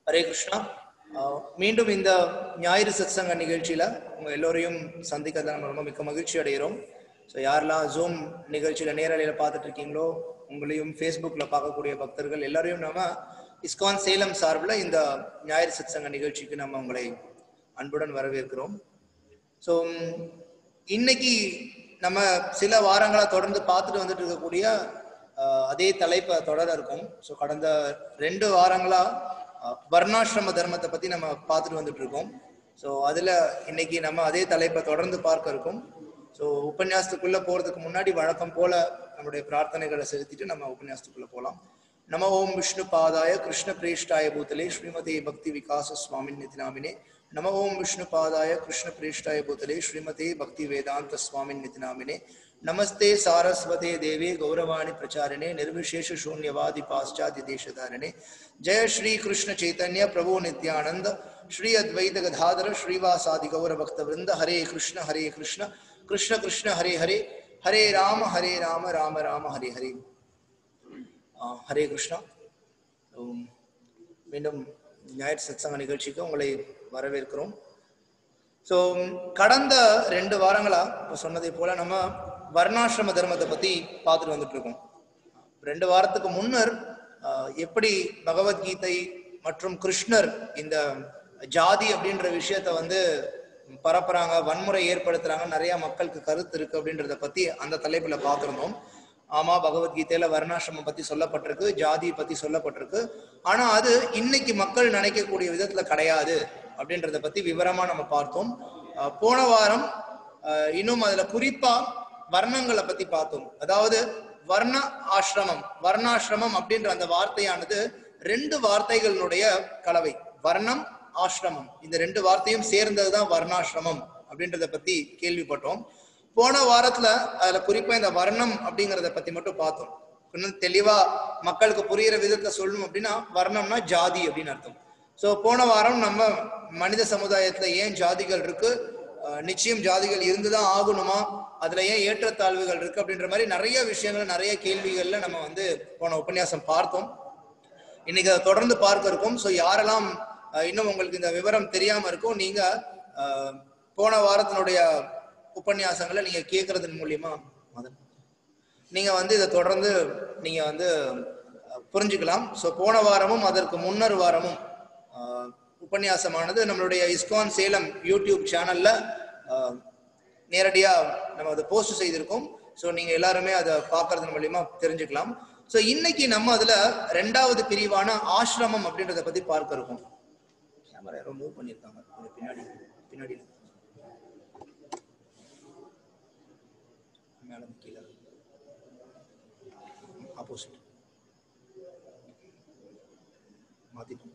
ஹரே கிருஷ்ணா ஆஹ் மீண்டும் இந்த ஞாயிறு சத்சங்க நிகழ்ச்சியில உங்க எல்லோரையும் சந்திக்கிறதுல நம்ம ரொம்ப மிக்க மகிழ்ச்சி அடைகிறோம் ஸோ யாரெல்லாம் ஜூம் நிகழ்ச்சியில நேரலையில பார்த்துட்டு இருக்கீங்களோ உங்களையும் ஃபேஸ்புக்ல பார்க்கக்கூடிய பக்தர்கள் எல்லாரையும் நாம இஸ்கான் சேலம் சார்பில் இந்த ஞாயிறு சத்சங்க நிகழ்ச்சிக்கு நம்ம உங்களை அன்புடன் வரவேற்கிறோம் ஸோ இன்னைக்கு நம்ம சில வாரங்களா தொடர்ந்து பார்த்துட்டு வந்துட்டு இருக்கக்கூடிய ஆஹ், அதே தலைப்பை தொடர இருக்கும் ஸோ கடந்த ரெண்டு வாரங்களா ஆஹ், வர்ணாசிரம தர்மத்தை பத்தி நம்ம பார்த்துட்டு வந்துட்டு இருக்கோம் ஸோ அதுல இன்னைக்கு நம்ம அதே தலைப்பை தொடர்ந்து பார்க்க இருக்கோம் ஸோ உபன்யாசத்துக்குள்ள போறதுக்கு முன்னாடி வழக்கம் போல நம்முடைய பிரார்த்தனைகளை செலுத்திட்டு நம்ம உபன்யாசத்துக்குள்ள போகலாம் நம ஓம் விஷ்ணு பாதாய கிருஷ்ண பிரேஷ்டாய பூதலே ஸ்ரீமதி பக்தி விகாச சுவாமின் நிதினாமினே நம ஓம் விஷ்ணு பாதாய கிருஷ்ண பிரேஷ்டாய பூதலே ஸ்ரீமதி பக்தி வேதாந்த சுவாமின் நிதினாமினே நமஸ்தே சாரஸ்வதே தேவே கௌரவாணி பிரச்சாரிணே நிர்விசேஷ சூன்யவாதி பாশ্চাத்ய தேசதாரிணே ஜெய ஸ்ரீ கிருஷ்ண சைத்தன்ய பிரபு நித்யானந்த ஸ்ரீ அத்வைத கதாதர ஸ்ரீவாசாதி கௌர பக்த விருந்த ஹரே கிருஷ்ண ஹரே கிருஷ்ண கிருஷ்ண கிருஷ்ண ஹரே ஹரே ஹரே ராம ஹரே ராம ராம ராம ஹரே ஹரே ஆஹ் ஹரே கிருஷ்ணா உம், மீண்டும் ஞாயிறு சத்சங்க நிகழ்ச்சிக்கு உங்களை வரவேற்கிறோம் ஸோ கடந்த ரெண்டு வாரங்களா இப்போ சொன்னதை போல நம்ம வர்ணாசிரம தர்மத்தை பத்தி பார்த்துட்டு வந்துட்டு இருக்கோம் ரெண்டு வாரத்துக்கு முன்னர் ஆஹ், எப்படி பகவத்கீதை மற்றும் கிருஷ்ணர் இந்த ஜாதி அப்படின்ற விஷயத்த வந்து பரப்புறாங்க வன்முறை ஏற்படுத்துறாங்க நிறைய மக்களுக்கு கருத்து இருக்கு அப்படின்றத பத்தி அந்த தலைப்புல பார்த்திருந்தோம் ஆமா பகவத்கீதையில வர்ணாசிரமம் பத்தி சொல்லப்பட்டிருக்கு ஜாதி பத்தி சொல்லப்பட்டிருக்கு ஆனா அது இன்னைக்கு மக்கள் நினைக்கக்கூடிய விதத்துல கிடையாது அப்படின்றத பத்தி விவரமா நம்ம பார்த்தோம் அஹ் போன வாரம் அஹ் இன்னும் அதுல குறிப்பா வர்ணங்களை பத்தி பார்த்தோம் அதாவது வர்ண ஆசிரமம் வர்ணாசிரமம் அப்படின்ற அந்த வார்த்தையானது ரெண்டு வார்த்தைகளினுடைய கலவை வர்ணம் ஆசிரமம் இந்த ரெண்டு வார்த்தையும் சேர்ந்ததுதான் வர்ணாசிரமம் அப்படின்றத பத்தி கேள்விப்பட்டோம் போன வாரத்துல அதுல குறிப்பா இந்த வர்ணம் அப்படிங்கறத பத்தி மட்டும் பார்த்தோம் இன்னும் தெளிவா மக்களுக்கு புரியிற விதத்துல சொல்லணும் அப்படின்னா வர்ணம்னா ஜாதி அப்படின்னு அர்த்தம் சோ போன வாரம் நம்ம மனித சமுதாயத்துல ஏன் ஜாதிகள் இருக்கு அஹ் நிச்சயம் ஜாதிகள் இருந்துதான் ஆகணுமா அதுல ஏன் ஏற்றத்தாழ்வுகள் இருக்கு அப்படின்ற மாதிரி நிறைய விஷயங்கள் நிறைய கேள்விகள்ல நம்ம வந்து போன உபன்யாசம் பார்த்தோம் இன்னைக்கு அதை தொடர்ந்து பார்க்க இருக்கோம் ஸோ யாரெல்லாம் அஹ், இன்னும் உங்களுக்கு இந்த விவரம் தெரியாம இருக்கும் நீங்க அஹ், போன வாரத்தினுடைய உபன்யாசங்களை நீங்க கேட்கறதன் மூலியமா மதன் நீங்க வந்து இதை தொடர்ந்து நீங்க வந்து அஹ், புரிஞ்சுக்கலாம் ஸோ போன வாரமும் அதற்கு முன்னர் வாரமும் அஹ், உபன்யாசமானது நம்மளுடைய இஸ்கான் சேலம் யூடியூப் சேனல்ல அஹ், நேரடியா நம்ம அதை போஸ்ட் செய்திருக்கோம் ஸோ நீங்க எல்லாருமே அதை பார்க்கறது மூலியமா தெரிஞ்சுக்கலாம் ஸோ இன்னைக்கு நம்ம அதுல ரெண்டாவது பிரிவான ஆசிரமம் அப்படின்றத பத்தி பார்க்க இருக்கோம் கேமரா யாரோ மூவ் பண்ணியிருக்காங்க கொஞ்சம் பின்னாடி பின்னாடி மேல இருந்து கீழே ஆப்போசிட் மாத்திட்டோம்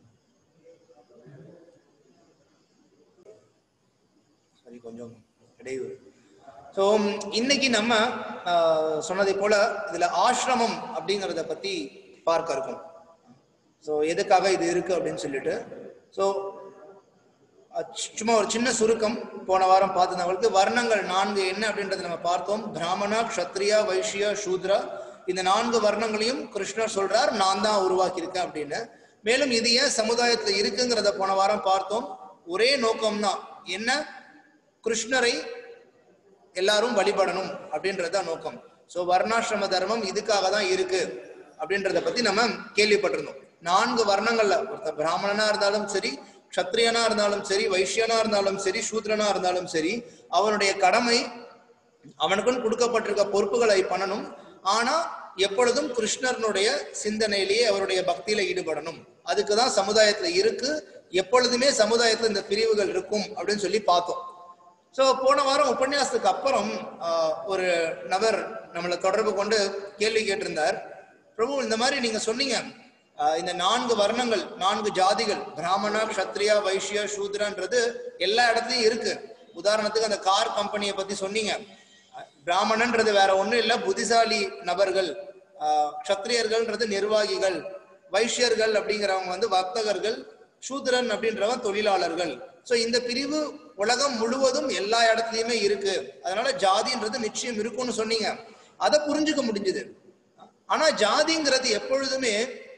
சரி கொஞ்சம் இடையூறு ஸோ இன்னைக்கு நம்ம ஆஹ், சொன்னதை போல இதுல ஆசிரமம் அப்படிங்கிறத பத்தி பார்க்க இருக்கோம் ஸோ எதுக்காக இது இருக்கு அப்படின்னு சொல்லிட்டு ஸோ சும்மா ஒரு சின்ன சுருக்கம் போன வாரம் பார்த்தவங்களுக்கு வர்ணங்கள் நான்கு என்ன அப்படின்றத நம்ம பார்த்தோம் பிராமணா க்ஷத்ரியா வைஷ்யா சூத்ரா இந்த நான்கு வர்ணங்களையும் கிருஷ்ணர் சொல்றார் நான் தான் உருவாக்கியிருக்கேன் அப்படின்னு மேலும் இது ஏன் சமுதாயத்துல இருக்குங்கிறத போன வாரம் பார்த்தோம் ஒரே நோக்கம்தான் என்ன கிருஷ்ணரை எல்லாரும் வழிபடணும் அப்படின்றதுதான் நோக்கம் சோ வர்ணாசிரம தர்மம் இதுக்காக தான் இருக்கு அப்படின்றத பத்தி நம்ம கேள்விப்பட்டிருந்தோம் நான்கு வர்ணங்கள்ல ஒருத்தர் பிராமணனா இருந்தாலும் சரி க்ஷத்ரியனா இருந்தாலும் சரி வைஷ்யனா இருந்தாலும் சரி சூத்ரனா இருந்தாலும் சரி அவனுடைய கடமை அவனுக்குன்னு கொடுக்கப்பட்டிருக்க பொறுப்புகளை பண்ணணும் ஆனா எப்பொழுதும் கிருஷ்ணனுடைய சிந்தனையிலேயே அவருடைய பக்தியில ஈடுபடணும் அதுக்கு தான் சமுதாயத்துல இருக்கு எப்பொழுதுமே சமுதாயத்துல இந்த பிரிவுகள் இருக்கும் அப்படின்னு சொல்லி பார்த்தோம் சோ போன வாரம் உபன்யாசத்துக்கு அப்புறம் ஆஹ், ஒரு நபர் நம்மளை தொடர்பு கொண்டு கேள்வி கேட்டிருந்தார் பிரபு இந்த மாதிரி நீங்க சொன்னீங்க ஆஹ், இந்த நான்கு வர்ணங்கள் நான்கு ஜாதிகள் பிராமணா க்ஷத்ரியா வைஷ்யா சூத்ரன்றது எல்லா இடத்துலயும் இருக்கு உதாரணத்துக்கு அந்த கார் கம்பெனியை பத்தி சொன்னீங்க பிராமணன்றது வேற ஒண்ணும் இல்ல புத்திசாலி நபர்கள் ஆஹ், க்ஷத்ரியர்கள்ன்றது நிர்வாகிகள் வைஷ்யர்கள் அப்படிங்கிறவங்க வந்து வர்த்தகர்கள் சூத்ரன் அப்படின்றவன் தொழிலாளர்கள் சோ இந்த பிரிவு உலகம் முழுவதும் எல்லா இடத்துலயுமே இருக்கு அதனால ஜாதின்றது நிச்சயம் இருக்கும்னு சொன்னீங்க அதை புரிஞ்சுக்க முடிஞ்சது ஆனா ஜாதிங்கிறது எப்பொழுதுமே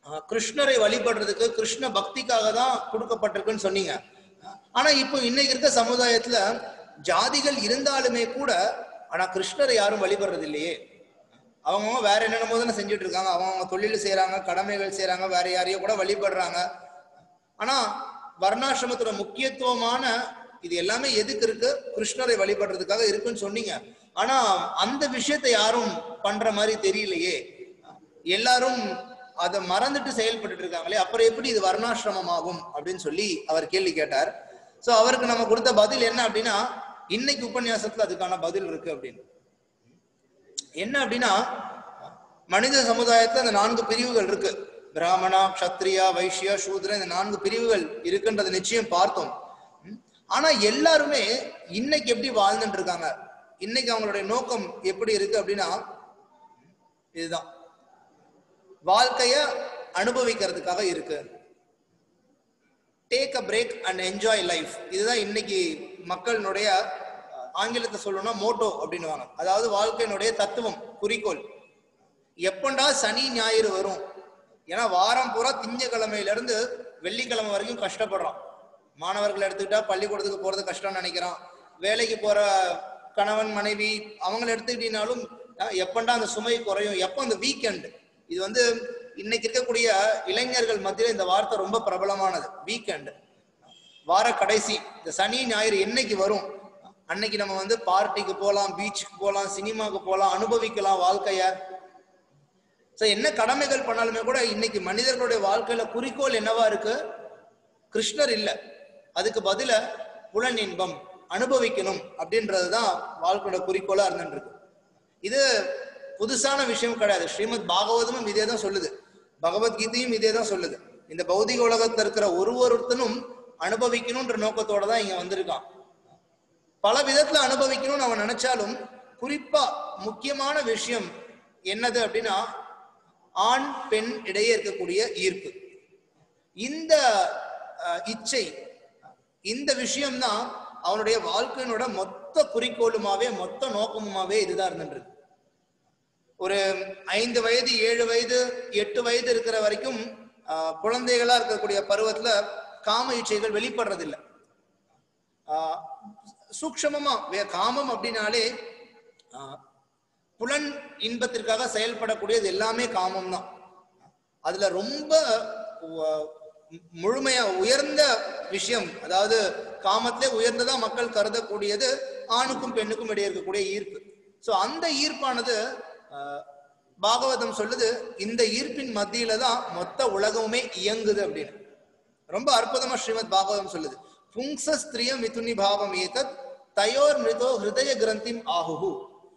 அஹ், கிருஷ்ணரை வழிபடுறதுக்கு கிருஷ்ண பக்திக்காக தான் கொடுக்கப்பட்டிருக்குன்னு சொன்னீங்க ஆனா இப்போ இன்னைக்கு இருக்க சமுதாயத்துல ஜாதிகள் இருந்தாலுமே கூட ஆனா கிருஷ்ணரை யாரும் வழிபடுறது இல்லையே அவங்கவுங்க வேற என்னென்னமோ தானே செஞ்சுட்டு இருக்காங்க அவங்கவுங்க தொழில் செய்றாங்க கடமைகள் செய்றாங்க வேற யாரையோ கூட வழிபடுறாங்க ஆனா வர்ணாசிரமத்தோட முக்கியத்துவமான இது எல்லாமே எதுக்கு இருக்கு கிருஷ்ணரை வழிபடுறதுக்காக இருக்குன்னு சொன்னீங்க ஆனா அந்த விஷயத்தை யாரும் பண்ற மாதிரி தெரியலையே எல்லாரும் அதை மறந்துட்டு செயல்பட்டு இருக்காங்களே அப்புறம் எப்படி இது வர்ணாசிரமம் ஆகும் அப்படின்னு சொல்லி அவர் கேள்வி கேட்டார் சோ அவருக்கு நம்ம கொடுத்த பதில் என்ன அப்படின்னா இன்னைக்கு உபன்யாசத்துல அதுக்கான பதில் இருக்கு அப்படின்னு என்ன அப்படின்னா மனித சமுதாயத்துல அந்த நான்கு பிரிவுகள் இருக்கு பிராமணா க்ஷத்ரியா வைஷ்யா சூத்ரா இந்த நான்கு பிரிவுகள் இருக்குன்றது நிச்சயம் பார்த்தோம் ம். ஆனா எல்லாருமே இன்னைக்கு எப்படி வாழ்ந்துட்டு இருக்காங்க இன்னைக்கு அவங்களுடைய நோக்கம் எப்படி இருக்கு அப்படின்னா இதுதான் வாழ்க்கைய அனுபவிக்கிறதுக்காக இருக்கு take a break and enjoy life இதுதான் இன்னைக்கு மக்களினுடைய அஹ், ஆங்கிலத்தை சொல்லணும்னா மோட்டோ அப்படின்னுவாங்க அதாவது வாழ்க்கையினுடைய தத்துவம் குறிக்கோள் எப்பண்டா சனி ஞாயிறு வரும் ஏன்னா வாரம் பூரா திங்கக்கிழமையில இருந்து வெள்ளிக்கிழமை வரைக்கும் கஷ்டப்படுறோம் மாணவர்கள் எடுத்துக்கிட்டா பள்ளிக்கூடத்துக்கு போறது கஷ்டம்னு நினைக்கிறான் வேலைக்கு போற கணவன் மனைவி அவங்கள எடுத்துக்கிட்டீங்கனாலும் அஹ், எப்பண்டா அந்த சுமை குறையும் எப்போ அந்த வீக்கெண்ட் இது வந்து இன்னைக்கு இருக்கக்கூடிய இளைஞர்கள் மத்தியில இந்த வார்த்தை ரொம்ப பிரபலமானது வீக்கெண்ட் வார கடைசி இந்த சனி ஞாயிறு என்னைக்கு வரும் அன்னைக்கு நம்ம வந்து பார்ட்டிக்கு போகலாம் பீச்சுக்கு போகலாம் சினிமாக்கு போகலாம் அனுபவிக்கலாம் வாழ்க்கைய சோ என்ன கடமைகள் பண்ணாலுமே கூட இன்னைக்கு மனிதர்களுடைய வாழ்க்கையில குறிக்கோள் என்னவா இருக்கு கிருஷ்ணர் இல்ல அதுக்கு பதில புலன் இன்பம் அனுபவிக்கணும் அப்படின்றதுதான் வாழ்க்கையோட குறிக்கோளா இருந்துட்டு இருக்கு இது புதுசான விஷயம் கிடையாது ஸ்ரீமத் பாகவதமும் இதே தான் சொல்லுது பகவத்கீதையும் இதே தான் சொல்லுது இந்த பௌதிக உலகத்துல இருக்கிற ஒரு ஒருத்தனும் அனுபவிக்கணும்ன்ற நோக்கத்தோட தான் இங்க வந்திருக்கான் பல விதத்துல அனுபவிக்கணும்னு அவன் நினைச்சாலும் குறிப்பா முக்கியமான விஷயம் என்னது அப்படின்னா ஆண் பெண் இடையே இருக்கக்கூடிய ஈர்ப்பு இந்த அஹ், இச்சை இந்த விஷயம்தான் அவனுடைய வாழ்க்கையினோட மொத்த குறிக்கோளுமாவே மொத்த நோக்கமுமாவே இதுதான் இருந்துட்டு இருக்கு ஒரு ஐந்து வயது ஏழு வயது எட்டு வயது இருக்கிற வரைக்கும் ஆஹ், குழந்தைகளா இருக்கக்கூடிய பருவத்துல காம இச்சைகள் வெளிப்படுறதில்லை ஆஹ், சூக்ஷமமா வே- காமம் அப்படின்னாலே ஆஹ், புலன் இன்பத்திற்காக செயல்படக்கூடியது எல்லாமே காமம் தான் அதுல ரொம்ப உ- முழுமையா உயர்ந்த விஷயம் அதாவது காமத்திலே உயர்ந்ததா மக்கள் கருதக்கூடியது ஆணுக்கும் பெண்ணுக்கும் இடையே இருக்கக்கூடிய ஈர்ப்பு சோ அந்த ஈர்ப்பானது ஆஹ், பாகவதம் சொல்லுது இந்த ஈர்ப்பின் மத்தியில தான் மொத்த உலகமுமே இயங்குது அப்படின்னு ரொம்ப அற்புதமா ஸ்ரீமத் பாகவதம் சொல்லுது புங்ச ஸ்திரிய மிதுனி பாவம் ஏதத் தயோர் மிருதோ ஹிருதய கிரந்திம் ஆகுஹு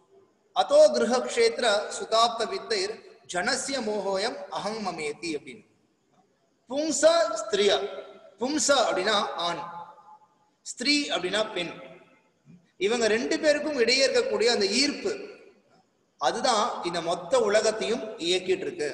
அதோ கிரகக்ஷேத்திர சுதாப்த வித்தைர் ஜனசிய மோகோயம் அகங் மமேதி அப்படின்னு பும்ச ஸ்திரியா பும்ச அப்படின்னா ஆண் ஸ்திரீ அப்படின்னா பெண் இவங்க ரெண்டு பேருக்கும் இடையே இருக்கக்கூடிய அந்த ஈர்ப்பு அதுதான் இந்த மொத்த உலகத்தையும் இயக்கிட்டு இருக்கு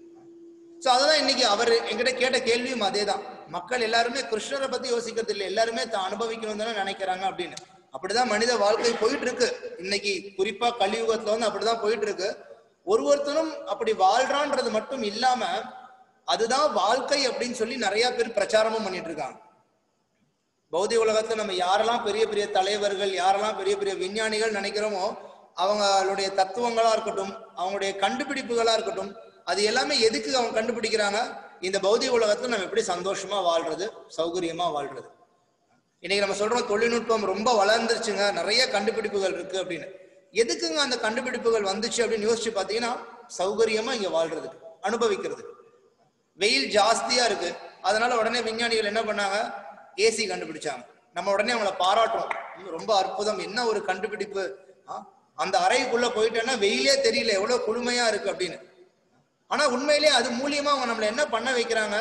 சோ அதுதான் இன்னைக்கு அவர் என்கிட்ட கேட்ட கேள்வியும் அதேதான் மக்கள் எல்லாருமே கிருஷ்ணரை பத்தி யோசிக்கிறது இல்லை எல்லாருமே தான் அனுபவிக்கணும் தானே நினைக்கிறாங்க அப்படின்னு அப்படிதான் மனித வாழ்க்கை போயிட்டு இருக்கு இன்னைக்கு குறிப்பா கலியுகத்துல வந்து அப்படிதான் போயிட்டு இருக்கு ஒரு ஒருத்தரும் அப்படி வாழ்றான்றது மட்டும் இல்லாம அதுதான் வாழ்க்கை அப்படின்னு சொல்லி நிறைய பேர் பிரச்சாரமும் பண்ணிட்டு இருக்காங்க பௌதிக உலகத்துல நம்ம யாரெல்லாம் பெரிய பெரிய தலைவர்கள் யாரெல்லாம் பெரிய பெரிய விஞ்ஞானிகள் நினைக்கிறோமோ அவங்களுடைய தத்துவங்களா இருக்கட்டும் அவங்களுடைய கண்டுபிடிப்புகளா இருக்கட்டும் அது எல்லாமே எதுக்கு அவங்க கண்டுபிடிக்கிறாங்க இந்த பௌதிக உலகத்துல நம்ம எப்படி சந்தோஷமா வாழ்றது சௌகரியமா வாழ்றது இன்னைக்கு நம்ம சொல்றோம் தொழில்நுட்பம் ரொம்ப வளர்ந்துருச்சுங்க நிறைய கண்டுபிடிப்புகள் இருக்கு அப்படின்னு எதுக்குங்க அந்த கண்டுபிடிப்புகள் வந்துச்சு அப்படின்னு யோசிச்சு பார்த்தீங்கன்னா சௌகரியமா இங்க வாழ்றதுக்கு அனுபவிக்கிறதுக்கு வெயில் ஜாஸ்தியா இருக்கு அதனால உடனே விஞ்ஞானிகள் என்ன பண்ணாங்க ஏசி கண்டுபிடிச்சாங்க நம்ம உடனே அவங்கள பாராட்டுறோம் ம், ரொம்ப அற்புதம் என்ன ஒரு கண்டுபிடிப்பு ஆ, அந்த அறைக்குள்ள போயிட்டேன்னா வெயிலே தெரியல எவ்வளவு குளுமையா இருக்கு அப்படின்னு ஆனா உண்மையிலேயே அது மூலியமா அவங்க நம்மள என்ன பண்ண வைக்கிறாங்க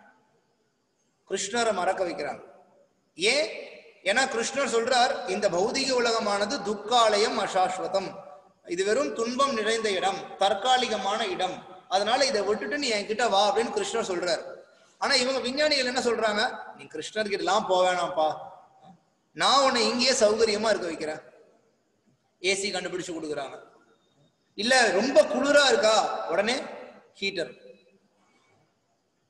கிருஷ்ணரை மறக்க வைக்கிறாங்க ஏன் ஏன்னா கிருஷ்ணர் சொல்றார் இந்த பௌதிக உலகமானது துக்காலயம் அசாஸ்வதம் இது வெறும் துன்பம் நிறைந்த இடம் தற்காலிகமான இடம் அதனால இதை விட்டுட்டு நீ என்கிட்ட வா அப்படின்னு கிருஷ்ணர் சொல்றார் ஆனா இவங்க விஞ்ஞானிகள் என்ன சொல்றாங்க நீ கிருஷ்ணர்கிட்ட எல்லாம் போவேணாம்ப்பா நான் உன்னை இங்கேயே சௌகரியமா இருக்க வைக்கிறேன் ஏசி கண்டுபிடிச்சு கொடுக்குறாங்க இல்ல ரொம்ப குளிரா இருக்கா உடனே ஹீட்டர்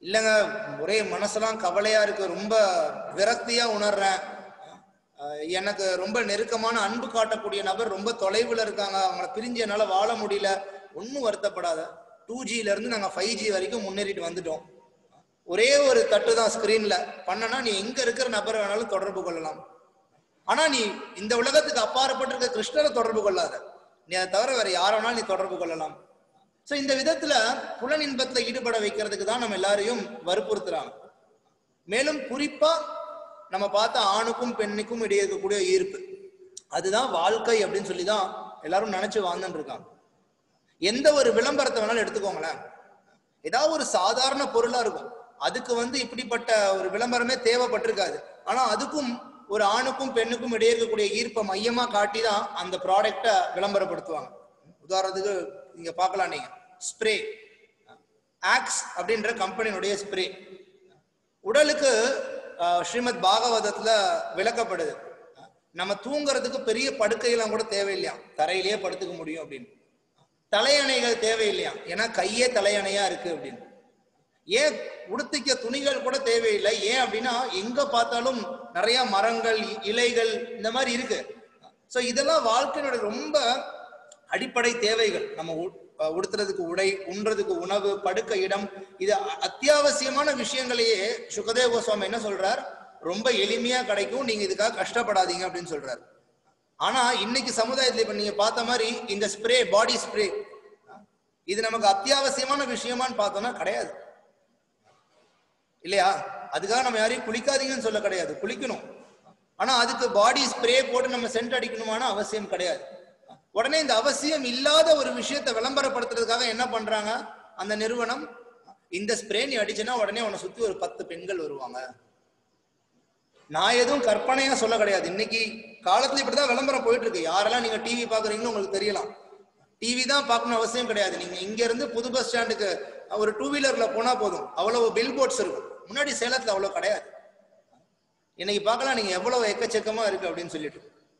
இல்லைங்க ஒரே மனசெல்லாம் கவலையா இருக்கு ரொம்ப விரக்தியா உணர்றேன் அஹ் எனக்கு ரொம்ப நெருக்கமான அன்பு காட்டக்கூடிய நபர் ரொம்ப தொலைவில் இருக்காங்க அவங்கள பிரிஞ்சு என்னால வாழ முடியல ஒன்றும் வருத்தப்படாத டூ ஜில இருந்து நாங்க ஃபைவ் ஜி வரைக்கும் முன்னேறிட்டு வந்துட்டோம் ஒரே ஒரு தட்டு தான் ஸ்கிரீன்ல பண்ணனா நீ எங்க இருக்கிற நபரை வேணாலும் தொடர்பு கொள்ளலாம் ஆனா நீ இந்த உலகத்துக்கு அப்பாற்பட்டிருக்க கிருஷ்ணரை தொடர்பு கொள்ளாத நீ அதை தவிர வேற யார வேணாலும் நீ தொடர்பு கொள்ளலாம் சோ இந்த விதத்துல புலன் இன்பத்துல ஈடுபட வைக்கிறதுக்கு தான் நம்ம எல்லாரையும் வற்புறுத்துறாங்க மேலும் குறிப்பா நம்ம பார்த்த ஆணுக்கும் பெண்ணுக்கும் இடையே இருக்கக்கூடிய ஈர்ப்பு அதுதான் வாழ்க்கை அப்படின்னு சொல்லி தான் எல்லாரும் நினைச்சு வாழ்ந்துட்டு இருக்காங்க எந்த ஒரு விளம்பரத்தை வேணாலும் எடுத்துக்கோங்களேன் ஏதாவது ஒரு சாதாரண பொருளா இருக்கும் அதுக்கு வந்து இப்படிப்பட்ட ஒரு விளம்பரமே தேவைப்பட்டிருக்காது ஆனா அதுக்கும் ஒரு ஆணுக்கும் பெண்ணுக்கும் இடையே இருக்கக்கூடிய ஈர்ப்பை மையமா காட்டி தான் அந்த ப்ராடக்டை விளம்பரப்படுத்துவாங்க உதாரணத்துக்கு நீங்க பார்க்கலாம் நீங்க ஸ்ப்ரே ஆக்ஸ் அப்படின்ற கம்பெனியினுடைய ஸ்ப்ரே உடலுக்கு ஆஹ், ஸ்ரீமத் பாகவதத்துல விளக்கப்படுது நம்ம தூங்குறதுக்கு பெரிய படுக்கையெல்லாம் கூட தேவையில்லையா தரையிலேயே படுத்துக்க முடியும் அப்படின்னு தலையணைகள் தேவையில்லையா ஏன்னா கையே தலையணையா இருக்கு அப்படின்னு ஏன் உடுத்திக்க துணிகள் கூட தேவையில்லை ஏன் அப்படின்னா எங்க பார்த்தாலும் நிறைய மரங்கள் இ- இலைகள் இந்த மாதிரி இருக்கு சோ இதெல்லாம் வாழ்க்கையினுடைய ரொம்ப அடிப்படை தேவைகள் நம்ம உ- அஹ் உடுத்துறதுக்கு உடை உண்றதுக்கு உணவு படுக்க இடம் இது அ- அத்தியாவசியமான விஷயங்களையே சுகதேவ கோஸ்வாமி என்ன சொல்றார் ரொம்ப எளிமையா கிடைக்கும் நீங்க இதுக்காக கஷ்டப்படாதீங்க அப்படின்னு சொல்றாரு ஆனா இன்னைக்கு சமுதாயத்துல இப்ப நீங்க பார்த்த மாதிரி இந்த ஸ்ப்ரே பாடி ஸ்ப்ரே இது நமக்கு அத்தியாவசியமான விஷயமான்னு பார்த்தோம்னா கிடையாது இல்லையா அதுக்காக நம்ம யாரையும் குளிக்காதீங்கன்னு சொல்ல கிடையாது குளிக்கணும் ஆனா அதுக்கு பாடி ஸ்ப்ரே போட்டு நம்ம சென்ட் அடிக்கணுமான அவசியம் கிடையாது உடனே இந்த அவசியம் இல்லாத ஒரு விஷயத்தை விளம்பரப்படுத்துறதுக்காக என்ன பண்றாங்க அந்த நிறுவனம் இந்த ஸ்ப்ரே நீ அடிச்சனா உடனே உன்னை சுத்தி ஒரு பத்து பெண்கள் வருவாங்க நான் எதுவும் கற்பனையா சொல்ல கிடையாது இன்னைக்கு காலத்துல இப்படிதான் விளம்பரம் போயிட்டு இருக்கு யாரெல்லாம் நீங்க டிவி பாக்குறீங்கன்னு உங்களுக்கு தெரியலாம் டிவி தான் பார்க்கணும் அவசியம் கிடையாது நீங்க இங்க இருந்து புது பஸ் ஸ்டாண்டுக்கு ஒரு டூ வீலர்ல போனா போதும் அவ்வளவு பில் போர்ட்ஸ் இருக்கும் முன்னாடி சேலத்துல அவ்வளவு கிடையாது இன்னைக்கு பார்க்கலாம் நீங்க எவ்வளவு எக்கச்சக்கமா இருக்கு அப்படின்னு சொல்லிட்டு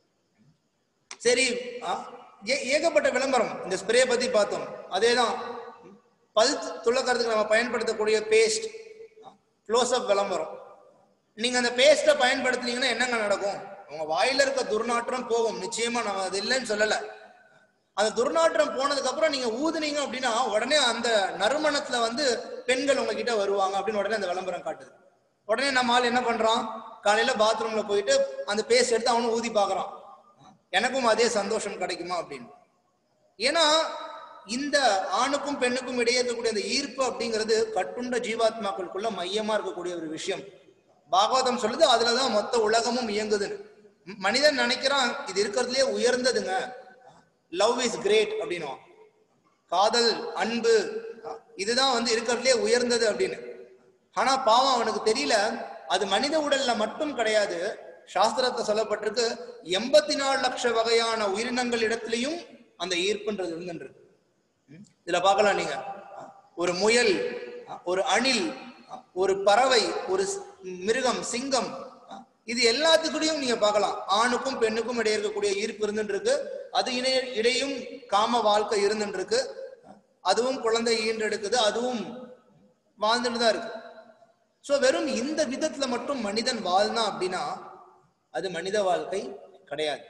சரி ஆ, ஏ- ஏகப்பட்ட விளம்பரம் இந்த ஸ்ப்ரே பத்தி பார்த்தோம் அதேதான் பல் துளக்கறதுக்கு நம்ம பயன்படுத்தக்கூடிய பேஸ்ட் க்ளோஸ் அப் விளம்பரம் நீங்க அந்த பேஸ்ட்டை பயன்படுத்துனீங்கன்னா என்னங்க நடக்கும் உங்க வாயில இருக்க துர்நாற்றம் போகும் நிச்சயமா நம்ம அது இல்லைன்னு சொல்லல அந்த துர்நாற்றம் போனதுக்கு அப்புறம் நீங்க ஊதுனீங்க அப்படின்னா உடனே அந்த நறுமணத்துல வந்து பெண்கள் உங்ககிட்ட வருவாங்க அப்படின்னு உடனே அந்த விளம்பரம் காட்டுது உடனே நம்ம ஆள் என்ன பண்றான் காலையில பாத்ரூம்ல போயிட்டு அந்த பேஸ்ட் எடுத்து அவனும் ஊதி பார்க்கறான் எனக்கும் அதே சந்தோஷம் கிடைக்குமா அப்படின்னு ஏன்னா இந்த ஆணுக்கும் பெண்ணுக்கும் இடையே இருக்கக்கூடிய அந்த ஈர்ப்பு அப்படிங்கிறது கட்டுண்ட ஜீவாத்மாக்களுக்குள்ள மையமா இருக்கக்கூடிய ஒரு விஷயம் பாகவதம் சொல்லுது அதுலதான் மொத்த உலகமும் இயங்குதுன்னு ம- மனிதன் நினைக்கிறான் இது இருக்கிறதுலே உயர்ந்ததுங்க லவ் இஸ் கிரேட் அப்படின்னுவான் காதல் அன்பு இதுதான் வந்து இருக்கிறதுலே உயர்ந்தது அப்படின்னு ஆனா பாவம் அவனுக்கு தெரியல அது மனித உடல்ல மட்டும் கிடையாது சாஸ்திரத்தை சொல்லப்பட்டிருக்கு எண்பத்தி நாலு லட்ச வகையான உயிரினங்கள் இடத்துலயும் அந்த ஈர்ப்புன்றது இருந்துருக்கு ம்? இதுல பார்க்கலாம் நீங்க ஒரு முயல் ஒரு அணில் ஒரு பறவை ஒரு ஸ்- மிருகம் சிங்கம் இது எல்லாத்துக்கூடயும் நீங்க பார்க்கலாம் ஆணுக்கும் பெண்ணுக்கும் இடையே இருக்கக்கூடிய ஈர்ப்பு இருந்துட்டு இருக்கு அது இணைய இடையும் காம வாழ்க்கை இருந்துட்டு இருக்கு அதுவும் குழந்தை ஈன்றெடுக்குது அதுவும் வாழ்ந்துட்டு தான் இருக்கு சோ வெறும் இந்த விதத்துல மட்டும் மனிதன் வாழ்ந்தான் அப்படின்னா அது மனித வாழ்க்கை கிடையாது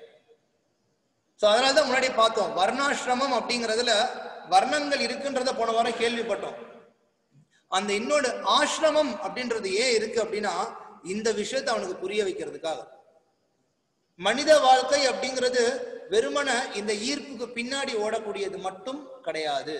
சோ அதனாலதான் முன்னாடி பார்த்தோம் வர்ணாசிரமம் அப்படிங்கறதுல வர்ணங்கள் இருக்குன்றத போன வாரம் கேள்விப்பட்டோம் அந்த இன்னொரு ஆசிரமம் அப்படின்றது ஏன் இருக்கு அப்படின்னா இந்த விஷயத்தை அவனுக்கு புரிய வைக்கிறதுக்காக மனித வாழ்க்கை அப்படிங்கிறது வெறுமன இந்த ஈர்ப்புக்கு பின்னாடி ஓடக்கூடியது மட்டும் கிடையாது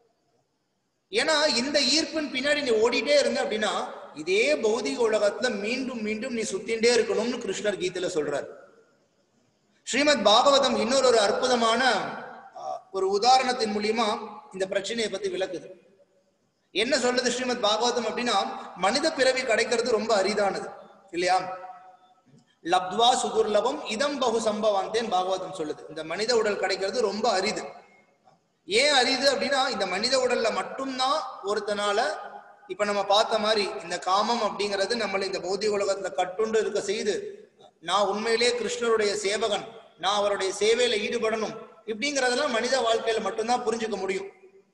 ஏன்னா இந்த ஈர்ப்பின் பின்னாடி நீ ஓடிட்டே இருந்த அப்படின்னா இதே பௌதிக உலகத்துல மீண்டும் மீண்டும் நீ சுத்திண்டே இருக்கணும்னு கிருஷ்ணர் கீதையில சொல்றார் ஸ்ரீமத் பாகவதம் இன்னொரு ஒரு அற்புதமான ஆஹ், ஒரு உதாரணத்தின் மூலியமா இந்த பிரச்சனையை பத்தி விளக்குது என்ன சொல்லுது ஸ்ரீமத் பாகவதம் அப்படின்னா மனித பிறவி கிடைக்கிறது ரொம்ப அரிதானது இல்லையா லப்த்வா சுதுர்லபம் இதம் பகு சம்பவாந்தேன் பாகவதம் சொல்லுது இந்த மனித உடல் கிடைக்கிறது ரொம்ப அரிது ஏன் அரிது அப்படின்னா இந்த மனித உடல்ல மட்டும்தான் ஒருத்தனால இப்ப நம்ம பார்த்த மாதிரி இந்த காமம் அப்படிங்கிறது நம்மளை இந்த பௌதிக உலகத்துல கட்டுண்டு இருக்க செய்து நான் உண்மையிலேயே கிருஷ்ணருடைய சேவகன் நான் அவருடைய சேவையில ஈடுபடணும் இப்படிங்கிறதெல்லாம் மனித வாழ்க்கையில மட்டும்தான் புரிஞ்சுக்க முடியும்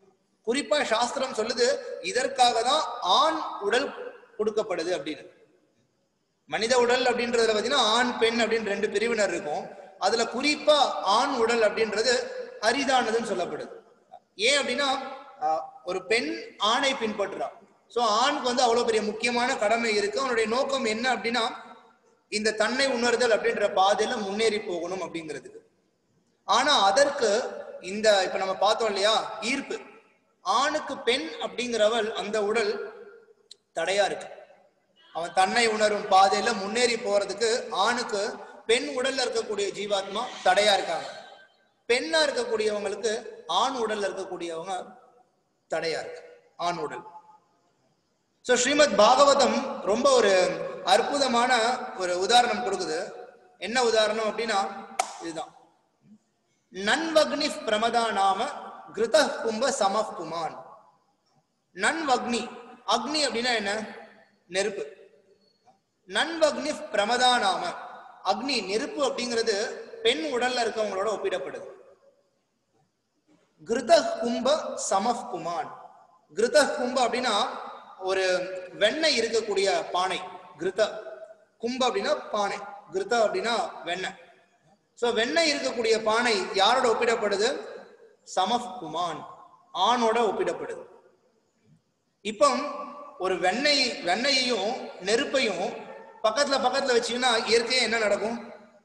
குறிப்பா சாஸ்திரம் சொல்லுது இதற்காக தான் ஆண் உடல் கொடுக்கப்படுது அப்படின்னு மனித உடல் அப்படின்றதுல பாத்தீங்கன்னா ஆண் பெண் அப்படின்னு ரெண்டு பிரிவினர் இருக்கும் அதுல குறிப்பா ஆண் உடல் அப்படின்றது அரிதானதுன்னு சொல்லப்படுது ஏன் அப்படின்னா ஆஹ், ஒரு பெண் ஆணை பின்பற்றுறா சோ ஆணுக்கு வந்து அவ்வளவு பெரிய முக்கியமான கடமை இருக்கு அவனுடைய நோக்கம் என்ன அப்படின்னா இந்த தன்னை உணர்தல் அப்படின்ற பாதையில முன்னேறி போகணும் அப்படிங்கிறதுக்கு ஆனா அதற்கு இந்த இப்ப நம்ம பார்த்தோம் இல்லையா ஈர்ப்பு ஆணுக்கு பெண் அப்படிங்கிறவள் அந்த உடல் தடையா இருக்கு அவன் தன்னை உணரும் பாதையில முன்னேறி போறதுக்கு ஆணுக்கு பெண் உடல்ல இருக்கக்கூடிய ஜீவாத்மா தடையா இருக்காங்க பெண்ணா இருக்கக்கூடியவங்களுக்கு ஆண் உடல்ல இருக்கக்கூடியவங்க தடையா இருக்கு ஆண் உடல் சோ ஸ்ரீமத் பாகவதம் ரொம்ப ஒரு அற்புதமான ஒரு உதாரணம் கொடுக்குது என்ன உதாரணம் அப்படின்னா இதுதான் நன்வக்னி பிரமதா நாம கிருத கும்ப சமப் புமான் நன்வக்னி அக்னி அப்படின்னா என்ன நெருப்பு நன்வக்னி பிரமதா நாம அக்னி நெருப்பு அப்படிங்கிறது பெண் உடல்ல இருக்கவங்களோட ஒப்பிடப்படுது கிருத கும்ப சமப் புமான் கிருத கும்ப அப்படின்னா ஒரு வெண்ணெய் இருக்கக்கூடிய பானை கிருத கும்ப அப்படின்னா பானை கிருத அப்படின்னா வெண்ணெய் சோ வெண்ணெய் இருக்கக்கூடிய பானை யாரோட ஒப்பிடப்படுது சமப் குமான் ஆணோட ஒப்பிடப்படுது இப்போ ஒரு வெண்ணெய் வெண்ணெயையும் நெருப்பையும் பக்கத்துல பக்கத்துல வச்சீங்கன்னா இயற்கையா என்ன நடக்கும்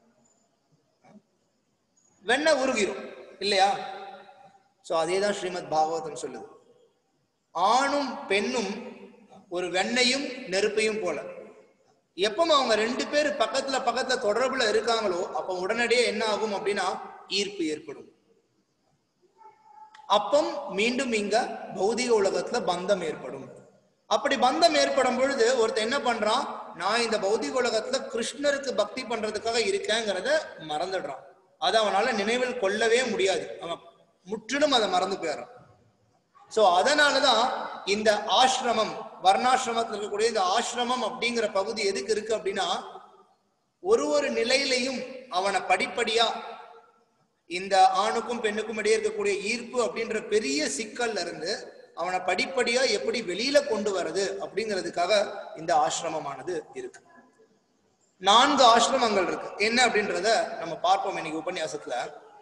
வெண்ணெய் உருகிரும் இல்லையா சோ அதே தான் ஸ்ரீமத் பாகவதம் சொல்லுது ஆணும் பெண்ணும் ஒரு வெண்ணையும் நெருப்பையும் போல எப்போ அவங்க ரெண்டு பேர் பக்கத்துல பக்கத்துல தொடர்புல இருக்காங்களோ அப்ப உடனடியே என்ன ஆகும் அப்படின்னா ஈர்ப்பு ஏற்படும் அப்பம் மீண்டும் இங்க பௌதிக உலகத்துல பந்தம் ஏற்படும் அப்படி பந்தம் ஏற்படும் பொழுது ஒருத்தன் என்ன பண்றான் நான் இந்த பௌதிக உலகத்துல கிருஷ்ணருக்கு பக்தி பண்றதுக்காக இருக்கேங்கிறத மறந்துடுறான் அதை அவனால நினைவில் கொள்ளவே முடியாது அவன் முற்றிலும் அதை மறந்து போயிடுறான் சோ அதனாலதான் இந்த ஆசிரமம் வர்ணாசிரமத்தில் இருக்கக்கூடிய இந்த ஆசிரமம் அப்படிங்கிற பகுதி எதுக்கு இருக்கு அப்படின்னா ஒரு ஒரு நிலையிலையும் அவனை படிப்படியா இந்த ஆணுக்கும் பெண்ணுக்கும் இடையே இருக்கக்கூடிய ஈர்ப்பு அப்படின்ற பெரிய சிக்கல்ல இருந்து அவனை படிப்படியா எப்படி வெளியில கொண்டு வர்றது அப்படிங்கிறதுக்காக இந்த ஆசிரமமானது இருக்கு நான்கு ஆசிரமங்கள் இருக்கு என்ன அப்படின்றத நம்ம பார்ப்போம் இன்னைக்கு உபன்யாசத்துல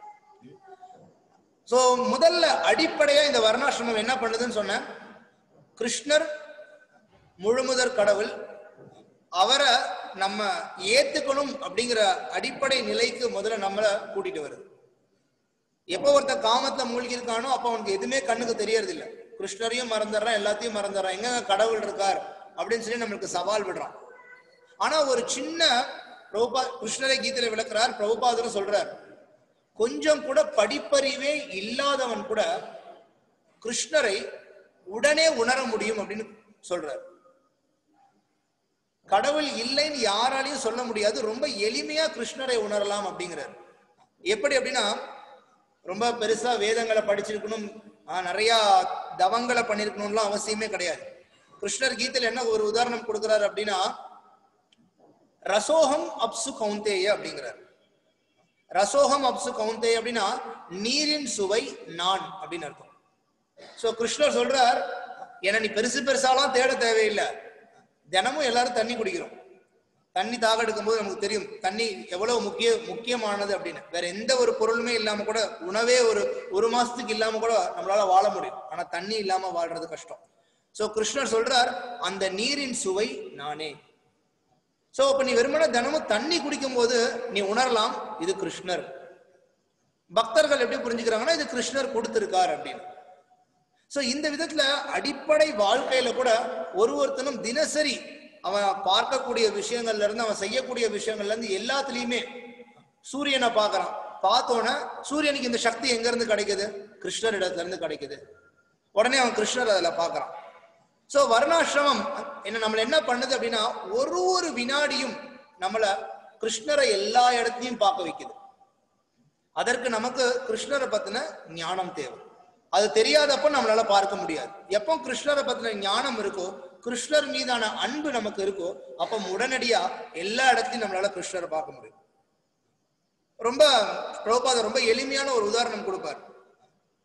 சோ முதல்ல அடிப்படையா இந்த வர்ணாசிரமம் என்ன பண்ணுதுன்னு சொன்னேன் கிருஷ்ணர் முழுமுதற் கடவுள் அவரை நம்ம ஏத்துக்கணும் அப்படிங்கிற அடிப்படை நிலைக்கு முதல்ல நம்மளை கூட்டிட்டு வருது எப்போ ஒருத்தன் காமத்துல மூழ்கி இருக்கானோ அப்ப அவனுக்கு எதுவுமே கண்ணுக்கு தெரியறது இல்ல கிருஷ்ணரையும் மறந்துடுறான் எல்லாத்தையும் மறந்துடுறான் எங்க கடவுள் இருக்கார் அப்படின்னு சொல்லி நம்மளுக்கு சவால் விடுறான் ஆனா ஒரு சின்ன பிரபுபா கிருஷ்ணரை கீதையில விளக்குறார் பிரபுபாதரும் சொல்றார் கொஞ்சம் கூட படிப்பறிவே இல்லாதவன் கூட கிருஷ்ணரை உடனே உணர முடியும் அப்படின்னு சொல்றார் கடவுள் இல்லைன்னு யாராலையும் சொல்ல முடியாது ரொம்ப எளிமையா கிருஷ்ணரை உணரலாம் அப்படிங்கிறார் எப்படி அப்படின்னா ரொம்ப பெருசா வேதங்களை படிச்சிருக்கணும் ஆஹ், நிறைய தவங்களை பண்ணிருக்கணும்லாம் அவசியமே கிடையாது கிருஷ்ணர் கீதையில என்ன ஒரு உதாரணம் கொடுக்கிறார் அப்படின்னா ரசோகம் அப்சு கௌந்தேய அப்படிங்கிறார் ரசோகம் அப்சு கௌந்தே அப்படின்னா நீரின் சுவை நான் அப்படின்னு அர்த்தம் சோ கிருஷ்ணர் சொல்றார் ஏன்னா நீ பெருசு பெருசாலாம் தேட தேவையில்லை தினமும் எல்லாரும் தண்ணி குடிக்கிறோம் தண்ணி தாக எடுக்கும்போது நமக்கு தெரியும் தண்ணி எவ்வளவு முக்கிய முக்கியமானது அப்படின்னு வேற எந்த ஒரு பொருளுமே இல்லாம கூட உணவே ஒரு ஒரு மாசத்துக்கு இல்லாம கூட நம்மளால வாழ முடியும் ஆனா தண்ணி இல்லாம வாழ்றது கஷ்டம் சோ கிருஷ்ணர் சொல்றார் அந்த நீரின் சுவை நானே சோ அப்ப நீ வெறுமனே தினமும் தண்ணி குடிக்கும் போது நீ உணரலாம் இது கிருஷ்ணர் பக்தர்கள் எப்படி புரிஞ்சுக்கிறாங்கன்னா இது கிருஷ்ணர் கொடுத்திருக்கார் அப்படின்னு சோ இந்த விதத்துல அடிப்படை வாழ்க்கையில கூட ஒரு ஒருத்தனும் தினசரி அவன் பார்க்கக்கூடிய விஷயங்கள்ல இருந்து அவன் செய்யக்கூடிய விஷயங்கள்ல இருந்து எல்லாத்துலயுமே சூரியனை பார்க்கறான் பார்த்தோன்னே சூரியனுக்கு இந்த சக்தி எங்க இருந்து கிடைக்குது கிருஷ்ணர் இடத்துல இருந்து கிடைக்குது உடனே அவன் கிருஷ்ணர் அதுல பார்க்கறான் சோ வர்ணாசிரமம் என்ன நம்மள என்ன பண்ணுது அப்படின்னா ஒரு ஒரு வினாடியும் நம்மள கிருஷ்ணரை எல்லா இடத்துலயும் பார்க்க வைக்குது அதற்கு நமக்கு கிருஷ்ணரை பத்தின ஞானம் தேவை அது தெரியாதப்ப நம்மளால பார்க்க முடியாது எப்போ கிருஷ்ணரை பத்தின ஞானம் இருக்கோ கிருஷ்ணர் மீதான அன்பு நமக்கு இருக்கோ அப்ப உடனடியா எல்லா இடத்துலயும் நம்மளால கிருஷ்ணரை பார்க்க முடியும் ரொம்ப பிரபுபாத ரொம்ப எளிமையான ஒரு உதாரணம் கொடுப்பார்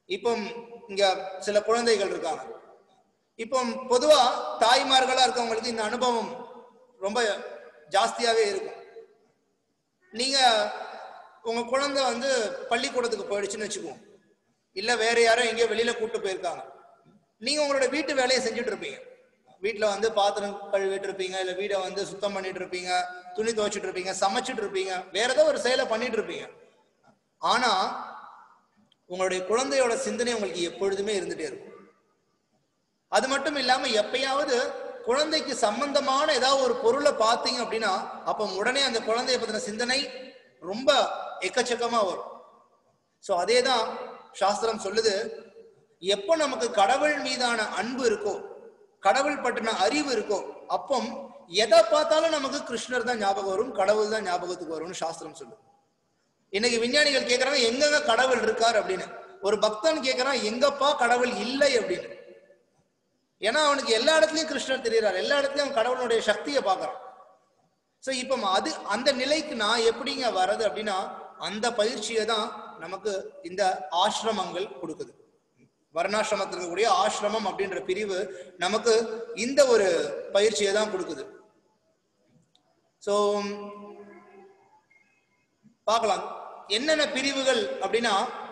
இப்போ இங்க சில குழந்தைகள் இருக்காங்க இப்போ பொதுவா தாய்மார்களா இருக்கவங்களுக்கு இந்த அனுபவம் ரொம்ப ஜாஸ்தியாவே இருக்கும் நீங்க உங்க குழந்தை வந்து பள்ளிக்கூடத்துக்கு போயிடுச்சுன்னு வச்சுக்குவோம் இல்ல வேற யாரோ எங்கேயோ வெளியில கூட்டு போயிருக்காங்க நீங்க உங்களோட வீட்டு வேலையை செஞ்சுட்டு இருப்பீங்க வீட்டுல வந்து பாத்திரம் கழுவிட்டு இருப்பீங்க இல்ல வீடை வந்து சுத்தம் பண்ணிட்டு இருப்பீங்க துணி துவைச்சிட்டு இருப்பீங்க சமைச்சிட்டு இருப்பீங்க வேற ஏதோ ஒரு செயலை பண்ணிட்டு இருப்பீங்க ஆனா உங்களுடைய குழந்தையோட சிந்தனை உங்களுக்கு எப்பொழுதுமே இருந்துட்டே இருக்கும் அது மட்டும் இல்லாம எப்பயாவது குழந்தைக்கு சம்பந்தமான ஏதாவது ஒரு பொருளை பார்த்தீங்க அப்படின்னா அப்ப உடனே அந்த குழந்தைய பத்தின சிந்தனை ரொம்ப எக்கச்சக்கமா வரும் சோ அதே தான் சாஸ்திரம் சொல்லுது எப்போ நமக்கு கடவுள் மீதான அன்பு இருக்கோ கடவுள் பற்றின அறிவு இருக்கோ அப்போ எதை பார்த்தாலும் நமக்கு கிருஷ்ணர் தான் ஞாபகம் வரும் கடவுள் தான் ஞாபகத்துக்கு வரும்னு சாஸ்திரம் சொல்லுது இன்னைக்கு விஞ்ஞானிகள் கேட்கறாங்க எங்கங்க கடவுள் இருக்கார் அப்படின்னு ஒரு பக்தன் கேட்கறான் எங்கப்பா கடவுள் இல்லை அப்படின்னு ஏன்னா அவனுக்கு எல்லா இடத்துலயும் கிருஷ்ணர் தெரியறாரு எல்லா இடத்துலயும் அவன் கடவுளுடைய சக்தியை பார்க்கறான் சோ இப்போ அது அந்த நிலைக்கு நான் எப்படிங்க வர்றது அப்படின்னா அந்த பயிற்சியை தான் நமக்கு இந்த ஆசிரமங்கள் கொடுக்குது வர்ணாசிரமத்தில் இருக்கக்கூடிய ஆசிரமம் அப்படின்ற பிரிவு நமக்கு இந்த ஒரு பயிற்சியை தான் கொடுக்குது ஸோ பார்க்கலாம் என்னென்ன பிரிவுகள் அப்படின்னா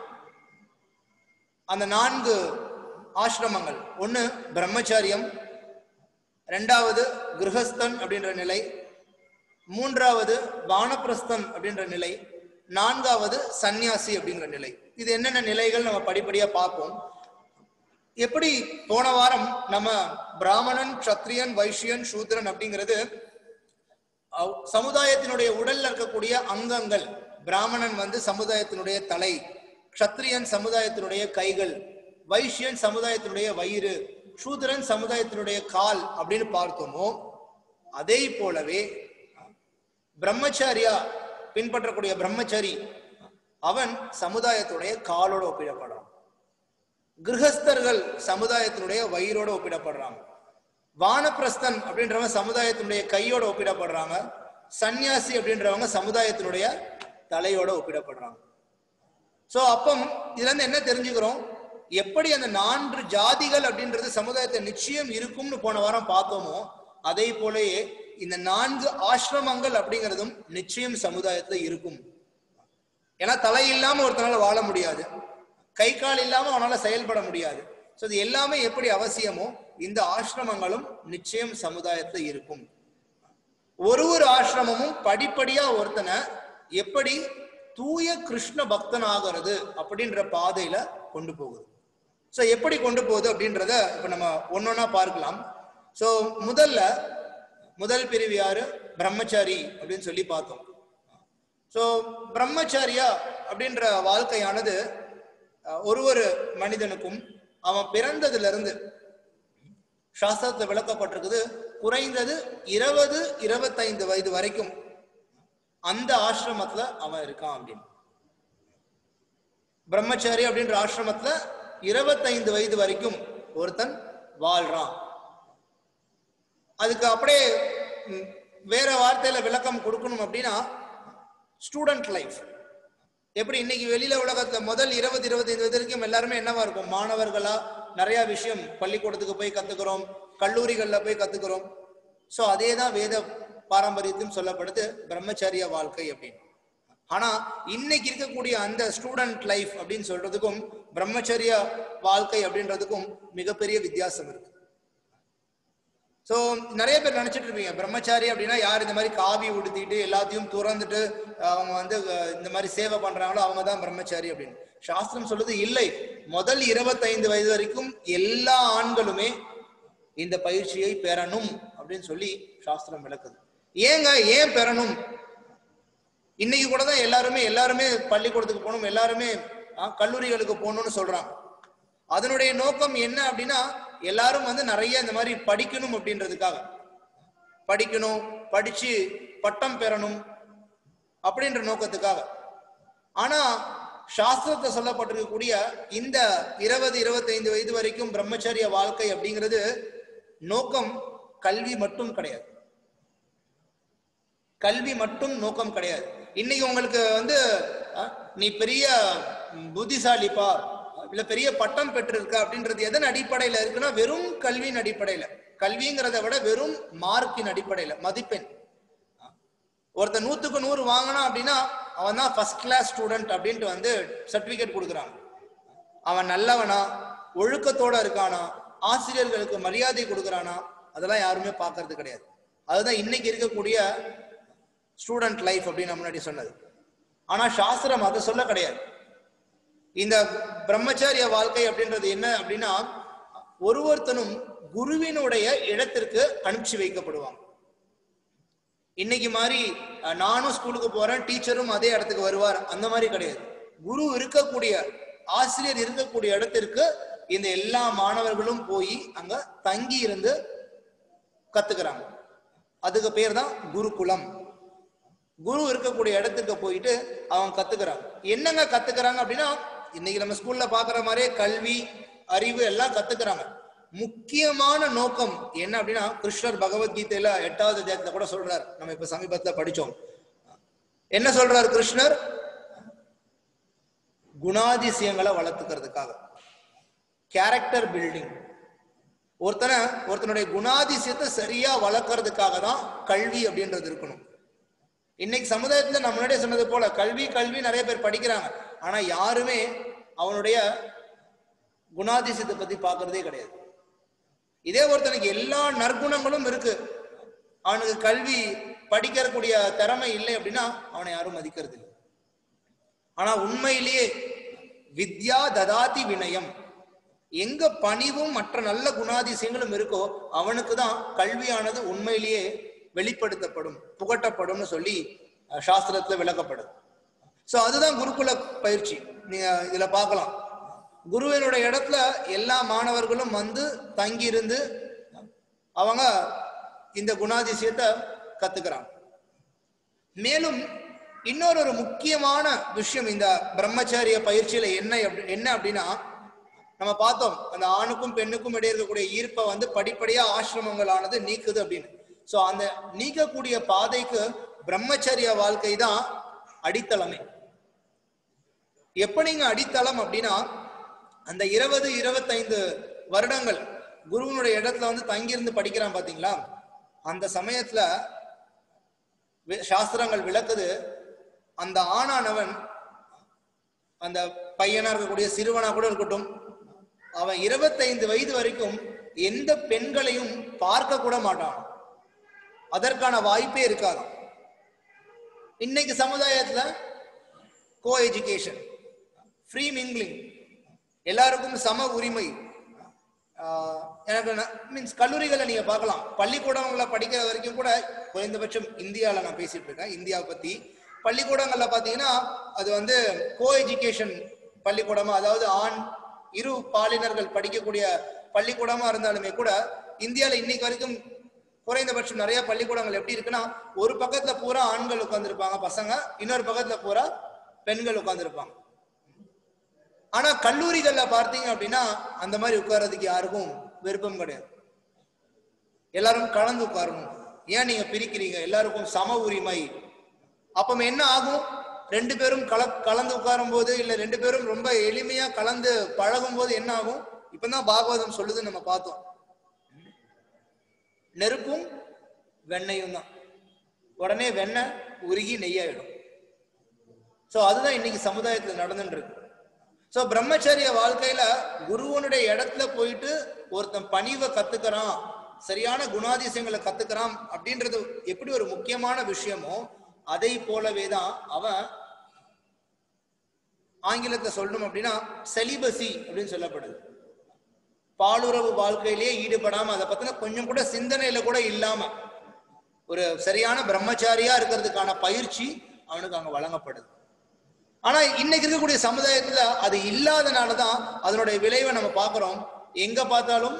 அந்த நான்கு ஆசிரமங்கள் ஒன்று பிரம்மச்சாரியம் ரெண்டாவது கிரகஸ்தன் அப்படின்ற நிலை மூன்றாவது வானப்பிரஸ்தன் அப்படின்ற நிலை நான்காவது சந்நியாசி அப்படிங்கிற நிலை இது என்னென்ன நிலைகள் நம்ம படிப்படியா பார்ப்போம் எப்படி போன வாரம் நம்ம பிராமணன் சத்திரியன் வைஷ்யன் சூத்ரன் அப்படிங்கிறது அவ்- சமுதாயத்தினுடைய உடல்ல இருக்கக்கூடிய அங்கங்கள் பிராமணன் வந்து சமுதாயத்தினுடைய தலை க்ஷத்ரியன் சமுதாயத்தினுடைய கைகள் வைஷ்யன் சமுதாயத்தினுடைய வயிறு சூத்ரன் சமுதாயத்தினுடைய கால் அப்படின்னு பார்த்தோமோ அதே போலவே பிரம்மச்சாரியா பின்பற்றக்கூடிய பிரம்மச்சாரி அவன் சமுதாயத்துடைய காலோட ஒப்பிடப்படுறான் கிரகஸ்தர்கள் சமுதாயத்தினுடைய வயிறோட ஒப்பிடப்படுறாங்க வானப்பிரஸ்தன் அப்படின்றவங்க சமுதாயத்தினுடைய கையோட ஒப்பிடப்படுறாங்க சந்நியாசி அப்படின்றவங்க சமுதாயத்தினுடைய தலையோட ஒப்பிடப்படுறாங்க சோ அப்பம் இதுல இருந்து என்ன தெரிஞ்சுக்கிறோம் எப்படி அந்த நான்கு ஜாதிகள் அப்படின்றது சமுதாயத்தை நிச்சயம் இருக்கும்னு போன வாரம் பார்த்தோமோ அதே போலயே இந்த நான்கு ஆசிரமங்கள் அப்படிங்கிறதும் நிச்சயம் சமுதாயத்துல இருக்கும் ஏன்னா தலை இல்லாம ஒருத்தனால வாழ முடியாது கை கால் இல்லாம அவனால செயல்பட முடியாது சோ இது எல்லாமே எப்படி அவசியமோ இந்த ஆசிரமங்களும் நிச்சயம் சமுதாயத்துல இருக்கும் ஒரு ஒரு ஆசிரமமும் படிப்படியா ஒருத்தனை எப்படி தூய கிருஷ்ண பக்தன் ஆகிறது அப்படின்ற பாதையில கொண்டு போகுது சோ எப்படி கொண்டு போகுது அப்படின்றத இப்ப நம்ம ஒன்னொன்னா பார்க்கலாம் சோ முதல்ல முதல் பிரிவு யாரு பிரம்மச்சாரி அப்படின்னு சொல்லி பார்த்தோம் சோ பிரம்மச்சாரியா அப்படின்ற வாழ்க்கையானது அஹ், ஒரு ஒரு மனிதனுக்கும் அவன் பிறந்ததுல இருந்து சாஸ்திரத்துல விளக்கப்பட்டிருக்குது குறைந்தது இருபது இருபத்தைந்து வயது வரைக்கும் அந்த ஆசிரமத்துல அவன் இருக்கான் அப்படின்னு பிரம்மச்சாரி அப்படின்ற ஆசிரமத்துல இருபத்தைந்து வயது வரைக்கும் ஒருத்தன் வாழ்றான் அதுக்கு அப்படியே ம், வேற வார்த்தையில விளக்கம் கொடுக்கணும் அப்படின்னா ஸ்டூடெண்ட் லைஃப் எப்படி இன்னைக்கு வெளியில உலகத்துல முதல் இருபது இருபத்தைந்து வயது வரைக்கும் எல்லாருமே என்னவா இருக்கும் மாணவர்களா நிறைய விஷயம் பள்ளிக்கூடத்துக்கு போய் கத்துக்கிறோம் கல்லூரிகள்ல போய் கத்துக்கிறோம் சோ அதே தான் வேத பாரம்பரியத்தையும் சொல்லப்படுது பிரம்மச்சரிய வாழ்க்கை அப்படின்னு ஆனா இன்னைக்கு இருக்கக்கூடிய அந்த ஸ்டூடெண்ட் லைஃப் அப்படின்னு சொல்றதுக்கும் பிரம்மச்சரிய வாழ்க்கை அப்படின்றதுக்கும் மிகப்பெரிய வித்தியாசம் இருக்கு சோ நிறைய பேர் நினைச்சிட்டு இருப்பீங்க பிரம்மச்சாரி அப்படின்னா யார் இந்த மாதிரி காவி உடுத்திட்டு எல்லாத்தையும் துறந்துட்டு அவங்க வந்து அஹ், இந்த மாதிரி சேவை பண்றாங்களோ அவங்க தான் பிரம்மச்சாரி அப்படின்னு சாஸ்திரம் சொல்லுது இல்லை முதல் இருபத்தைந்து வயது வரைக்கும் எல்லா ஆண்களுமே இந்த பயிற்சியை பெறணும் அப்படின்னு சொல்லி சாஸ்திரம் விளக்குது ஏங்க ஏன் பெறணும் இன்னைக்கு கூட தான் எல்லாருமே எல்லாருமே பள்ளிக்கூடத்துக்கு போகணும் எல்லாருமே ஆ, கல்லூரிகளுக்கு போகணும்னு சொல்றாங்க அதனுடைய நோக்கம் என்ன அப்படின்னா எல்லாரும் வந்து நிறைய இந்த மாதிரி படிக்கணும் அப்படின்றதுக்காக படிக்கணும் படிச்சு பட்டம் பெறணும் அப்படின்ற நோக்கத்துக்காக ஆனா சாஸ்திரத்தை சொல்லப்பட்டிருக்கக்கூடிய இந்த இருபது இருபத்தைந்து வயது வரைக்கும் பிரம்மச்சரிய வாழ்க்கை அப்படிங்கிறது நோக்கம் கல்வி மட்டும் கிடையாது கல்வி மட்டும் நோக்கம் கிடையாது இன்னைக்கு உங்களுக்கு வந்து அஹ், நீ பெரிய ம், புத்திசாலிப்பா இல்ல பெரிய பட்டம் பெற்றிருக்கா அப்படின்றது எதன் அடிப்படையில இருக்குன்னா வெறும் கல்வியின் அடிப்படையில கல்விங்கிறத விட வெறும் மார்க்கின் அடிப்படையில மதிப்பெண் ஒருத்தன் நூத்துக்கு நூறு வாங்கினான் அப்படின்னா அவன் தான் ஃபர்ஸ்ட் கிளாஸ் ஸ்டூடெண்ட் அப்படின்ட்டு வந்து சர்டிபிகேட் கொடுக்குறாங்க அவன் நல்லவனா ஒழுக்கத்தோட இருக்கானா ஆசிரியர்களுக்கு மரியாதை கொடுக்குறானா அதெல்லாம் யாருமே பார்க்கறது கிடையாது அதுதான் இன்னைக்கு இருக்கக்கூடிய ஸ்டூடெண்ட் லைஃப் அப்படின்னு நான் முன்னாடி சொன்னது ஆனா சாஸ்திரம் அதை சொல்ல கிடையாது இந்த பிரம்மச்சாரிய வாழ்க்கை அப்படின்றது என்ன அப்படின்னா ஒரு ஒருத்தனும் குருவினுடைய இடத்திற்கு அனுப்பிச்சு வைக்கப்படுவாங்க இன்னைக்கு மாதிரி அஹ், நானும் ஸ்கூலுக்கு போறேன் டீச்சரும் அதே இடத்துக்கு வருவார் அந்த மாதிரி கிடையாது குரு இருக்கக்கூடிய ஆசிரியர் இருக்கக்கூடிய இடத்திற்கு இந்த எல்லா மாணவர்களும் போய் அங்க தங்கி இருந்து கத்துக்கிறாங்க அதுக்கு பேர் தான் குருகுலம் குரு இருக்கக்கூடிய இடத்துக்கு போயிட்டு அவங்க கத்துக்கிறாங்க என்னங்க கத்துக்கிறாங்க அப்படின்னா இன்னைக்கு நம்ம ஸ்கூல்ல பாக்குற மாதிரியே கல்வி அறிவு எல்லாம் கத்துக்கிறாங்க முக்கியமான நோக்கம் என்ன அப்படின்னா கிருஷ்ணர் பகவத்கீதையில எட்டாவது அத்தியாயத்துல கூட சொல்றார் நம்ம இப்ப சமீபத்துல படிச்சோம் என்ன சொல்றார் கிருஷ்ணர் குணாதிசயங்களை வளர்த்துக்கிறதுக்காக கேரக்டர் பில்டிங் ஒருத்தனை ஒருத்தனுடைய குணாதிசயத்தை சரியா வளர்க்கறதுக்காக தான் கல்வி அப்படின்றது இருக்கணும் இன்னைக்கு சமுதாயத்துல நான் முன்னாடியே சொன்னது போல கல்வி கல்வி நிறைய பேர் படிக்கிறாங்க ஆனா யாருமே அவனுடைய குணாதிசயத்தை பத்தி பார்க்கறதே கிடையாது இதே ஒருத்தனுக்கு எல்லா நற்குணங்களும் இருக்கு அவனுக்கு கல்வி படிக்கக்கூடிய திறமை இல்லை அப்படின்னா அவனை யாரும் மதிக்கிறது இல்லை ஆனா உண்மையிலேயே வித்யா ததாதி வினயம் எங்க பணிவும் மற்ற நல்ல குணாதிசயங்களும் இருக்கோ அவனுக்கு தான் கல்வியானது உண்மையிலேயே வெளிப்படுத்தப்படும் புகட்டப்படும்னு சொல்லி அஹ், சாஸ்திரத்துல விளக்கப்படும் சோ அதுதான் குருகுல பயிற்சி நீங்க இதுல பார்க்கலாம் குருவினுடைய இடத்துல எல்லா மாணவர்களும் வந்து தங்கி இருந்து அவங்க இந்த குணாதிசயத்தை கத்துக்கிறாங்க மேலும் இன்னொரு ஒரு முக்கியமான விஷயம் இந்த பிரம்மச்சாரிய பயிற்சியில என்ன அப்படி- என்ன அப்படின்னா நம்ம பார்த்தோம் அந்த ஆணுக்கும் பெண்ணுக்கும் இடையே இருக்கக்கூடிய ஈர்ப்பை வந்து படிப்படியா ஆசிரமங்களானது நீக்குது அப்படின்னு சோ அந்த நீக்கக்கூடிய பாதைக்கு பிரம்மச்சரிய வாழ்க்கை தான் அடித்தளமே எப்படிங்க அடித்தளம் அப்படின்னா அந்த இருபது இருபத்தைந்து வருடங்கள் குருவனுடைய இடத்துல வந்து தங்கியிருந்து படிக்கிறான் பாத்தீங்களா அந்த சமயத்துல வி- சாஸ்திரங்கள் விளக்குது அந்த ஆணானவன் அந்த பையனா இருக்கக்கூடிய சிறுவனா கூட இருக்கட்டும் அவன் இருபத்தைந்து வயது வரைக்கும் எந்த பெண்களையும் பார்க்க கூட மாட்டான் அதற்கான வாய்ப்பே இருக்காது இன்னைக்கு சமுதாயத்துல கோ எஜுகேஷன் ஃப்ரீ மிங்கிளிங் எல்லாருக்கும் சம உரிமை ஆஹ் எனக்கு மீன்ஸ் கல்லூரிகளை நீங்க பார்க்கலாம் பள்ளிக்கூடங்களை படிக்கிற வரைக்கும் கூட குறைந்தபட்சம் இந்தியாவில் நான் பேசிட்டு இருக்கேன் இந்தியாவை பத்தி பள்ளிக்கூடங்கள்ல பாத்தீங்கன்னா அது வந்து கோ எஜுகேஷன் பள்ளிக்கூடமா அதாவது ஆண் இரு பாலினர்கள் படிக்கக்கூடிய பள்ளிக்கூடமா இருந்தாலுமே கூட இந்தியாவில் இன்னைக்கு வரைக்கும் குறைந்தபட்சம் நிறைய பள்ளிக்கூடங்கள் எப்படி இருக்குன்னா ஒரு பக்கத்துல பூரா ஆண்கள் உட்கார்ந்திருப்பாங்க பசங்க இன்னொரு பக்கத்துல பூரா பெண்கள் உட்கார்ந்திருப்பாங்க ஆனா கல்லூரிகள்ல பார்த்தீங்க அப்படின்னா அந்த மாதிரி உட்கார்றதுக்கு யாருக்கும் விருப்பம் கிடையாது எல்லாரும் கலந்து உட்காரணும் ஏன் நீங்க பிரிக்கிறீங்க எல்லாருக்கும் சம உரிமை அப்ப என்ன ஆகும் ரெண்டு பேரும் கல கலந்து உட்காரும் போது இல்ல ரெண்டு பேரும் ரொம்ப எளிமையா கலந்து பழகும் போது என்ன ஆகும் இப்பதான் பாகவதம் சொல்லுது நம்ம பார்த்தோம் நெருப்பும் வெண்ணையும் தான் உடனே வெண்ணெய் உருகி நெய்யாயிடும் சோ அதுதான் இன்னைக்கு சமுதாயத்துல நடந்துட்டு இருக்கு சோ பிரம்மச்சரிய வாழ்க்கையில குருவனுடைய இடத்துல போயிட்டு ஒருத்தன் பணிவை கத்துக்கிறான் சரியான குணாதிசயங்களை கத்துக்கிறான் அப்படின்றது எப்படி ஒரு முக்கியமான விஷயமோ அதை போலவே தான் அவன் ஆங்கிலத்தை சொல்லணும் அப்படின்னா செலிபசி அப்படின்னு சொல்லப்படுது பாலுறவு வாழ்க்கையிலேயே ஈடுபடாம அதை பத்தின கொஞ்சம் கூட சிந்தனையில கூட இல்லாம ஒரு சரியான பிரம்மச்சாரியா இருக்கிறதுக்கான பயிற்சி அவனுக்கு அங்க வழங்கப்படுது ஆனா இன்னைக்கு இருக்கக்கூடிய சமுதாயத்துல அது இல்லாதனாலதான் அதனுடைய விளைவை நம்ம பார்க்கிறோம் எங்க பார்த்தாலும்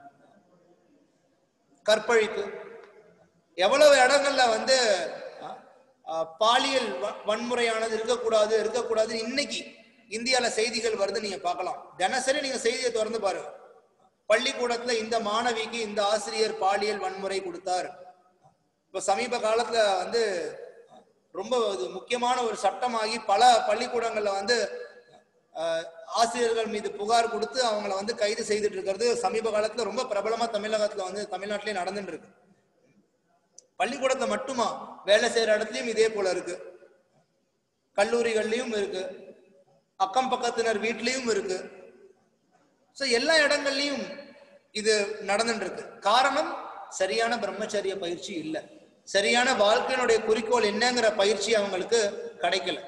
கற்பழிப்பு எவ்வளவு இடங்கள்ல வந்து அஹ், அஹ், பாலியல் வ- வன்முறையானது இருக்கக்கூடாது இருக்கக்கூடாது இன்னைக்கு இந்தியால செய்திகள் வருது நீங்க பார்க்கலாம் தினசரி நீங்க செய்தியை திறந்து பாருங்க பள்ளிக்கூடத்துல இந்த மாணவிக்கு இந்த ஆசிரியர் பாலியல் வன்முறை கொடுத்தார் இப்ப சமீப காலத்துல வந்து ரொம்ப இது முக்கியமான ஒரு சட்டமாகி பல பள்ளிக்கூடங்கள்ல வந்து அஹ், ஆசிரியர்கள் மீது புகார் கொடுத்து அவங்கள வந்து கைது செய்துட்டு இருக்கிறது சமீப காலத்துல ரொம்ப பிரபலமா தமிழகத்துல வந்து தமிழ்நாட்டிலே நடந்துட்டு இருக்கு பள்ளிக்கூடத்துல மட்டுமா வேலை செய்யற இடத்துலயும் இதே போல இருக்கு கல்லூரிகள்லயும் இருக்கு அக்கம் பக்கத்தினர் வீட்லயும் இருக்கு ஸோ எல்லா இடங்கள்லயும் இது நடந்துட்டு இருக்கு காரணம் சரியான பிரம்மச்சரிய பயிற்சி இல்லை சரியான வாழ்க்கையினுடைய குறிக்கோள் என்னங்கிற பயிற்சி அவங்களுக்கு கிடைக்கல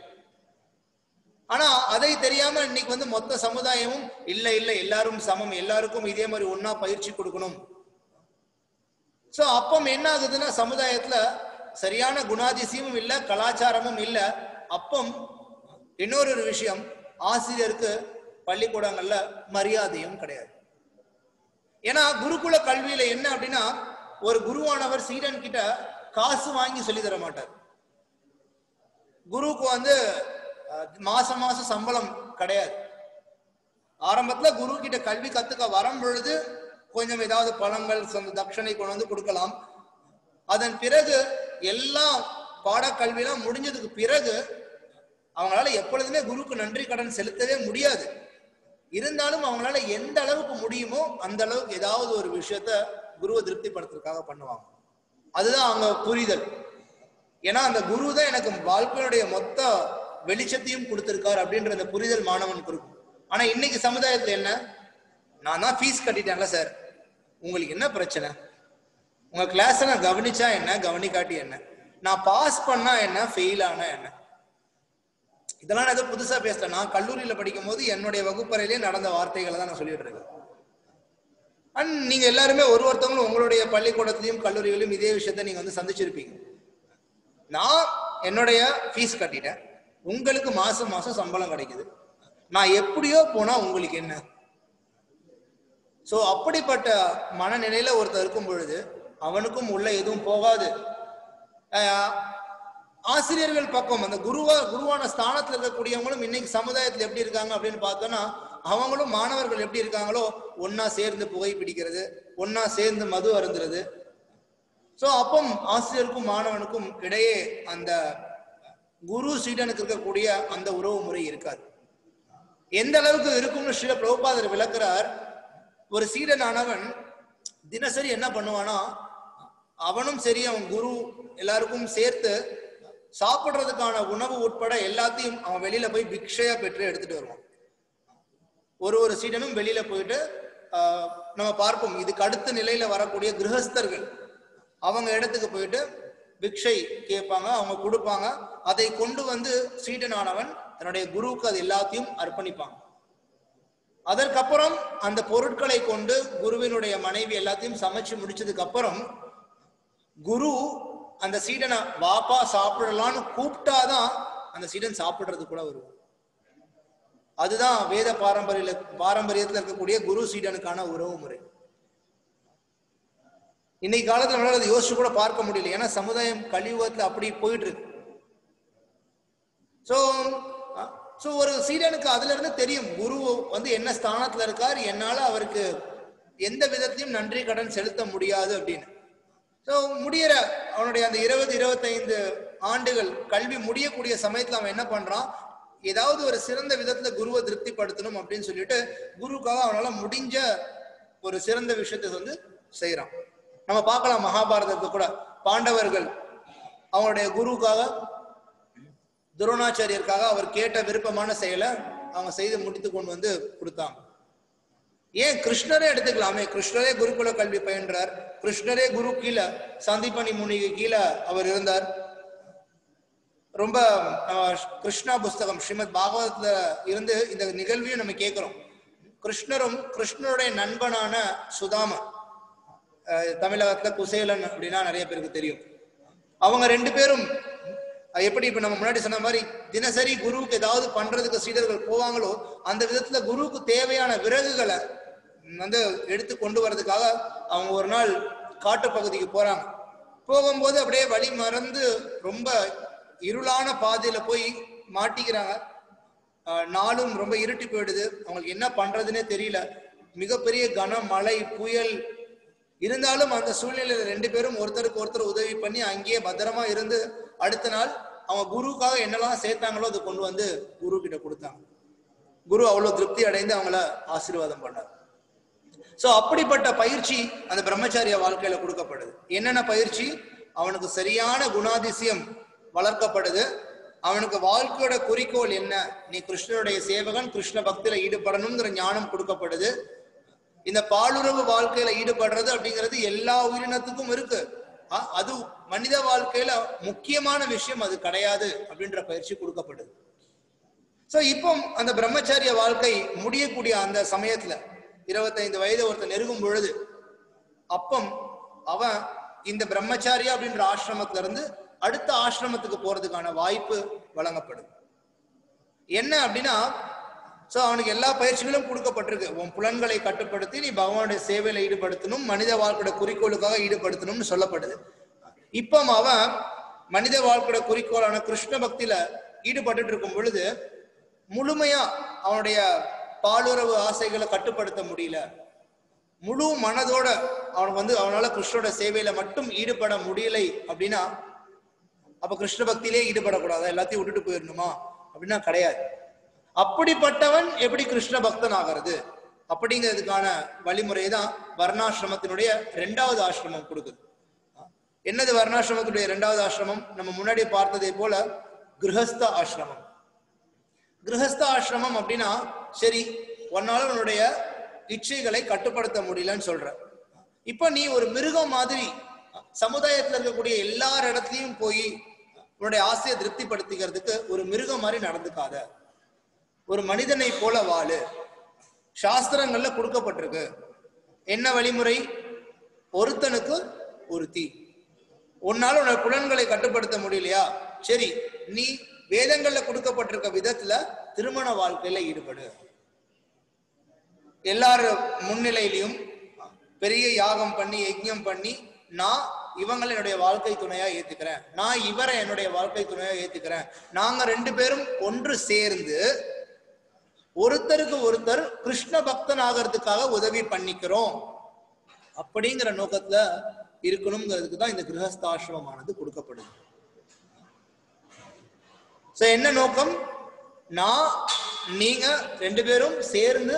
ஆனா அதை தெரியாம இன்னைக்கு வந்து மொத்த சமுதாயமும் இல்ல இல்ல எல்லாரும் சமம் எல்லாருக்கும் இதே மாதிரி ஒண்ணா பயிற்சி கொடுக்கணும் சோ அப்பம் என்ன ஆகுதுன்னா சமுதாயத்துல சரியான குணாதிசயமும் இல்ல கலாச்சாரமும் இல்ல அப்பம் இன்னொரு ஒரு விஷயம் ஆசிரியருக்கு பள்ளிக்கூடங்கள்ல மரியாதையும் கிடையாது ஏன்னா குருகுல கல்வியில என்ன அப்படின்னா ஒரு குருவானவர் சீடன் கிட்ட காசு வாங்கி சொல்லி தர மாட்டார் குருவுக்கு வந்து அஹ், மாசம் மாசம் சம்பளம் கிடையாது ஆரம்பத்துல குரு கிட்ட கல்வி கத்துக்க வரும் பொழுது கொஞ்சம் ஏதாவது பழங்கள் சொந்த தட்சணை கொண்டு வந்து கொடுக்கலாம் அதன் பிறகு எல்லா பாடக்கல்வியெல்லாம் முடிஞ்சதுக்கு பிறகு அவங்களால எப்பொழுதுமே குருவுக்கு நன்றி கடன் செலுத்தவே முடியாது இருந்தாலும் அவங்களால எந்த அளவுக்கு முடியுமோ அந்த அளவுக்கு ஏதாவது ஒரு விஷயத்த குருவை திருப்திப்படுத்துறதுக்காக பண்ணுவாங்க அதுதான் அவங்க புரிதல் ஏன்னா அந்த குரு தான் எனக்கு வாழ்க்கையுடைய மொத்த வெளிச்சத்தையும் கொடுத்திருக்காரு அப்படின்ற அந்த புரிதல் மாணவனுக்கு இருக்கும் ஆனா இன்னைக்கு சமுதாயத்துல என்ன நான் தான் ஃபீஸ் கட்டிட்டேன்ல சார் உங்களுக்கு என்ன பிரச்சனை உங்க கிளாஸை நான் கவனிச்சா என்ன கவனிக்காட்டி என்ன நான் பாஸ் பண்ணா என்ன ஃபெயில் ஆனா என்ன இதெல்லாம் நான் ஏதோ புதுசா பேசுறேன் நான் கல்லூரியில படிக்கும் போது என்னுடைய வகுப்பறையிலே நடந்த வார்த்தைகளை தான் நான் சொல்லிட்டு இருக்கேன் அண்ட் நீங்க எல்லாருமே ஒரு ஒருத்தவங்களும் உங்களுடைய பள்ளிக்கூடத்திலையும் கல்லூரிகளிலும் இதே விஷயத்த நீங்க வந்து சந்திச்சிருப்பீங்க நான் என்னுடைய ஃபீஸ் கட்டிட்டேன் உங்களுக்கு மாசம் மாசம் சம்பளம் கிடைக்குது நான் எப்படியோ போனா உங்களுக்கு என்ன சோ அப்படிப்பட்ட மனநிலையில ஒருத்தர் இருக்கும் பொழுது அவனுக்கும் உள்ள எதுவும் போகாது அஹ் ஆசிரியர்கள் பக்கம் அந்த குருவா குருவான ஸ்தானத்துல இருக்கக்கூடியவங்களும் இன்னைக்கு சமுதாயத்துல எப்படி இருக்காங்க அப்படின்னு பார்த்தோம்னா அவங்களும் மாணவர்கள் எப்படி இருக்காங்களோ ஒண்ணா சேர்ந்து புகை பிடிக்கிறது ஒண்ணா சேர்ந்து மது அருந்துறது சோ அப்பம் ஆசிரியருக்கும் மாணவனுக்கும் இடையே அந்த குரு சீடனுக்கு இருக்கக்கூடிய அந்த உறவு முறை இருக்காது எந்த அளவுக்கு இருக்கும்னு ஸ்ரீல பிரபுபாதர் விளக்குறார் ஒரு சீடனானவன் தினசரி என்ன பண்ணுவானா அவனும் சரி அவன் குரு எல்லாருக்கும் சேர்த்து சாப்பிடுறதுக்கான உணவு உட்பட எல்லாத்தையும் அவன் வெளியில போய் பிக்ஷையா பெற்று எடுத்துட்டு வருவான் ஒரு ஒரு சீடனும் வெளியில போயிட்டு ஆஹ், நம்ம பார்ப்போம் இதுக்கு அடுத்த நிலையில வரக்கூடிய கிரகஸ்தர்கள் அவங்க இடத்துக்கு போயிட்டு பிக்ஷை கேட்பாங்க அவங்க கொடுப்பாங்க அதை கொண்டு வந்து சீடனானவன் தன்னுடைய குருவுக்கு அது எல்லாத்தையும் அர்ப்பணிப்பான் அதற்கப்புறம் அந்த பொருட்களை கொண்டு குருவினுடைய மனைவி எல்லாத்தையும் சமைச்சு முடிச்சதுக்கு அப்புறம் குரு அந்த சீடனை வாப்பா சாப்பிடலான்னு கூப்பிட்டாதான் அந்த சீடன் சாப்பிடுறது கூட வருவான் அதுதான் வேத பாரம்பரிய பாரம்பரியத்தில் இருக்கக்கூடிய குரு சீடனுக்கான உறவு முறை இன்னைக்கு காலத்துல நம்மளால அதை யோசிச்சு கூட பார்க்க முடியல ஏன்னா சமுதாயம் கலியுகத்துல அப்படி போயிட்டு இருக்கு ஸோ ஸோ ஒரு சீடனுக்கு அதுல இருந்து தெரியும் குரு வந்து என்ன ஸ்தானத்துல இருக்கார் என்னால அவருக்கு எந்த விதத்திலையும் நன்றி கடன் செலுத்த முடியாது அப்படின்னு ஸோ முடியற அவனுடைய அந்த இருபது இருபத்தைந்து ஆண்டுகள் கல்வி முடியக்கூடிய சமயத்துல அவன் என்ன பண்றான் ஏதாவது ஒரு சிறந்த விதத்துல குருவை திருப்திப்படுத்தணும் அப்படின்னு சொல்லிட்டு குருவுக்காக அவனால முடிஞ்ச ஒரு சிறந்த விஷயத்தை வந்து செய்யறான் நம்ம பார்க்கலாம் மகாபாரதத்தை கூட பாண்டவர்கள் அவங்களுடைய குருவுக்காக துரோணாச்சாரியருக்காக அவர் கேட்ட விருப்பமான செயலை அவங்க செய்து முடித்து கொண்டு வந்து கொடுத்தாங்க ஏன் கிருஷ்ணரே எடுத்துக்கலாமே கிருஷ்ணரே குருகுல கல்வி பயின்றார் கிருஷ்ணரே குரு கீழே சந்திப்பனி முனிக்கு கீழே அவர் இருந்தார் ரொம்ப அஹ், கிருஷ்ணா புஸ்தகம் ஸ்ரீமத் பாகவதத்துல இருந்து இந்த நிகழ்வையும் நம்ம கேட்கிறோம் கிருஷ்ணரும் கிருஷ்ணருடைய நண்பனான சுதாமன் அஹ், தமிழகத்துல குசேலன் அப்படின்னா நிறைய பேருக்கு தெரியும் அவங்க ரெண்டு பேரும் அஹ், எப்படி இப்ப நம்ம முன்னாடி சொன்ன மாதிரி தினசரி குருவுக்கு ஏதாவது பண்றதுக்கு சீடர்கள் போவாங்களோ அந்த விதத்துல குருவுக்கு தேவையான விறகுகளை வந்து எடுத்து கொண்டு வர்றதுக்காக அவங்க ஒரு நாள் காட்டு பகுதிக்கு போறாங்க போகும்போது அப்படியே வழி மறந்து ரொம்ப இருளான பாதையில போய் மாட்டிக்கிறாங்க ஆஹ் நாளும் ரொம்ப இருட்டி போயிடுது அவங்களுக்கு என்ன பண்றதுன்னே தெரியல மிகப்பெரிய கனமழை புயல் இருந்தாலும் அந்த சூழ்நிலையில ரெண்டு பேரும் ஒருத்தருக்கு ஒருத்தர் உதவி பண்ணி அங்கேயே பத்திரமா இருந்து அடுத்த நாள் அவங்க குருவுக்காக என்னெல்லாம் சேர்த்தாங்களோ அதை கொண்டு வந்து குரு கிட்ட கொடுத்தாங்க குரு அவ்வளவு திருப்தி அடைந்து அவங்கள ஆசீர்வாதம் பண்ணார் சோ அப்படிப்பட்ட பயிற்சி அந்த பிரம்மச்சாரிய வாழ்க்கையில கொடுக்கப்படுது என்னென்ன பயிற்சி அவனுக்கு சரியான குணாதிசயம் வளர்க்கப்படுது அவனுக்கு வாழ்க்கையோட குறிக்கோள் என்ன நீ கிருஷ்ணனுடைய சேவகன் கிருஷ்ண பக்தியில ஈடுபடணுங்கிற ஞானம் கொடுக்கப்படுது இந்த பாலுறவு வாழ்க்கையில ஈடுபடுறது அப்படிங்கிறது எல்லா உயிரினத்துக்கும் இருக்கு அ- அது மனித வாழ்க்கையில முக்கியமான விஷயம் அது கிடையாது அப்படின்ற பயிற்சி கொடுக்கப்படுது சோ இப்போ அந்த பிரம்மச்சாரிய வாழ்க்கை முடியக்கூடிய அந்த சமயத்துல இருபத்தைந்து வயது ஒருத்தன் நெருங்கும் பொழுது அப்பம் அவன் இந்த பிரம்மச்சாரியா அப்படின்ற ஆசிரமத்துல இருந்து அடுத்த ஆசிரமத்துக்கு போறதுக்கான வாய்ப்பு வழங்கப்படுது என்ன அப்படின்னா சோ அவனுக்கு எல்லா பயிற்சிகளும் கொடுக்கப்பட்டிருக்கு உன் புலன்களை கட்டுப்படுத்தி நீ பகவானுடைய சேவையில ஈடுபடுத்தணும் மனித வாழ்க்கையோட குறிக்கோளுக்காக ஈடுபடுத்தணும்னு சொல்லப்படுது இப்போ அவன் மனித வாழ்க்கையோட குறிக்கோளான கிருஷ்ண பக்தியில ஈடுபட்டுட்டு இருக்கும் பொழுது முழுமையா அவனுடைய பாலுறவு ஆசைகளை கட்டுப்படுத்த முடியல முழு மனதோட அவனுக்கு வந்து அவனால கிருஷ்ணோட சேவையில மட்டும் ஈடுபட முடியலை அப்படின்னா அப்ப கிருஷ்ண பக்தியிலே ஈடுபடக்கூடாதா எல்லாத்தையும் விட்டுட்டு போயிடணுமா அப்படின்னா கிடையாது அப்படிப்பட்டவன் எப்படி கிருஷ்ண பக்தன் ஆகிறது அப்படிங்கிறதுக்கான வழிமுறை தான் வர்ணாசிரமத்தினுடைய ரெண்டாவது ஆசிரமம் கொடுக்குது என்னது வர்ணாசிரமத்துடைய ரெண்டாவது ஆசிரமம் நம்ம முன்னாடி பார்த்ததை போல கிரகஸ்த ஆசிரமம் கிரகஸ்த ஆசிரமம் அப்படின்னா சரி உன்னால உன்னுடைய இச்சைகளை கட்டுப்படுத்த முடியலன்னு சொல்ற இப்ப நீ ஒரு மிருகம் மாதிரி சமுதாயத்துல இருக்கக்கூடிய எல்லார் இடத்துலயும் போய் உன்னுடைய ஆசையை திருப்திப்படுத்திக்கிறதுக்கு ஒரு மிருகம் மாதிரி நடந்துக்காத ஒரு மனிதனை போல வாழு சாஸ்திரங்கள்ல கொடுக்கப்பட்டிருக்கு என்ன வழிமுறை ஒருத்தனுக்கு ஒருத்தி உன்னால உன்னோட புலன்களை கட்டுப்படுத்த முடியலையா சரி நீ வேதங்கள்ல கொடுக்கப்பட்டிருக்க விதத்துல திருமண வாழ்க்கையில ஈடுபடு எல்லார் முன்னிலையிலையும் பெரிய யாகம் பண்ணி யஜ்ஞம் பண்ணி நான் இவங்களை என்னுடைய வாழ்க்கை துணையா ஏத்துக்கிறேன் நான் இவரை என்னுடைய வாழ்க்கை துணையா ஏத்துக்கிறேன் நாங்க ரெண்டு பேரும் ஒன்று சேர்ந்து ஒருத்தருக்கு ஒருத்தர் கிருஷ்ண பக்தன் ஆகிறதுக்காக உதவி பண்ணிக்கிறோம் அப்படிங்கிற நோக்கத்துல இருக்கணுங்கிறதுக்கு தான் இந்த கிரகஸ்தாசிரமமானது கொடுக்கப்படுது சோ என்ன நோக்கம் நான் நீங்க ரெண்டு பேரும் சேர்ந்து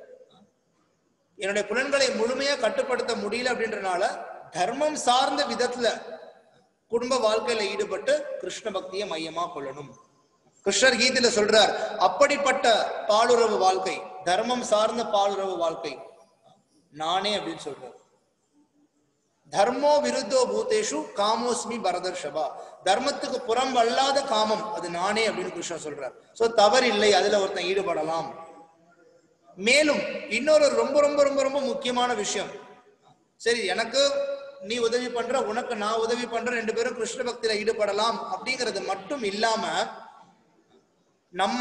என்னுடைய புலன்களை முழுமையா கட்டுப்படுத்த முடியல அப்படின்றனால தர்மம் சார்ந்த விதத்துல குடும்ப வாழ்க்கையில ஈடுபட்டு கிருஷ்ண பக்தியை மையமா கொள்ளணும் கிருஷ்ணர் கீதையில சொல்றார் அப்படிப்பட்ட பாலுறவு வாழ்க்கை தர்மம் சார்ந்த பாலுறவு வாழ்க்கை நானே அப்படின்னு சொல்றார் தர்மோ விருத்தோ பூதேஷு காமோஸ்மி பரதர்ஷபா தர்மத்துக்கு புறம் அல்லாத காமம் அது நானே அப்படின்னு கிருஷ்ணர் சொல்றார் சோ தவறு இல்லை அதுல ஒருத்தன் ஈடுபடலாம் மேலும் இன்னொரு ரொம்ப ரொம்ப ரொம்ப ரொம்ப முக்கியமான விஷயம் சரி எனக்கு நீ உதவி பண்ற உனக்கு நான் உதவி பண்றேன் ரெண்டு பேரும் கிருஷ்ண பக்தியில ஈடுபடலாம் அப்படிங்கிறது மட்டும் இல்லாம நம்ம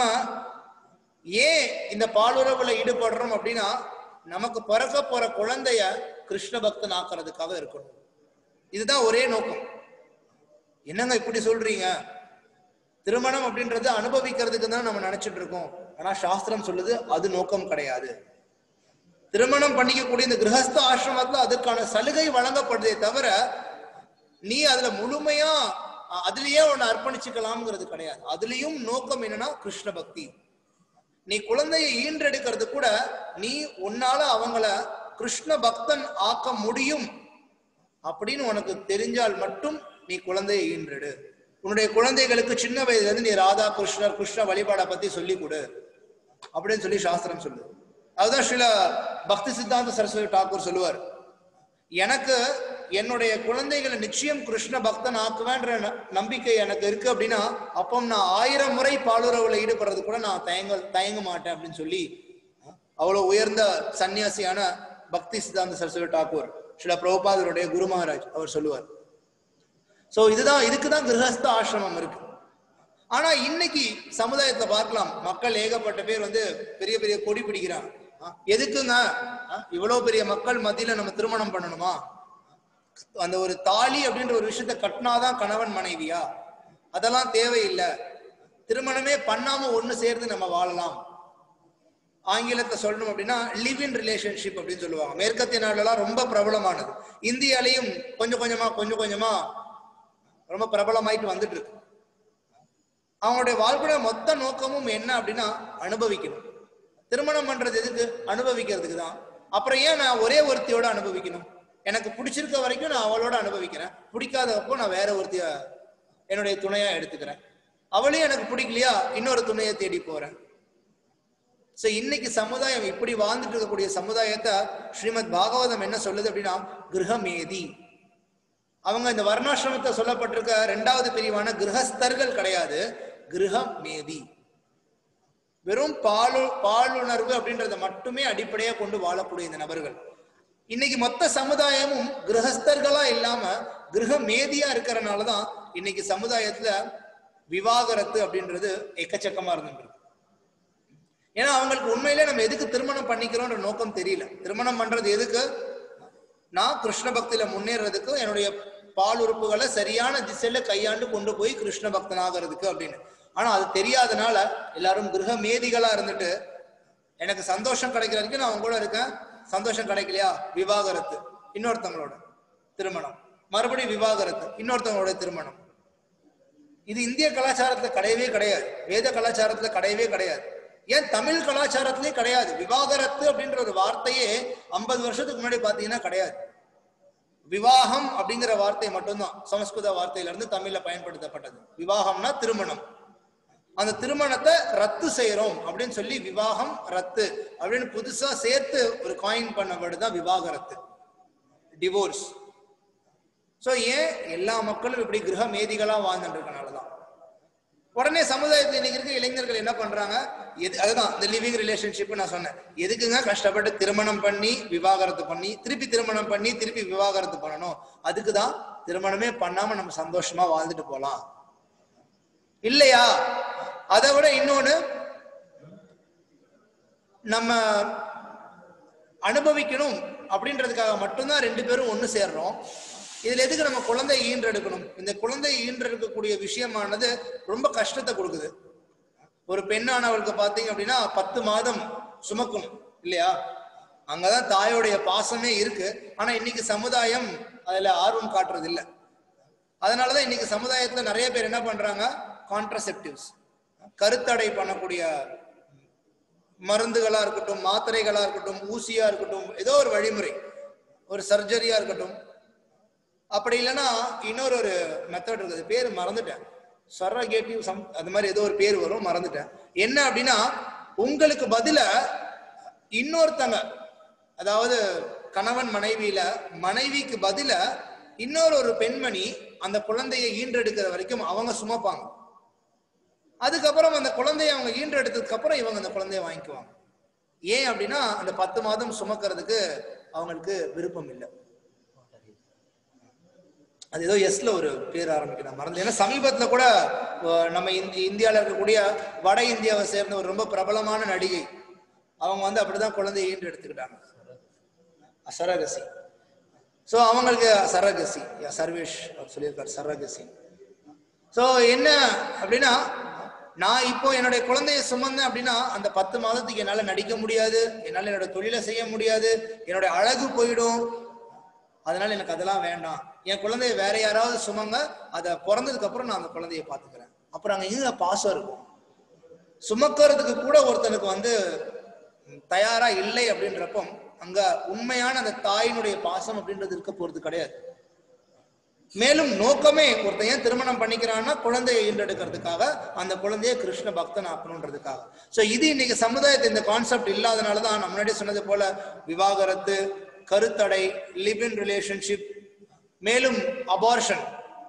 ஏன் இந்த பாலுறவுல ஈடுபடுறோம் அப்படின்னா நமக்கு பிறக்க போற குழந்தைய கிருஷ்ண பக்தன் ஆக்குறதுக்காக இருக்கணும் இதுதான் ஒரே நோக்கம் என்னங்க இப்படி சொல்றீங்க திருமணம் அப்படின்றது அனுபவிக்கிறதுக்கு தான் நம்ம நினைச்சிட்டு இருக்கோம் ஆனா சாஸ்திரம் சொல்லுது அது நோக்கம் கிடையாது திருமணம் பண்ணிக்கக்கூடிய இந்த கிரகஸ்த ஆசிரமத்துல அதுக்கான சலுகை வழங்கப்படுதே தவிர நீ அதுல முழுமையா அ- அதுலயே உன்னை அர்ப்பணிச்சுக்கலாம்ங்கிறது கிடையாது அதுலயும் நோக்கம் என்னன்னா கிருஷ்ண பக்தி நீ குழந்தையை ஈன்றெடுக்கிறது கூட நீ உன்னால அவங்கள கிருஷ்ண பக்தன் ஆக்க முடியும் அப்படின்னு உனக்கு தெரிஞ்சால் மட்டும் நீ குழந்தையை ஈன்றெடு உன்னுடைய குழந்தைகளுக்கு சின்ன வயதுல இருந்து நீ ராதா கிருஷ்ணர் கிருஷ்ண வழிபாடை பத்தி சொல்லி கொடு அப்படின்னு சொல்லி சாஸ்திரம் சொல்லுது அதுதான் சில பக்தி சித்தாந்த சரஸ்வதி டாக்கூர் சொல்லுவார் எனக்கு என்னுடைய குழந்தைகளை நிச்சயம் கிருஷ்ண பக்தன் ஆக்குவேன்ற ந- நம்பிக்கை எனக்கு இருக்கு அப்படின்னா அப்போ நான் ஆயிரம் முறை பாலுறவுல ஈடுபடுறது கூட நான் தயங்க தயங்க மாட்டேன் அப்படின்னு சொல்லி அவ்வளவு உயர்ந்த சன்னியாசியான பக்தி சித்தாந்த சரஸ்வதி டாக்கூர் சில பிரபுபாதருடைய குரு மகாராஜ் அவர் சொல்லுவார் சோ இதுதான் இதுக்கு தான் கிரகஸ்த ஆசிரமம் இருக்கு ஆனா இன்னைக்கு சமுதாயத்துல பார்க்கலாம் மக்கள் ஏகப்பட்ட பேர் வந்து பெரிய பெரிய கொடி பிடிக்கிறாங்க ஆ, எதுக்குங்க ஆ, இவ்வளவு பெரிய மக்கள் மத்தியில நம்ம திருமணம் பண்ணணுமா அந்த ஒரு தாலி அப்படின்ற ஒரு விஷயத்த கட்டினாதான் கணவன் மனைவியா அதெல்லாம் தேவையில்லை திருமணமே பண்ணாம ஒண்ணு சேர்ந்து நம்ம வாழலாம் ஆங்கிலத்தை சொல்லணும் அப்படின்னா லிவ் இன் ரிலேஷன்ஷிப் அப்படின்னு சொல்லுவாங்க மேற்கத்திய நாடுலாம் ரொம்ப பிரபலமானது இந்தியாலையும் கொஞ்சம் கொஞ்சமா கொஞ்சம் கொஞ்சமா ரொம்ப பிரபலமாயிட்டு வந்துட்டு இருக்கு அவங்களுடைய வாழ்க்கையோட மொத்த நோக்கமும் என்ன அப்படின்னா அனுபவிக்கணும் திருமணம் பண்றது எதுக்கு அனுபவிக்கிறதுக்கு தான் அப்புறம் ஏன் நான் ஒரே ஒருத்தியோட அனுபவிக்கணும் எனக்கு பிடிச்சிருக்க வரைக்கும் நான் அவளோட அனுபவிக்கிறேன் பிடிக்காதப்போ நான் வேற ஒருத்திய என்னுடைய துணையா எடுத்துக்கிறேன் அவளையும் எனக்கு பிடிக்கலையா இன்னொரு துணையை தேடி போறேன் சோ இன்னைக்கு சமுதாயம் இப்படி வாழ்ந்துட்டு இருக்கக்கூடிய சமுதாயத்தை ஸ்ரீமத் பாகவதம் என்ன சொல்லுது அப்படின்னா கிரகமேதி அவங்க இந்த வர்ணாசிரமத்தை சொல்லப்பட்டிருக்க ரெண்டாவது பிரிவான கிரகஸ்தர்கள் கிடையாது கிரகமேதி வெறும் பாலு பாலுணர்வு அப்படின்றத மட்டுமே அடிப்படையா கொண்டு வாழக்கூடிய இந்த நபர்கள் இன்னைக்கு மொத்த சமுதாயமும் கிரகஸ்தர்களா இல்லாம கிரக மேதியா இருக்கிறனாலதான் இன்னைக்கு சமுதாயத்துல விவாகரத்து அப்படின்றது எக்கச்சக்கமா இருந்துருக்கு ஏன்னா அவங்களுக்கு உண்மையிலே நம்ம எதுக்கு திருமணம் பண்ணிக்கிறோம்ன்ற நோக்கம் தெரியல திருமணம் பண்றது எதுக்கு நான் கிருஷ்ண பக்தியில முன்னேறதுக்கு என்னுடைய பால் உறுப்புகளை சரியான திசையில கையாண்டு கொண்டு போய் கிருஷ்ண பக்தனாகிறதுக்கு அப்படின்னு ஆனா அது தெரியாதனால எல்லாரும் கிரக மேதிகளா இருந்துட்டு எனக்கு சந்தோஷம் கிடைக்கிற வரைக்கும் நான் அவங்க கூட இருக்கேன் சந்தோஷம் கிடைக்கலையா விவாகரத்து இன்னொருத்தவங்களோட திருமணம் மறுபடியும் விவாகரத்து இன்னொருத்தவங்களோட திருமணம் இது இந்திய கலாச்சாரத்துல கிடையவே கிடையாது வேத கலாச்சாரத்துல கிடையவே கிடையாது ஏன் தமிழ் கலாச்சாரத்திலே கிடையாது விவாகரத்து அப்படின்ற ஒரு வார்த்தையே ஐம்பது வருஷத்துக்கு முன்னாடி பாத்தீங்கன்னா கிடையாது விவாகம் அப்படிங்கிற வார்த்தை மட்டும்தான் சமஸ்கிருத வார்த்தையில இருந்து தமிழ்ல பயன்படுத்தப்பட்டது விவாகம்னா திருமணம் அந்த திருமணத்தை ரத்து செய்யறோம் அப்படின்னு சொல்லி விவாகம் ரத்து அப்படின்னு புதுசா சேர்த்து ஒரு காயின் பண்ண வேர்டு தான் விவாகரத்து டிவோர்ஸ் சோ ஏன் எல்லா மக்களும் இப்படி கிரக மேதிகளா வாழ்ந்துட்டு இருக்கனாலதான் உடனே சமுதாயத்தில் இன்னைக்கு இருக்க இளைஞர்கள் என்ன பண்றாங்க எது அதுதான் இந்த லிவிங் ரிலேஷன்ஷிப் நான் சொன்னேன் எதுக்குங்க கஷ்டப்பட்டு திருமணம் பண்ணி விவாகரத்து பண்ணி திருப்பி திருமணம் பண்ணி திருப்பி விவாகரத்து பண்ணணும் அதுக்கு தான் திருமணமே பண்ணாம நம்ம சந்தோஷமா வாழ்ந்துட்டு போலாம் இல்லையா அதை விட இன்னொன்னு நம்ம அனுபவிக்கணும் அப்படின்றதுக்காக மட்டும்தான் ரெண்டு பேரும் ஒண்ணு சேர்றோம் இதுல எதுக்கு நம்ம குழந்தை ஈன்றெடுக்கணும் இந்த குழந்தை ஈன்றெடுக்கக்கூடிய விஷயமானது ரொம்ப கஷ்டத்தை கொடுக்குது ஒரு பெண்ணானவளுக்கு பாத்தீங்க அப்படின்னா பத்து மாதம் சுமக்கணும் இல்லையா அங்கதான் தாயோடைய பாசமே இருக்கு ஆனா இன்னைக்கு சமுதாயம் அதுல ஆர்வம் காட்டுறது இல்ல அதனாலதான் இன்னைக்கு சமுதாயத்துல நிறைய பேர் என்ன பண்றாங்க கான்ட்ரசெப்டிவ்ஸ் கருத்தடை பண்ணக்கூடிய மருந்துகளா இருக்கட்டும் மாத்திரைகளா இருக்கட்டும் ஊசியா இருக்கட்டும் ஏதோ ஒரு வழிமுறை ஒரு சர்ஜரியா இருக்கட்டும் அப்படி இல்லைன்னா இன்னொரு ஒரு மெத்தட் இருக்குது பேர் மறந்துட்டேன் சர்ரகேட்டிவ் சம் அது மாதிரி ஏதோ ஒரு பேர் வரும் மறந்துட்டேன் என்ன அப்படின்னா உங்களுக்கு பதில இன்னொருத்தங்க அதாவது கணவன் மனைவியில மனைவிக்கு பதில இன்னொரு ஒரு பெண்மணி அந்த குழந்தையை ஈன்றெடுக்கிற வரைக்கும் அவங்க சுமப்பாங்க அதுக்கப்புறம் அந்த குழந்தைய அவங்க ஈன்றெடுத்ததுக்கு அப்புறம் இவங்க அந்த குழந்தைய வாங்கிக்குவாங்க ஏன் அப்படின்னா அந்த பத்து மாதம் சுமக்கிறதுக்கு அவங்களுக்கு விருப்பம் இல்லை அது ஏதோ எஸ்ல ஒரு பேர் ஆரம்பிக்கிறேன் மறந்து ஏன்னா சமீபத்துல கூட அஹ், நம்ம இந்தி இந்தியாவில் இருக்கக்கூடிய வட இந்தியாவை சேர்ந்த ஒரு ரொம்ப பிரபலமான நடிகை அவங்க வந்து அப்படிதான் குழந்தையை ஈன்று எடுத்துக்கிட்டாங்க சரகசி ஸோ அவங்களுக்கு சரகசி யா, சர்வேஷ் அவர் சொல்லியிருக்காரு சரகசி ஸோ என்ன அப்படின்னா நான் இப்போ என்னுடைய குழந்தைய சுமந்தேன் அப்படின்னா அந்த பத்து மாதத்துக்கு என்னால் நடிக்க முடியாது என்னால் என்னோட தொழிலை செய்ய முடியாது என்னோட அழகு போயிடும் அதனால எனக்கு அதெல்லாம் வேண்டாம் என் குழந்தைய வேற யாராவது சுமங்க அதை பிறந்ததுக்கு அப்புறம் நான் அந்த குழந்தைய பார்த்துக்கிறேன் அப்புறம் அங்கே எங்க பாசம் இருக்கும் சுமக்கிறதுக்கு கூட ஒருத்தனுக்கு வந்து ம், தயாரா இல்லை அப்படின்றப்போ அங்க உண்மையான அந்த தாயினுடைய பாசம் அப்படின்றது இருக்க போறது கிடையாது மேலும் நோக்கமே ஒருத்தன் ஏன் திருமணம் பண்ணிக்கிறான்னா குழந்தையை ஈன்றெடுக்கிறதுக்காக அந்த குழந்தையை கிருஷ்ண பக்தன் ஆக்கணுன்றதுக்காக சோ இது இன்னைக்கு சமுதாயத்தை இந்த கான்செப்ட் இல்லாதனால தான் நான் முன்னாடி சொன்னது போல விவாகரத்து கருத்தடை லிவ் இன் ரிலேஷன்ஷிப் மேலும் அபார்ஷன்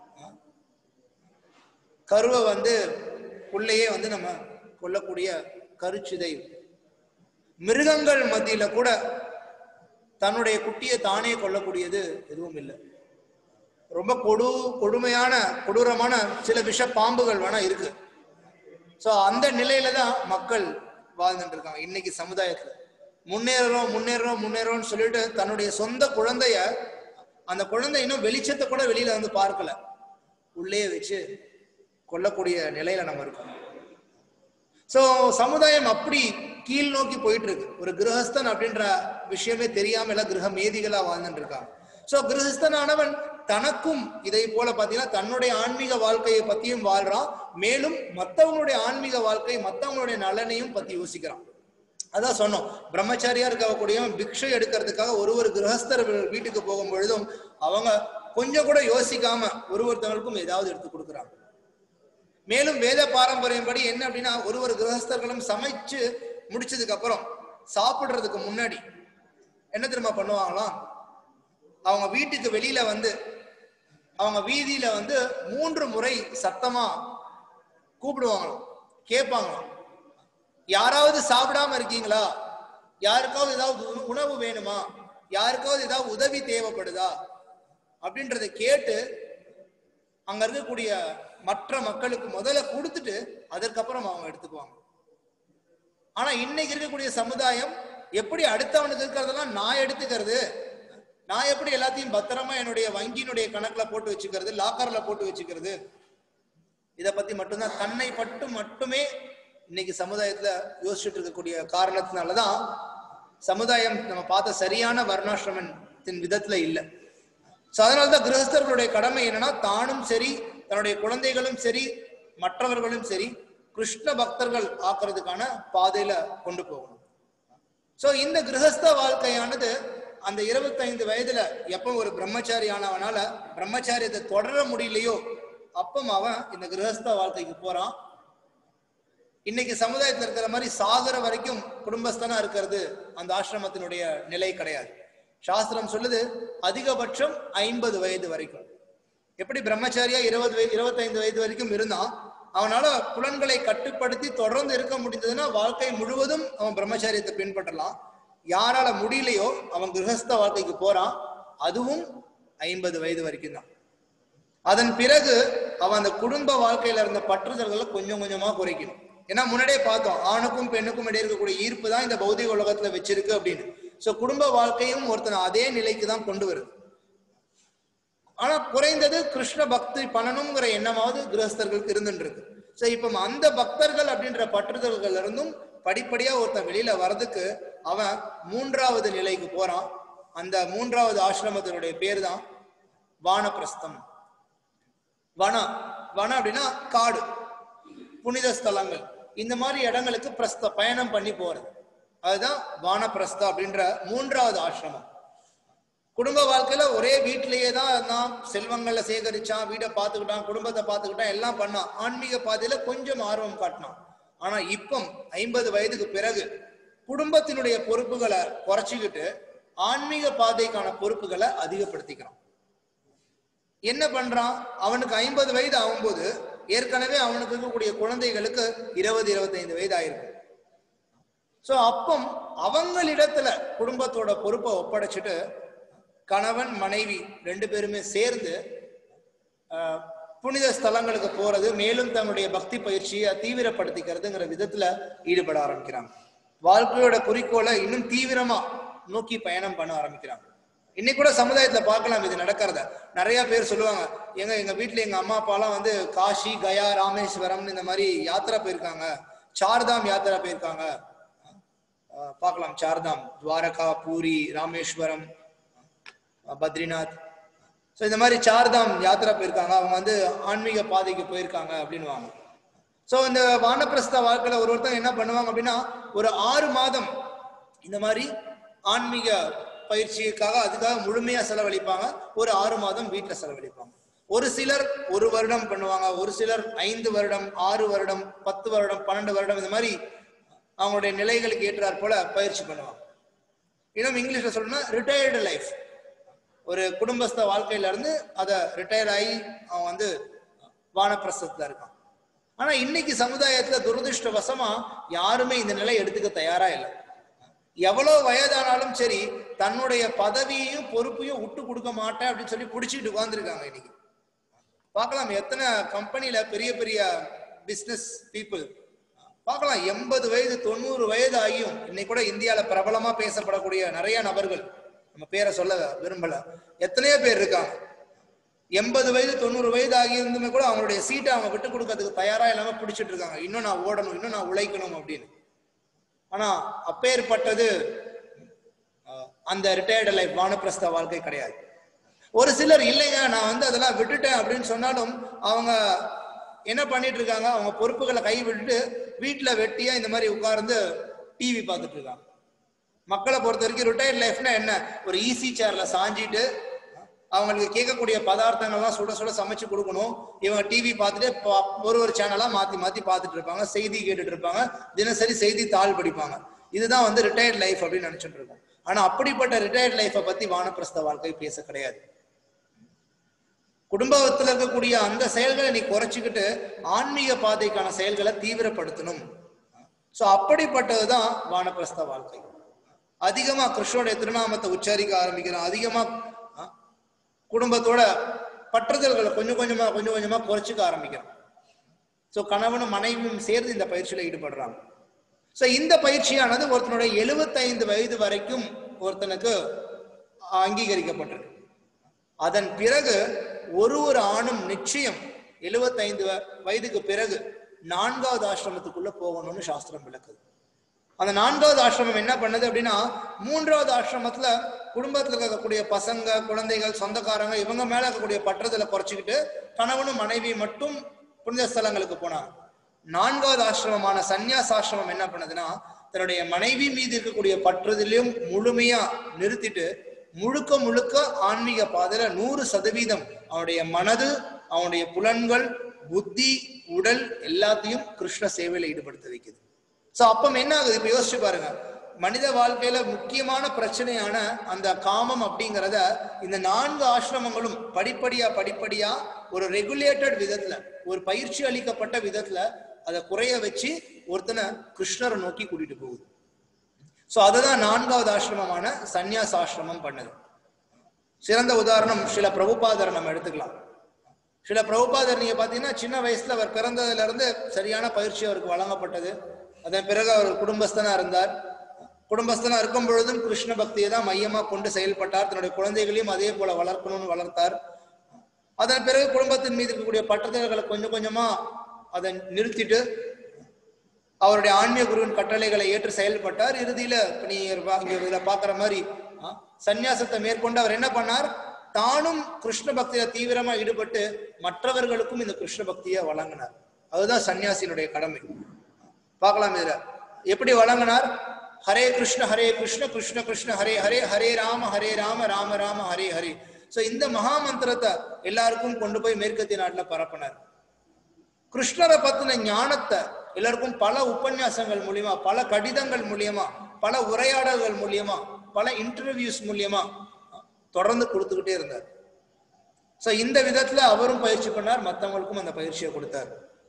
கருவை வந்து உள்ளேயே வந்து நம்ம கொல்லக்கூடிய கருச்சிதை மிருகங்கள் மத்தியில கூட தன்னுடைய குட்டியை தானே கொல்லக்கூடியது எதுவும் இல்லை ரொம்ப கொடு கொடுமையான கொடூரமான சில விஷ பாம்புகள் வேணா இருக்கு சோ அந்த நிலையில தான் மக்கள் வாழ்ந்துட்டு இருக்காங்க இன்னைக்கு சமுதாயத்துல முன்னேறோம் முன்னேறோம் முன்னேறோம்னு சொல்லிட்டு தன்னுடைய சொந்த குழந்தைய அந்த குழந்தை இன்னும் வெளிச்சத்தை கூட வெளியில வந்து பார்க்கல உள்ளே வச்சு கொல்லக்கூடிய நிலையில நம்ம இருக்கோம் சோ சமுதாயம் அப்படி கீழ் நோக்கி போயிட்டு இருக்கு ஒரு கிரகஸ்தன் அப்படின்ற விஷயமே தெரியாம எல்லாம் கிரக மேதிகளா வாழ்ந்துட்டு இருக்காங்க சோ கிரகஸ்தனானவன் தனக்கும் இதை போல பாத்தீங்கன்னா தன்னுடைய ஆன்மீக வாழ்க்கையை பத்தியும் வாழ்றான் மேலும் மத்தவங்களுடைய ஆன்மீக வாழ்க்கை மத்தவங்களுடைய நலனையும் பத்தி யோசிக்கிறான் அதான் சொன்னோம் பிரம்மச்சாரியா இருக்கக்கூடிய பிக்ஷை எடுக்கிறதுக்காக ஒரு ஒரு கிரகஸ்தர் வீ- வீட்டுக்கு போகும் பொழுதும் அவங்க கொஞ்சம் கூட யோசிக்காம ஒரு ஒருத்தவங்களுக்கும் ஏதாவது எடுத்து கொடுக்குறாங்க மேலும் வேத பாரம்பரியப்படி என்ன அப்படின்னா ஒரு ஒரு கிரகஸ்தர்களும் சமைச்சு முடிச்சதுக்கு அப்புறம் சாப்பிடுறதுக்கு முன்னாடி என்ன தெரியுமா பண்ணுவாங்களாம் அவங்க வீட்டுக்கு வெளியில வந்து அவங்க வீதியில வந்து மூன்று முறை சத்தமா கூப்பிடுவாங்களாம் கேட்பாங்களாம் யாராவது சாப்பிடாம இருக்கீங்களா யாருக்காவது ஏதாவது உண- உணவு வேணுமா யாருக்காவது ஏதாவது உதவி தேவைப்படுதா அப்படின்றத கேட்டு அங்க இருக்கக்கூடிய மற்ற மக்களுக்கு முதல்ல கொடுத்துட்டு அதற்கப்புறம் அவங்க எடுத்துக்குவாங்க ஆனா இன்னைக்கு இருக்கக்கூடிய சமுதாயம் எப்படி அடுத்தவனுக்கு இருக்கிறதெல்லாம் நான் எடுத்துக்கிறது நான் எப்படி எல்லாத்தையும் பத்திரமா என்னுடைய வங்கியினுடைய கணக்குல போட்டு வச்சுக்கிறது லாக்கர்ல போட்டு வச்சுக்கிறது இத பத்தி மட்டும்தான் தன்னை பட்டு மட்டுமே இன்னைக்கு சமுதாயத்துல யோசிச்சுட்டு இருக்கக்கூடிய காரணத்தினாலதான் சமுதாயம் நம்ம பார்த்த சரியான வர்ணாசிரமத்தின் விதத்துல இல்லை சோ அதனாலதான் கிரகஸ்தர்களுடைய கடமை என்னன்னா தானும் சரி தன்னுடைய குழந்தைகளும் சரி மற்றவர்களும் சரி கிருஷ்ண பக்தர்கள் ஆக்குறதுக்கான பாதையில கொண்டு போகணும் சோ இந்த கிரகஸ்த வாழ்க்கையானது அந்த 25 வயதுல எப்ப ஒரு பிரம்மச்சாரி ஆனவனால பிரம்மச்சாரியத்தை தொடர முடியலையோ அப்பம் அவன் இந்த கிரகஸ்த வாழ்க்கைக்கு போறான் இன்னைக்கு சமுதாயத்துல இருக்கிற மாதிரி சாகர வரைக்கும் குடும்பஸ்தனா இருக்கிறது அந்த ஆசிரமத்தினுடைய நிலை கிடையாது சாஸ்திரம் சொல்லுது அதிகபட்சம் ஐம்பது வயது வரைக்கும் எப்படி பிரம்மச்சாரியா இருபது வய இருபத்தைந்து வயது வரைக்கும் இருந்தான் அவனால புலன்களை கட்டுப்படுத்தி தொடர்ந்து இருக்க முடிந்ததுன்னா வாழ்க்கை முழுவதும் அவன் பிரம்மச்சாரியத்தை பின்பற்றலாம் யாரால முடியலையோ அவன் கிரகஸ்த வாழ்க்கைக்கு போறான் அதுவும் ஐம்பது வயது வரைக்கும் தான் அதன் பிறகு அவன் அந்த குடும்ப வாழ்க்கையில இருந்த பற்றுதல்களை கொஞ்சம் கொஞ்சமா குறைக்கணும் ஏன்னா முன்னாடியே பார்த்தோம் ஆணுக்கும் பெண்ணுக்கும் இடையே இருக்கக்கூடிய ஈர்ப்பு தான் இந்த பௌதிக உலகத்துல வச்சிருக்கு அப்படின்னு சோ குடும்ப வாழ்க்கையும் ஒருத்தன் அதே நிலைக்கு தான் கொண்டு வருது ஆனா குறைந்தது கிருஷ்ண பக்தி பண்ணணுங்கிற எண்ணமாவது கிரகஸ்தர்களுக்கு இருந்துட்டு இருக்கு சோ இப்ப அந்த பக்தர்கள் அப்படின்ற பற்றுதல்கள் இருந்தும் படிப்படியா ஒருத்தன் வெளியில வர்றதுக்கு அவன் மூன்றாவது நிலைக்கு போறான் அந்த மூன்றாவது ஆசிரமத்தினுடைய பேர் தான் வானப்பிரஸ்தம் வன வன அப்படின்னா காடு புனித ஸ்தலங்கள் இந்த மாதிரி இடங்களுக்கு பிரஸ்த பயணம் பண்ணி போறது அதுதான் வானப்பிரஸ்தா அப்படின்ற மூன்றாவது ஆசிரமம் குடும்ப வாழ்க்கையில ஒரே வீட்டிலேயே தான் இருந்தான் செல்வங்களை சேகரிச்சான் வீடை பார்த்துக்கிட்டான் குடும்பத்தை பார்த்துக்கிட்டான் எல்லாம் பண்ணான் ஆன்மீக பாதையில கொஞ்சம் ஆர்வம் காட்டினான் ஆனா இப்போ ஐம்பது வயதுக்கு பிறகு குடும்பத்தினுடைய பொறுப்புகளை குறைச்சிக்கிட்டு ஆன்மீக பாதைக்கான பொறுப்புகளை அதிகப்படுத்திக்கிறான் என்ன பண்றான் அவனுக்கு ஐம்பது வயது ஆகும்போது ஏற்கனவே அவனுக்கு இருக்கக்கூடிய குழந்தைகளுக்கு இருபது இருபத்தைந்து வயது ஆயிருக்கு சோ அப்பம் அவங்களிடத்துல குடும்பத்தோட பொறுப்பை ஒப்படைச்சிட்டு கணவன் மனைவி ரெண்டு பேருமே சேர்ந்து ஆஹ், புனித ஸ்தலங்களுக்கு போறது மேலும் தன்னுடைய பக்தி பயிற்சியை தீவிரப்படுத்திக்கிறதுங்கிற விதத்துல ஈடுபட ஆரம்பிக்கிறாங்க வாழ்க்கையோட குறிக்கோளை இன்னும் தீவிரமா நோக்கி பயணம் பண்ண ஆரம்பிக்கிறாங்க இன்னைக்கு கூட சமுதாயத்துல பார்க்கலாம் இது நடக்கிறத நிறைய பேர் சொல்லுவாங்க எங்க எங்க வீட்டுல எங்க அம்மா அப்பாலாம் வந்து காஷி கயா ராமேஸ்வரம் இந்த மாதிரி யாத்திரா போயிருக்காங்க சார்தாம் யாத்திரா போயிருக்காங்க ஆஹ் பார்க்கலாம் சார்தாம் துவாரகா பூரி ராமேஸ்வரம் அஹ் பத்ரிநாத் ஸோ இந்த மாதிரி சார்தாம் யாத்திரா போயிருக்காங்க அவங்க வந்து ஆன்மீக பாதைக்கு போயிருக்காங்க அப்படின்னுவாங்க ஸோ இந்த வானப்பிரஸ்த வாழ்க்கையில ஒரு ஒருத்தங்க என்ன பண்ணுவாங்க அப்படின்னா ஒரு ஆறு மாதம் இந்த மாதிரி ஆன்மீக பயிற்சிக்காக அதுக்காக முழுமையா செலவழிப்பாங்க ஒரு ஆறு மாதம் வீட்டில் செலவழிப்பாங்க ஒரு சிலர் ஒரு வருடம் பண்ணுவாங்க ஒரு சிலர் ஐந்து வருடம் ஆறு வருடம் பத்து வருடம் பன்னெண்டு வருடம் இந்த மாதிரி அவங்களுடைய நிலைகளுக்கு ஏற்றாற் போல பயிற்சி பண்ணுவாங்க இன்னும் இங்கிலீஷ்ல சொல்லணும்னா ரிட்டையர்டு லைஃப் ஒரு குடும்பஸ்த வாழ்க்கையில இருந்து அதை ரிட்டையர் ஆகி அவன் வந்து வானப்பிரசத்துல இருக்கான் ஆனா இன்னைக்கு சமுதாயத்துல துரதிருஷ்டவசமா யாருமே இந்த நிலை எடுத்துக்க தயாரா இல்லை எவ்வளவு வயதானாலும் சரி தன்னுடைய பதவியையும் பொறுப்பையும் விட்டு கொடுக்க மாட்டேன் அப்படின்னு சொல்லி பிடிச்சிட்டு உட்கார்ந்துருக்காங்க இன்னைக்கு பார்க்கலாம் எத்தனை கம்பெனில பெரிய பெரிய பிசினஸ் பீப்புள் பார்க்கலாம் எண்பது வயது தொண்ணூறு வயது ஆகியும் இன்னைக்கு கூட இந்தியால பிரபலமா பேசப்படக்கூடிய நிறைய நபர்கள் நம்ம பேரை சொல்ல விரும்பல எத்தனையோ பேர் இருக்காங்க எண்பது வயது தொண்ணூறு வயது ஆகியிருந்துமே கூட அவங்களுடைய சீட்டை அவங்க விட்டு கொடுக்கறதுக்கு தயாரா இல்லாம பிடிச்சிட்டு இருக்காங்க இன்னும் நான் ஓடணும் இன்னும் நான் உழைக்கணும் அப்படின்னு ஆனா அப்பேற்பட்டது அஹ், அந்த ரிட்டையர்டு லைஃப் வானப்பிரஸ்த வாழ்க்கை கிடையாது ஒரு சிலர் இல்லைங்க நான் வந்து அதெல்லாம் விட்டுட்டேன் அப்படின்னு சொன்னாலும் அவங்க என்ன பண்ணிட்டு இருக்காங்க அவங்க பொறுப்புகளை கை விட்டுட்டு வீட்டுல வெட்டியா இந்த மாதிரி உட்கார்ந்து டிவி பார்த்துட்டு இருக்காங்க மக்களை பொறுத்த வரைக்கும் ரிட்டையர்ட் லைஃப்னா என்ன ஒரு ஈஸி சேர்ல சாஞ்சிட்டு அவங்களுக்கு கேட்கக்கூடிய பதார்த்தங்கள்லாம் சுட சுட சமைச்சு கொடுக்கணும் இவங்க டிவி பார்த்துட்டு பா- ஒரு ஒரு சேனலா மாத்தி மாத்தி பார்த்துட்டு இருப்பாங்க செய்தி கேட்டுட்டு இருப்பாங்க தினசரி செய்தி தாள் படிப்பாங்க இதுதான் வந்து ரிட்டையர்ட் லைஃப் அப்படின்னு நினைச்சிட்டு இருக்கோம் ஆனா அப்படிப்பட்ட ரிட்டையர்ட் லைஃப்பை பத்தி வானப்பிரஸ்த வாழ்க்கை பேச கிடையாது குடும்பத்துல இருக்கக்கூடிய அந்த செயல்களை நீ குறைச்சிக்கிட்டு ஆன்மீக பாதைக்கான செயல்களை தீவிரப்படுத்தணும் சோ அப்படிப்பட்டதுதான் வானப்பிரஸ்த வாழ்க்கை அதிகமா கிருஷ்ணனுடைய திருநாமத்தை உச்சரிக்க ஆரம்பிக்கிறோம் அதிகமா ஆ, குடும்பத்தோட பற்றுதல்களை கொஞ்சம் கொஞ்சமா கொஞ்சம் கொஞ்சமா குறைச்சிக்க ஆரம்பிக்கிறோம் சோ கணவனும் மனைவியும் சேர்ந்து இந்த பயிற்சியில ஈடுபடுறாங்க சோ இந்த பயிற்சியானது ஒருத்தனுடைய 75 வயது வரைக்கும் ஒருத்தனுக்கு அங்கீகரிக்கப்பட்டிருக்கு அதன் பிறகு ஒரு ஒரு ஆணும் நிச்சயம் 75 வ- வயதுக்கு பிறகு நான்காவது ஆசிரமத்துக்குள்ள போகணும்னு சாஸ்திரம் விளக்குது அந்த நான்காவது ஆசிரமம் என்ன பண்ணுது அப்படின்னா மூன்றாவது ஆசிரமத்துல குடும்பத்துல இருக்கக்கூடிய பசங்க குழந்தைகள் சொந்தக்காரங்க இவங்க மேல இருக்கக்கூடிய பற்றுதலை குறைச்சிக்கிட்டு கணவனும் மனைவி மட்டும் புனித ஸ்தலங்களுக்கு போனாங்க நான்காவது ஆசிரமமான சந்நியாச ஆசிரமம் என்ன பண்ணுதுன்னா தன்னுடைய மனைவி மீது இருக்கக்கூடிய பற்றுதலையும் முழுமையா நிறுத்திட்டு முழுக்க முழுக்க ஆன்மீக பாதையில நூறு சதவீதம் அவனுடைய மனது அவனுடைய புலன்கள் புத்தி உடல் எல்லாத்தையும் கிருஷ்ண சேவையில ஈடுபடுத்த வைக்குது சோ அப்பம் என்ன ஆகுது இப்ப யோசிச்சு பாருங்க மனித வாழ்க்கையில முக்கியமான பிரச்சனையான அந்த காமம் அப்படிங்கிறத இந்த நான்கு ஆசிரமங்களும் படிப்படியா படிப்படியா ஒரு ரெகுலேட்டட் விதத்துல ஒரு பயிற்சி அளிக்கப்பட்ட விதத்துல அதை குறைய வச்சு ஒருத்தனை கிருஷ்ணரை நோக்கி கூட்டிட்டு போகுது சோ அதுதான் நான்காவது ஆசிரமமான சந்நியாச ஆசிரமம் பண்ணுது சிறந்த உதாரணம் சில பிரபுபாதரை நம்ம எடுத்துக்கலாம் சில பிரபுபாதர் நீங்க பாத்தீங்கன்னா சின்ன வயசுல அவர் பிறந்ததுல இருந்து சரியான பயிற்சி அவருக்கு வழங்கப்பட்டது அதன் பிறகு அவர் குடும்பஸ்தனா இருந்தார் குடும்பஸ்தனா இருக்கும் பொழுதும் கிருஷ்ண பக்தியை தான் மையமா கொண்டு செயல்பட்டார் தன்னுடைய குழந்தைகளையும் அதே போல வளர்க்கணும்னு வளர்த்தார் அதன் பிறகு குடும்பத்தின் மீது இருக்கக்கூடிய பற்றுதல்களை கொஞ்சம் கொஞ்சமா அதை நிறுத்திட்டு அவருடைய ஆன்மீக குருவின் கட்டளைகளை ஏற்று செயல்பட்டார் இறுதியில இப்ப நீங்க பா- இங்க இதுல பாக்குற மாதிரி ஆ, சந்நியாசத்தை மேற்கொண்டு அவர் என்ன பண்ணார் தானும் கிருஷ்ண பக்தியில தீவிரமா ஈடுபட்டு மற்றவர்களுக்கும் இந்த கிருஷ்ண பக்தியை வழங்கினார் அதுதான் சன்னியாசியினுடைய கடமை பார்க்கலாம் இதுல எப்படி வழங்கினார் ஹரே கிருஷ்ண ஹரே கிருஷ்ண கிருஷ்ண கிருஷ்ண ஹரே ஹரே ஹரே ராம ஹரே ராம ராம ராம ஹரே ஹரே சோ இந்த மகா மந்திரத்தை எல்லாருக்கும் கொண்டு போய் மேற்கத்திய நாட்டுல பரப்பினார் கிருஷ்ணரை பத்தின ஞானத்தை எல்லாருக்கும் பல உபன்யாசங்கள் மூலியமா பல கடிதங்கள் மூலியமா பல உரையாடல்கள் மூலியமா பல இன்டர்வியூஸ் மூலியமா தொடர்ந்து கொடுத்துக்கிட்டே இருந்தார் சோ இந்த விதத்துல அவரும் பயிற்சி பண்ணார் மத்தவங்களுக்கும் அந்த பயிற்சியை கொடுத்தார்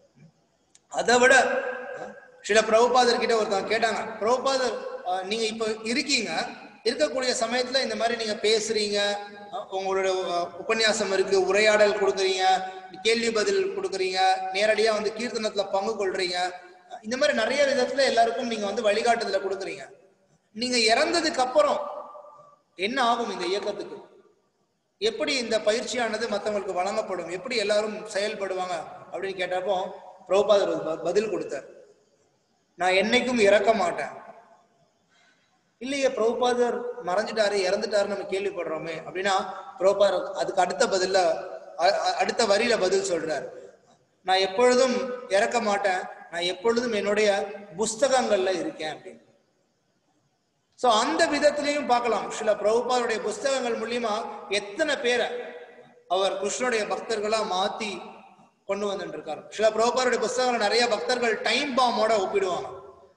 அதை விட அஹ், சில பிரபுபாதர் கிட்ட ஒருத்தவங்க கேட்டாங்க பிரபுபாதர் அஹ், நீங்க இப்ப இருக்கீங்க இருக்கக்கூடிய சமயத்துல இந்த மாதிரி நீங்க பேசுறீங்க அஹ், உங்களோட அஹ், உபன்யாசம் இருக்கு உரையாடல் கொடுக்குறீங்க கேள்வி பதில் கொடுக்குறீங்க நேரடியா வந்து கீர்த்தனத்துல பங்கு கொள்றீங்க அஹ், இந்த மாதிரி நிறைய விதத்துல எல்லாருக்கும் நீங்க வந்து வழிகாட்டுதல கொடுக்குறீங்க நீங்க இறந்ததுக்கு அப்புறம் என்ன ஆகும் இந்த இயக்கத்துக்கு எப்படி இந்த பயிற்சியானது மற்றவங்களுக்கு வழங்கப்படும் எப்படி எல்லாரும் செயல்படுவாங்க அப்படின்னு கேட்டப்போ பிரபுபாதர் ஒரு ப- பதில் கொடுத்தார் நான் என்னைக்கும் இறக்க மாட்டேன் இல்லையே பிரபுபாதர் மறைஞ்சிட்டாரு இறந்துட்டாரு நம்ம கேள்விப்படுறோமே அப்படின்னா பிரபுபாதர் அதுக்கு அடுத்த பதில்ல அ- அ- அடுத்த வரியில பதில் சொல்றார் நான் எப்பொழுதும் இறக்க மாட்டேன் நான் எப்பொழுதும் என்னுடைய புஸ்தகங்கள்ல இருக்கேன் அப்படின்னு சோ அந்த விதத்திலையும் பார்க்கலாம் சில பிரபுபாருடைய புஸ்தகங்கள் மூலியமா எத்தனை பேரை அவர் கிருஷ்ணனுடைய பக்தர்களா மாத்தி கொண்டு வந்துட்டு இருக்காரு சில பிரபுபாருடைய புஸ்தகங்கள் நிறைய பக்தர்கள் டைம் பாம்போட ஒப்பிடுவாங்க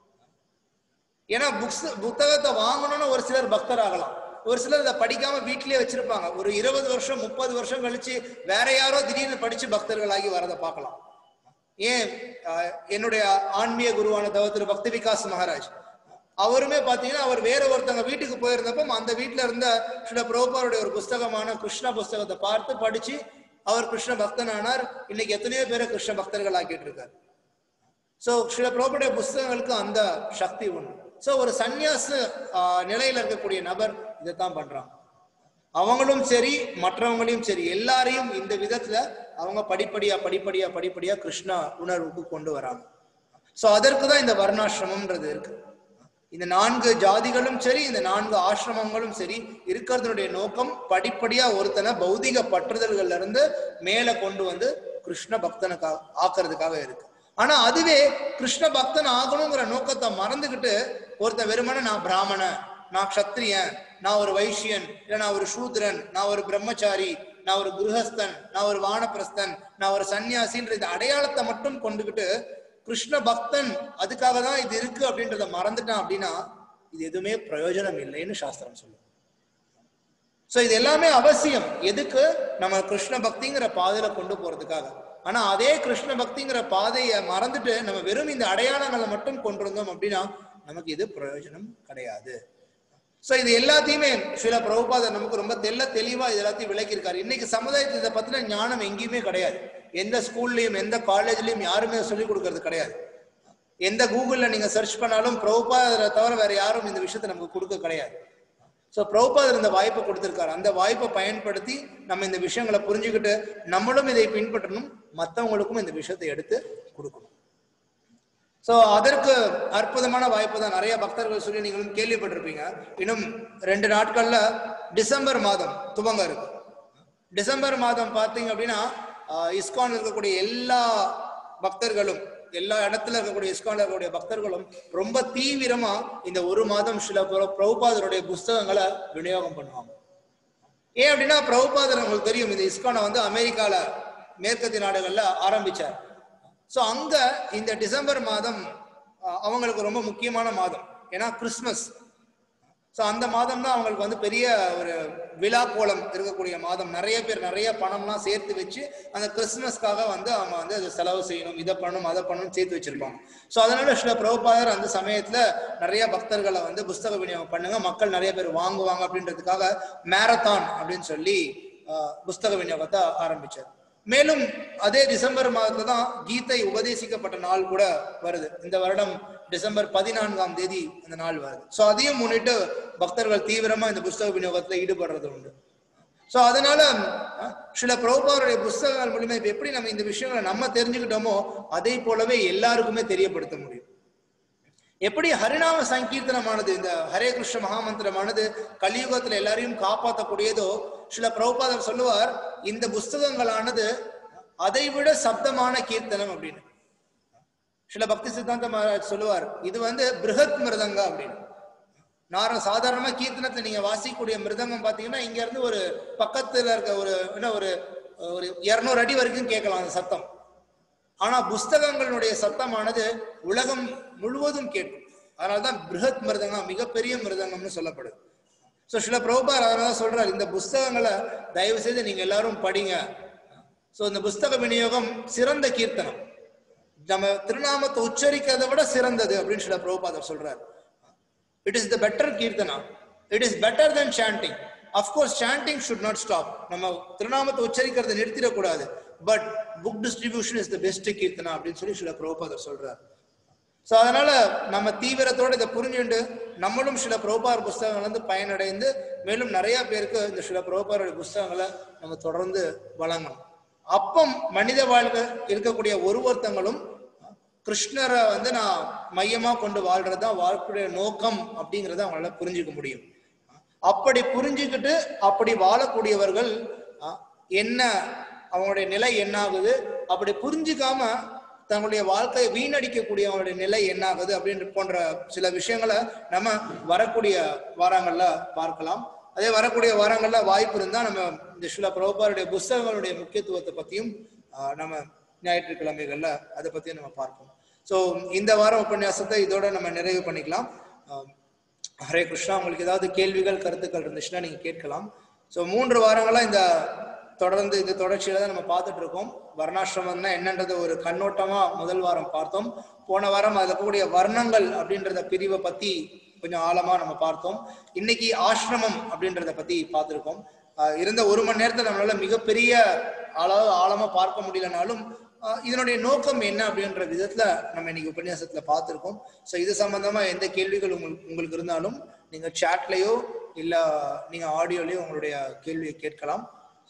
ஏன்னா புக்ஸ் புத்தகத்தை வாங்கணும்னு ஒரு சிலர் பக்தர் ஆகலாம் ஒரு சிலர் இதை படிக்காம வீட்டிலேயே வச்சிருப்பாங்க ஒரு இருபது வருஷம் முப்பது வருஷம் கழிச்சு வேற யாரோ திடீர்னு படிச்சு பக்தர்களாகி வரதை பார்க்கலாம் ஏன் அஹ், என்னுடைய ஆன்மீக குருவான தவ திரு பக்தி விகாஸ் மகாராஜ் அவருமே பாத்தீங்கன்னா அவர் வேற ஒருத்தவங்க வீட்டுக்கு போயிருந்தப்போ அந்த வீட்டுல இருந்த சில பிரபுபாருடைய ஒரு புஸ்தகமான கிருஷ்ண புஸ்தகத்தை பார்த்து படிச்சு அவர் கிருஷ்ண பக்தனானார் இன்னைக்கு எத்தனையோ பேரை கிருஷ்ண பக்தர்கள் ஆக்கிட்டு இருக்காரு சோ சில பிரபுடைய புஸ்தகங்களுக்கு அந்த சக்தி உண்டு சோ ஒரு சந்நியாச ஆஹ், நிலையில இருக்கக்கூடிய நபர் இதைத்தான் பண்றாங்க அவங்களும் சரி மற்றவங்களையும் சரி எல்லாரையும் இந்த விதத்துல அவங்க படிப்படியா படிப்படியா படிப்படியா கிருஷ்ணா உணர்வுக்கு கொண்டு வராங்க சோ அதற்கு தான் இந்த வர்ணாசிரமம்ன்றது இருக்கு இந்த நான்கு ஜாதிகளும் சரி இந்த நான்கு ஆசிரமங்களும் சரி இருக்கிறதுனுடைய நோக்கம் படிப்படியா ஒருத்தனை பௌதிக பற்றுதல்கள்ல இருந்து மேல கொண்டு வந்து கிருஷ்ண பக்தனுக்காக ஆக்குறதுக்காக இருக்கு ஆனா அதுவே கிருஷ்ண பக்தன் ஆகணுங்கிற நோக்கத்தை மறந்துகிட்டு ஒருத்தன் வெறுமனே நான் பிராமணன் நான் க்ஷத்ரியன் நான் ஒரு வைஷ்யன் இல்ல நான் ஒரு சூத்ரன் நான் ஒரு பிரம்மச்சாரி நான் ஒரு குருஹஸ்தன் நான் ஒரு வானப்பிரஸ்தன் நான் ஒரு சன்னியாசின்ற இந்த அடையாளத்தை மட்டும் கொண்டுகிட்டு கிருஷ்ண பக்தன் அதுக்காக தான் இது இருக்கு அப்படின்றத மறந்துட்டான் அப்படின்னா இது எதுவுமே பிரயோஜனம் இல்லைன்னு சாஸ்திரம் சொல்லுது சோ இது எல்லாமே அவசியம் எதுக்கு நம்ம கிருஷ்ண பக்திங்கிற பாதையில கொண்டு போறதுக்காக ஆனா அதே கிருஷ்ண பக்திங்கிற பாதையை மறந்துட்டு நம்ம வெறும் இந்த அடையாளங்களை மட்டும் கொண்டு வந்தோம் அப்படின்னா நமக்கு இது பிரயோஜனம் கிடையாது சோ இது எல்லாத்தையுமே சில பிரபுபாதர் நமக்கு ரொம்ப தெல்ல தெளிவா இது எல்லாத்தையும் விளக்கியிருக்காரு இன்னைக்கு சமுதாயத்தில் இதை பத்தின ஞானம் எங்கேயுமே கிடையாது எந்த ஸ்கூல்லயும் எந்த காலேஜ்லயும் யாருமே சொல்லிக் கொடுக்கறது கிடையாது எந்த கூகுள்ல நீங்க சர்ச் பண்ணாலும் பிரபுபாதரை தவிர வேற யாரும் இந்த விஷயத்தை நமக்கு கொடுக்க கிடையாது ஸோ பிரபுபாதர் இந்த வாய்ப்பை கொடுத்திருக்காரு அந்த வாய்ப்பை பயன்படுத்தி நம்ம இந்த விஷயங்களை புரிஞ்சுக்கிட்டு நம்மளும் இதை பின்பற்றணும் மற்றவங்களுக்கும் இந்த விஷயத்தை எடுத்து கொடுக்கணும் ஸோ அதற்கு அற்புதமான வாய்ப்பு தான் நிறைய பக்தர்கள் சொல்லி நீங்களும் கேள்விப்பட்டிருப்பீங்க இன்னும் ரெண்டு நாட்கள்ல டிசம்பர் மாதம் துவங்க இருக்கு டிசம்பர் மாதம் பார்த்தீங்க அப்படின்னா ஆஹ், இஸ்கான் இருக்கக்கூடிய எல்லா பக்தர்களும் எல்லா இடத்துல இருக்கக்கூடிய இஸ்கான்ல இருக்கக்கூடிய பக்தர்களும் ரொம்ப தீவிரமா இந்த ஒரு மாதம் சில பிர- பிரபுபாதருடைய புஸ்தகங்களை விநியோகம் பண்ணுவாங்க ஏன் அப்படின்னா பிரபுபாதர் உங்களுக்கு தெரியும் இந்த இஸ்கானை வந்து அமெரிக்கால மேற்கத்திய நாடுகள்ல ஆரம்பிச்சார் ஸோ அங்க இந்த டிசம்பர் மாதம் அஹ், அவங்களுக்கு ரொம்ப முக்கியமான மாதம் ஏன்னா கிறிஸ்மஸ் ஸோ அந்த மாதம் தான் அவங்களுக்கு வந்து பெரிய ஒரு விழா கோலம் இருக்கக்கூடிய மாதம் நிறைய பேர் நிறைய பணம்லாம் சேர்த்து வச்சு அந்த கிறிஸ்மஸ்க்காக வந்து அவங்க வந்து அதை செலவு செய்யணும் இதை பண்ணணும் அதை பண்ணணும் சேர்த்து வச்சிருப்பாங்க ஸோ அதனால சில பிரபுபாதர் அந்த சமயத்துல நிறைய பக்தர்களை வந்து புஸ்தக விநியோகம் பண்ணுங்க மக்கள் நிறைய பேர் வாங்குவாங்க அப்படின்றதுக்காக மேரத்தான் அப்படின்னு சொல்லி ஆஹ், புஸ்தக விநியோகத்தை ஆரம்பிச்சார் மேலும் அதே டிசம்பர் மாதத்துல தான் கீதை உபதேசிக்கப்பட்ட நாள் கூட வருது இந்த வருடம் டிசம்பர் பதினான்காம் தேதி அந்த நாள் வருது சோ அதையும் முன்னிட்டு பக்தர்கள் தீவிரமா இந்த புஸ்தக விநியோகத்துல ஈடுபடுறது உண்டு சோ அதனால அஹ், சில பிரபுபாருடைய புஸ்தகங்கள் மூலியமா இப்ப எப்படி நம்ம இந்த விஷயங்களை நம்ம தெரிஞ்சுக்கிட்டோமோ அதே போலவே எல்லாருக்குமே தெரியப்படுத்த முடியும் எப்படி ஹரிநாம சங்கீர்த்தனமானது இந்த ஹரே கிருஷ்ண மகாமந்திரமானது கலியுகத்துல எல்லாரையும் காப்பாற்றக்கூடியதோ சில பிரபுபாதர் சொல்லுவார் இந்த புஸ்தகங்களானது அதைவிட சப்தமான கீர்த்தனம் அப்படின்னு சில பக்தி சித்தாந்த மகாராஜ் சொல்லுவார் இது வந்து பிருகத் மிருதங்க அப்படின்னு நார சாதாரணமா கீர்த்தனத்தை நீங்க வாசிக்கக்கூடிய மிருதங்கம் பாத்தீங்கன்னா இங்க இருந்து ஒரு பக்கத்துல இருக்க ஒரு என்ன ஒரு ஒரு இருநூறு அடி வரைக்கும் கேட்கலாம் அந்த சத்தம் ஆனா புஸ்தகங்களுடைய சத்தமானது உலகம் முழுவதும் கேட்கும் அதனாலதான் பிருகத் மிருதங்கம் மிகப்பெரிய மிருதங்கம்னு சொல்லப்படுது ஸோ சில பிரபுபார் அதனால சொல்றாரு இந்த புஸ்தகங்களை தயவு செய்து நீங்க எல்லாரும் படிங்க ஸோ இந்த புஸ்தக விநியோகம் சிறந்த கீர்த்தனம் நம்ம திருநாமத்தை உச்சரிக்கிறதை விட சிறந்தது அப்படின்னு சில பிரபுபாதர் சொல்றாரு it is the better kirtana it is better then chanting of course chanting should not stop நம்ம திருநாமத்தை உச்சரிக்கிறதை நிறுத்திடக்கூடாது but book distribution is the best kirtana அப்படின்னு சொல்லி சில பிரபுபாதர் சொல்றாரு ஸோ அதனால நம்ம தீவிரத்தோட இதை புரிஞ்சுண்டு நம்மளும் சில பிரபுபார் புஸ்தகங்கள் வந்து பயனடைந்து மேலும் நிறைய பேருக்கு இந்த சில பிரபுபாரோட புஸ்தகங்களை நம்ம தொடர்ந்து வழங்கணும் அப்பம் மனித வாழ்க்கை இருக்கக்கூடிய ஒரு ஒருத்தங்களும் கிருஷ்ணரை வந்து நான் மையமா கொண்டு வாழ்றது தான் வாழ்க்கையுடைய நோக்கம் அப்படிங்கறத அவங்களால புரிஞ்சுக்க முடியும் அப்படி புரிஞ்சுக்கிட்டு அப்படி வாழக்கூடியவர்கள் அஹ், என்ன அவங்களுடைய நிலை என்ன ஆகுது அப்படி புரிஞ்சுக்காம தங்களுடைய வாழ்க்கையை வீணடிக்கக்கூடிய அவங்களுடைய நிலை என்ன ஆகுது அப்படின்ற போன்ற சில விஷயங்களை நம்ம வரக்கூடிய வாரங்கள்ல பார்க்கலாம் அதே வரக்கூடிய வாரங்கள்ல வாய்ப்பு இருந்தா நம்ம இந்த சில பிரபுபாருடைய புஸ்தகங்களுடைய முக்கியத்துவத்தை பத்தியும் ஆஹ், நம்ம ஞாயிற்றுக்கிழமைகள்ல அதை பத்தியும் நம்ம பார்ப்போம் ஸோ இந்த வாரம் உபன்யாசத்தை இதோட நம்ம நிறைவு பண்ணிக்கலாம் ஆஹ், ஹரே கிருஷ்ணா உங்களுக்கு ஏதாவது கேள்விகள் கருத்துக்கள் இருந்துச்சுன்னா நீங்க கேட்கலாம் ஸோ மூன்று வாரங்களா இந்த தொடர்ந்து இந்த தொடர்ச்சியில தான் நம்ம பார்த்துட்டு இருக்கோம் வர்ணாசிரமம்னா என்னன்றது ஒரு கண்ணோட்டமா முதல் வாரம் பார்த்தோம் போன வாரம் அதுல இருக்கக்கூடிய வர்ணங்கள் அப்படின்றத பிரிவை பத்தி கொஞ்சம் ஆழமா நம்ம பார்த்தோம் இன்னைக்கு ஆசிரமம் அப்படின்றத பத்தி பார்த்திருக்கோம் ஆஹ் இருந்த ஒரு மணி நேரத்துல நம்மளால மிகப்பெரிய அளவு ஆழமா பார்க்க முடியலனாலும் ஆஹ் இதனுடைய நோக்கம் என்ன அப்படின்ற விதத்துல நம்ம இன்னைக்கு உபன்யாசத்துல பார்த்திருக்கோம் ஸோ இது சம்பந்தமா எந்த கேள்விகள் உங்களுக்கு உங்களுக்கு இருந்தாலும் நீங்க சாட்லயோ இல்ல நீங்க ஆடியோலயோ உங்களுடைய கேள்வியை கேட்கலாம்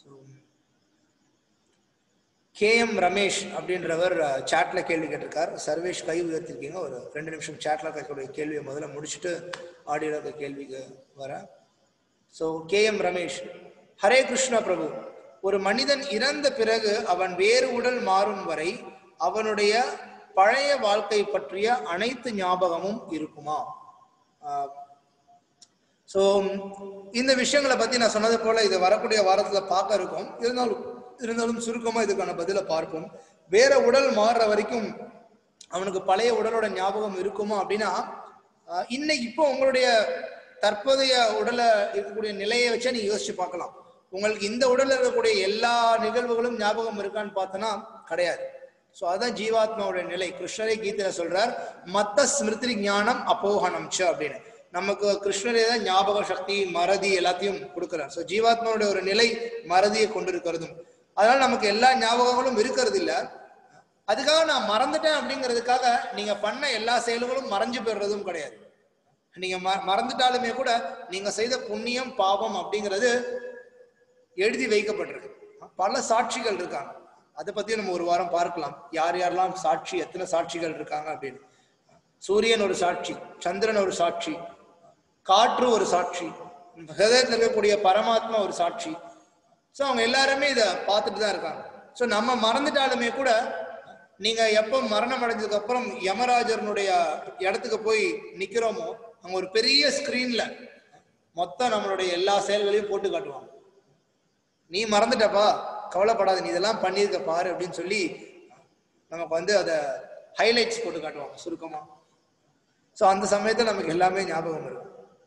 கே எம் ரமேஷ் அப்படின்றவர் சாட்ல கேள்வி கேட்டிருக்கார் சர்வேஷ் கை உயர்த்திருக்கீங்க ஒரு ரெண்டு நிமிஷம் சாட்ல கேட்கக்கூடிய கேள்வியை முதல்ல முடிச்சுட்டு ஆடியோல இருக்க கேள்விக்கு வரேன் so K M Ramesh Hare Krishna Prabhu ஒரு மனிதன் இறந்த பிறகு அவன் வேறு உடல் மாறும் வரை அவனுடைய பழைய வாழ்க்கை பற்றிய அனைத்து ஞாபகமும் இருக்குமா ஸோ இந்த விஷயங்களை பத்தி நான் சொன்னது போல இது வரக்கூடிய வாரத்துல பார்க்க இருக்கும் இருந்தாலும் இருந்தாலும் சுருக்கமா இதுக்கான பதிலை பார்ப்போம் வேற உடல் மாறுற வரைக்கும் அவனுக்கு பழைய உடலோட ஞாபகம் இருக்குமா அப்படின்னா ஆஹ் இன்னைக்கு இப்போ உங்களுடைய தற்போதைய உடலை இருக்கக்கூடிய நிலையை வச்சா நீங்க யோசிச்சு பார்க்கலாம் உங்களுக்கு இந்த உடல்ல இருக்கக்கூடிய எல்லா நிகழ்வுகளும் ஞாபகம் இருக்கான்னு பார்த்தோன்னா கிடையாது ஸோ அதான் ஜீவாத்மாவுடைய நிலை கிருஷ்ணரே கீதையில சொல்றார் மத்த ஸ்மிருதி ஞானம் அப்போகனம் ச அப்படின்னு நமக்கு கிருஷ்ணரே தான் ஞாபக சக்தி மறதி எல்லாத்தையும் கொடுக்கிறார் ஸோ ஜீவாத்மாவுடைய ஒரு நிலை மறதியை கொண்டிருக்கிறதும் அதனால நமக்கு எல்லா ஞாபகங்களும் இருக்கிறது இல்ல அதுக்காக நான் மறந்துட்டேன் அப்படிங்கிறதுக்காக நீங்க பண்ண எல்லா செயல்களும் மறைஞ்சு போயிடுறதும் கிடையாது நீங்க ம- மறந்துட்டாலுமே கூட நீங்க செய்த புண்ணியம் பாவம் அப்படிங்கிறது எழுதி வைக்கப்பட்டிருக்கு பல சாட்சிகள் இருக்காங்க அதை பத்தி நம்ம ஒரு வாரம் பார்க்கலாம் யார் யாரெல்லாம் சாட்சி எத்தனை சாட்சிகள் இருக்காங்க அப்படின்னு சூரியன் ஒரு சாட்சி சந்திரன் ஒரு சாட்சி காற்று ஒரு சாட்சி ஹிருதயத்தில் இருக்கக்கூடிய பரமாத்மா ஒரு சாட்சி ஸோ அவங்க எல்லாருமே இதை பார்த்துட்டு தான் இருக்காங்க ஸோ நம்ம மறந்துட்டாலுமே கூட நீங்க எப்போ மரணம் அடைஞ்சதுக்கு அப்புறம் யமராஜரனுடைய இடத்துக்கு போய் நிக்கிறோமோ அங்க ஒரு பெரிய ஸ்கிரீன்ல மொத்தம் நம்மளுடைய எல்லா செயல்களையும் போட்டு காட்டுவாங்க நீ மறந்துட்டப்பா கவலைப்படாத நீ இதெல்லாம் பண்ணியிருக்க பாரு அப்படின்னு சொல்லி நமக்கு வந்து அதை ஹைலைட்ஸ் போட்டு காட்டுவாங்க சுருக்கமா ஸோ அந்த சமயத்துல நமக்கு எல்லாமே ஞாபகம் இருக்கும்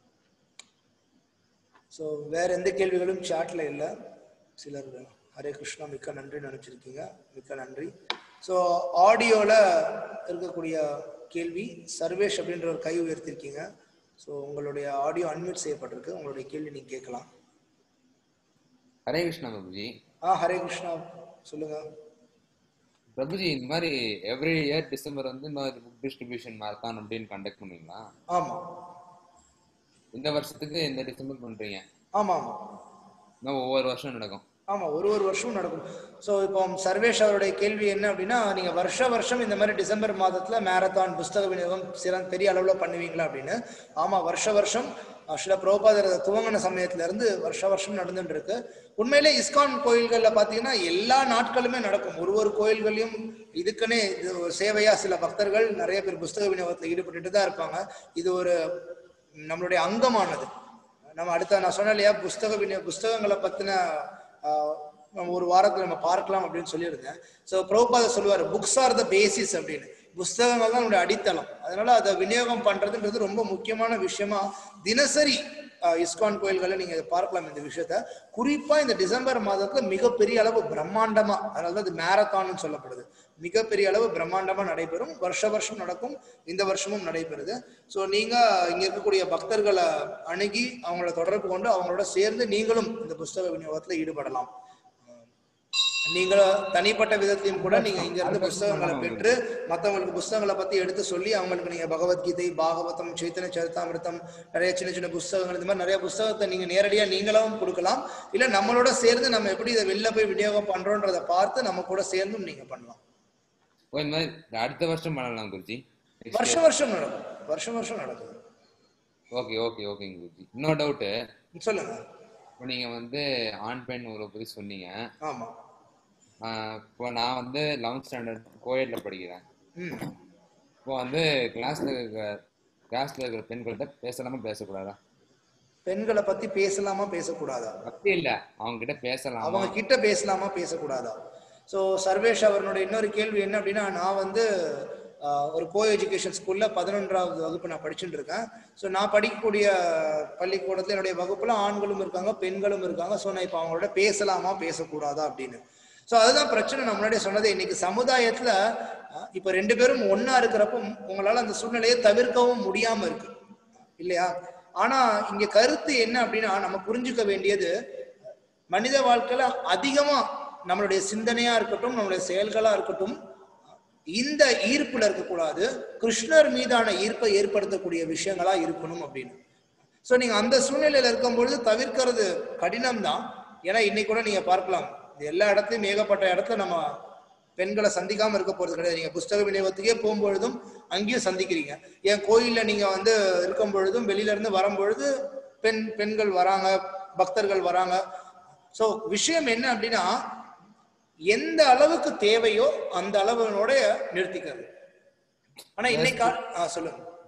ஸோ வேற எந்த கேள்விகளும் சாட்ல இல்லை சிலர் ஹரே கிருஷ்ணா மிக்க நன்றி நினைச்சிருக்கீங்க மிக்க நன்றி ஸோ ஆடியோல இருக்கக்கூடிய கேள்வி சர்வேஷ் அப்படின்ற ஒரு கை உயர்த்திருக்கீங்க ஸோ உங்களுடைய ஆடியோ அன்மியூட் செய்யப்பட்டிருக்கு உங்களுடைய கேள்வி நீங்க கேட்கலாம் ஹரே கிருஷ்ணா பிரபுஜி ஆ ஹரே கிருஷ்ணா சொல்லுங்க பிரபுஜி இந்த மாதிரி எவ்ரி இயர் டிசம்பர் வந்து இந்த மாதிரி புக் டிஸ்ட்ரிபியூஷன் மாரத்தான் அப்படின்னு கண்டக்ட் பண்ணுவீங்களா ஆமா இந்த வருஷத்துக்கு இந்த டிசம்பர் பண்றீங்க ஆமா ஆமா இன்னும் ஒவ்வொரு வருஷம் நடக்கும் ஆமா ஒரு ஒரு வருஷமும் நடக்கும் ஸோ இப்போ சர்வேஷ் அவருடைய கேள்வி என்ன அப்படின்னா நீங்க வருஷ வருஷம் இந்த மாதிரி டிசம்பர் மாதத்துல மேரத்தான் புஸ்தக விநியோகம் சிறந்த பெரிய அளவுல பண்ணுவீங்களா அப்படின்னு ஆமா வருஷ வருஷம் அஹ், சில பிரபுபாதர் அதை துவங்கின சமயத்துல இருந்து வருஷ வருஷம் நடந்துட்டு இருக்கு உண்மையிலே இஸ்கான் கோயில்கள்ல பாத்தீங்கன்னா எல்லா நாட்களுமே நடக்கும் ஒரு ஒரு கோயில்களையும் இதுக்குன்னே இது ஒரு சேவையா சில பக்தர்கள் நிறைய பேர் புஸ்தக விநியோகத்துல ஈடுபட்டுட்டு தான் இருப்பாங்க இது ஒரு நம்மளுடைய அங்கமானது நம்ம அடுத்த நான் சொன்னேன் இல்லையா புஸ்தக விநியோ புஸ்தகங்களை பத்தின ஆஹ், நம்ம ஒரு வாரத்துல நம்ம பார்க்கலாம் அப்படின்னு சொல்லியிருந்தேன் ஸோ பிரபுபாத சொல்லுவார் புக்ஸ் ஆர் த பேசிஸ் அப்படின்னு புஸ்தகங்கள் தான் நம்மளுடைய அடித்தளம் அதனால அதை விநியோகம் பண்றதுன்றது ரொம்ப முக்கியமான விஷயமா தினசரி ஆஹ், இஸ்கான் கோயில்களை நீங்க இதை பார்க்கலாம் இந்த விஷயத்த குறிப்பா இந்த டிசம்பர் மாதத்துல மிகப்பெரிய அளவு பிரம்மாண்டமா அதனால தான் இது மேரத்தான்னு சொல்லப்படுது மிகப்பெரிய அளவு பிரம்மாண்டமா நடைபெறும் வருஷ வருஷம் நடக்கும் இந்த வருஷமும் நடைபெறுது ஸோ நீங்க இங்க இருக்கக்கூடிய பக்தர்களை அணுகி அவங்கள தொடர்பு கொண்டு அவங்களோட சேர்ந்து நீங்களும் இந்த புஸ்தக விநியோகத்துல ஈடுபடலாம் நீங்களும் தனிப்பட்ட விதத்திலையும் கூட நீங்க இங்க இருந்து புஸ்தகங்களை பெற்று மத்தவங்களுக்கு புஸ்தகங்களை பத்தி எடுத்து சொல்லி அவங்களுக்கு நீங்க பகவத்கீதை பாகவதம் சைத்தன்ய சரிதாமிர்தம் நிறைய சின்ன சின்ன புஸ்தகங்கள் இந்த மாதிரி நிறைய புஸ்தகத்தை நீங்க நேரடியா நீங்களும் கொடுக்கலாம் இல்ல நம்மளோட சேர்ந்து நம்ம எப்படி இதை வெளில போய் விநியோகம் பண்றோன்றதை பார்த்து நம்ம கூட சேர்ந்தும் நீங்க பண்ணலாம் ஓ இந்த மாதிரி அடுத்த வருஷம் பண்ணலாம் குருஜி வருஷம் வருஷம் நடக்கும் வருஷம் வருஷம் நடக்குது ஓகே ஓகே ஓகேங்க குருஜி இன்னொரு டவுட்டு சொல்லுங்க இப்போ நீங்க வந்து ஆண் பெண் உறவு பத்தி சொன்னீங்க ஆமா ஆஹ் இப்போ நான் வந்து லெவன்த் ஸ்டாண்டர்ட் கோயட்ல படிக்கிறேன் ம் இப்போ வந்து கிளாஸ்ல இருக்கிற கிளாஸ்ல இருக்கிற பெண்கள்கிட்ட பேசலாமா பேசக்கூடாதா பெண்களை பத்தி பேசலாமா பேசக்கூடாதா அப்படி இல்ல அவங்க கிட்ட பேசலாமா அவங்க கிட்ட பேசலாமா பேசக்கூடாதா ஸோ சர்வேஷ் அவர்களுடைய இன்னொரு கேள்வி என்ன அப்படின்னா நான் வந்து ஆஹ், ஒரு கோ எஜுகேஷன் ஸ்கூல்ல பதினொன்றாவது வகுப்பு நான் படிச்சுட்டு இருக்கேன் ஸோ நான் படிக்கக்கூடிய பள்ளிக்கூடத்துல என்னுடைய வகுப்புல ஆண்களும் இருக்காங்க பெண்களும் இருக்காங்க ஸோ நான் இப்போ அவங்களோட பேசலாமா பேசக்கூடாதா அப்படின்னு ஸோ அதுதான் பிரச்சனை நான் முன்னாடியே சொன்னது இன்னைக்கு சமுதாயத்துல ஆஹ், இப்போ ரெண்டு பேரும் ஒண்ணா இருக்கிறப்போ உங்களால அந்த சூழ்நிலையை தவிர்க்கவும் முடியாம இருக்கு இல்லையா ஆனா இங்க கருத்து என்ன அப்படின்னா நம்ம புரிஞ்சுக்க வேண்டியது மனித வாழ்க்கையில அதிகமா நம்மளுடைய சிந்தனையா இருக்கட்டும் நம்மளுடைய செயல்களா இருக்கட்டும் இந்த ஈர்ப்புல இருக்கக்கூடாது கிருஷ்ணர் மீதான ஈர்ப்பை ஏற்படுத்தக்கூடிய விஷயங்களா இருக்கணும் அப்படின்னு சோ நீங்க அந்த சூழ்நிலையில இருக்கும் பொழுது தவிர்க்கிறது கடினம் தான் ஏன்னா இன்னைக்கு கூட நீங்க பார்க்கலாம் இது எல்லா இடத்துலயும் ஏகப்பட்ட இடத்துல நம்ம பெண்களை சந்திக்காம இருக்க போறது கிடையாது நீங்க புஸ்தக விநியோகத்துக்கே போகும்பொழுதும் அங்கேயும் சந்திக்கிறீங்க என் கோயில்ல நீங்க வந்து இருக்கும் பொழுதும் வெளியில இருந்து வரும்பொழுது பெண் பெண்கள் வராங்க பக்தர்கள் வராங்க சோ விஷயம் என்ன அப்படின்னா எந்த அளவுக்கு தேவையோ அந்த அளவினோட நிறுத்திக்கிறது ஆனா இன்னைக்கு கா- ஆ, சொல்லுங்க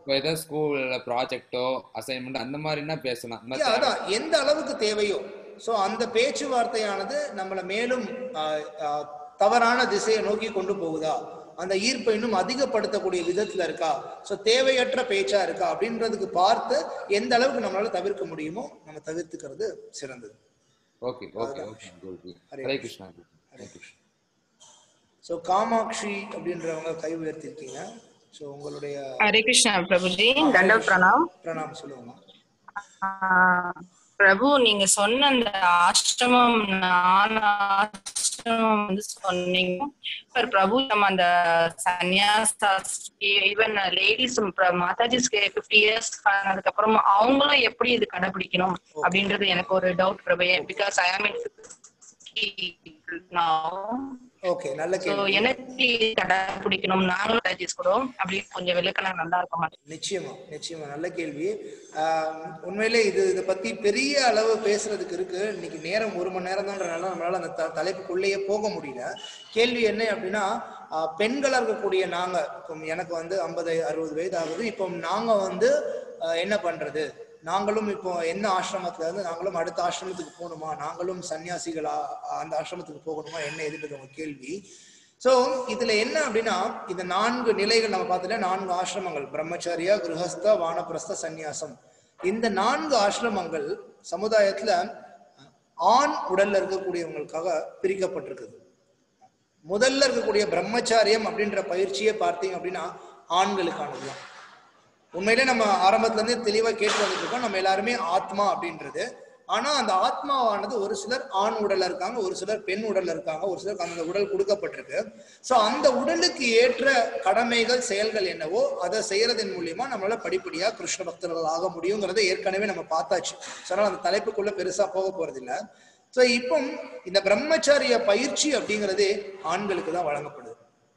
இப்போ ஏதாவது ஸ்கூல்ல ப்ராஜெக்டோ அசைன்மெண்ட் அந்த மாதிரினா பேசலாம் இந்த Yeah, அதான் எந்த அளவுக்கு தேவையோ சோ அந்த பேச்சுவார்த்தையானது நம்மளை மேலும் ஆஹ், ஆஹ், தவறான திசையை நோக்கி கொண்டு போகுதா அந்த ஈர்ப்பை இன்னும் அதிகப்படுத்தக்கூடிய விதத்துல இருக்கா சோ தேவையற்ற பேச்சா இருக்கா அப்படின்றதுக்கு பார்த்து எந்த அளவுக்கு நம்மளால தவிர்க்க முடியுமோ நம்ம தவிர்த்துக்கிறது சிறந்தது okay okay okay Guruji Hare Krishna Guruji Hare Krishna so Kamakshi அப்படின்றவங்க கை உயர்த்திருக்கீங்க சோ உங்களுடைய हरे कृष्णा प्रभु जी दंडवत प्रणाम பிரணாம் சொல்லுவாங்க ஆஹ் பிரபு நீங்க சொன்ன அந்த ஆசிரமம் நான் ஆசிரமம் வந்து சொன்னீங்க பர் பிரபு நம்ம அந்த சன்னியாசாஸ் ஈவன் லேடிஸ் மாதாஜிஸ்க்கு ஃபிஃப்டி இயர்ஸ் அதுக்கப்புறம் அவங்களும் எப்படி இது கடைபிடிக்கணும் அப்படின்றது எனக்கு ஒரு டவுட் பிரபு பிகாஸ் ஐ ஆம் இன் ஓகே நல்ல ஸோ கேள்வி எனக்கு கடைபிடிக்கணும் நாங்களும் மாதாஜிஸ் கூட அப்படின்னு கொஞ்சம் விளக்கணும் நல்லா இருக்க மாட்டேன் நிச்சயமா நிச்சயமா நல்ல கேள்வி ஆஹ் உண்மையிலே இது இதை பத்தி பெரிய அளவு பேசுறதுக்கு இருக்கு இன்னைக்கு நேரம் ஒரு மணி நேரம் தான்றனால நம்மளால அந்த த- தலைப்புக்குள்ளேயே போக முடியல கேள்வி என்ன அப்படின்னா ஆஹ் பெண்களா இருக்கக்கூடிய நாங்க இப்போ எனக்கு வந்து ஐம்பது அறுபது வயது ஆகுது இப்போ நாங்க வந்து ஆஹ் என்ன பண்றது நாங்களும் இப்போ என்ன ஆசிரமத்துல இருந்து நாங்களும் அடுத்த ஆசிரமத்துக்கு போகணுமா நாங்களும் சன்னியாசிகளா அந்த ஆசிரமத்துக்கு போகணுமா என்ன எதுன்றது உங்க கேள்வி சோ இதுல என்ன அப்படின்னா இந்த நான்கு நிலைகள் நம்ம பார்த்தோம்னா நான்கு ஆசிரமங்கள் பிரம்மச்சரியா கிரகஸ்த வானப்பிரஸ்த சந்நியாசம் இந்த நான்கு ஆசிரமங்கள் சமுதாயத்துல ஆண் உடல்ல இருக்கக்கூடியவங்களுக்காக பிரிக்கப்பட்டிருக்குது முதல்ல இருக்கக்கூடிய பிரம்மச்சாரியம் அப்படின்ற பயிற்சியை பார்த்தீங்க அப்படின்னா ஆண்களுக்கானதுதான் உண்மையிலே நம்ம ஆரம்பத்துல இருந்தே தெளிவா கேட்டு வந்துட்டு இருக்கோம் நம்ம எல்லாருமே ஆத்மா அப்படின்றது ஆனா அந்த ஆத்மாவானது ஒரு சிலர் ஆண் உடல்ல இருக்காங்க ஒரு சிலர் பெண் உடல்ல இருக்காங்க ஒரு சிலருக்கு அந்த உடல் கொடுக்கப்பட்டிருக்கு சோ அந்த உடலுக்கு ஏற்ற கடமைகள் செயல்கள் என்னவோ அதை செய்யறதன் மூலியமா நம்மளால படிப்படியா கிருஷ்ண பக்தர்கள் ஆக முடியுங்கிறத ஏற்கனவே நம்ம பார்த்தாச்சு So, அதனால அந்த தலைப்புக்குள்ள பெருசா போக போறது இல்ல சோ இப்போ இந்த பிரம்மச்சாரிய பயிற்சி அப்படிங்கிறது ஆண்களுக்கு தான் வழங்கப்படுது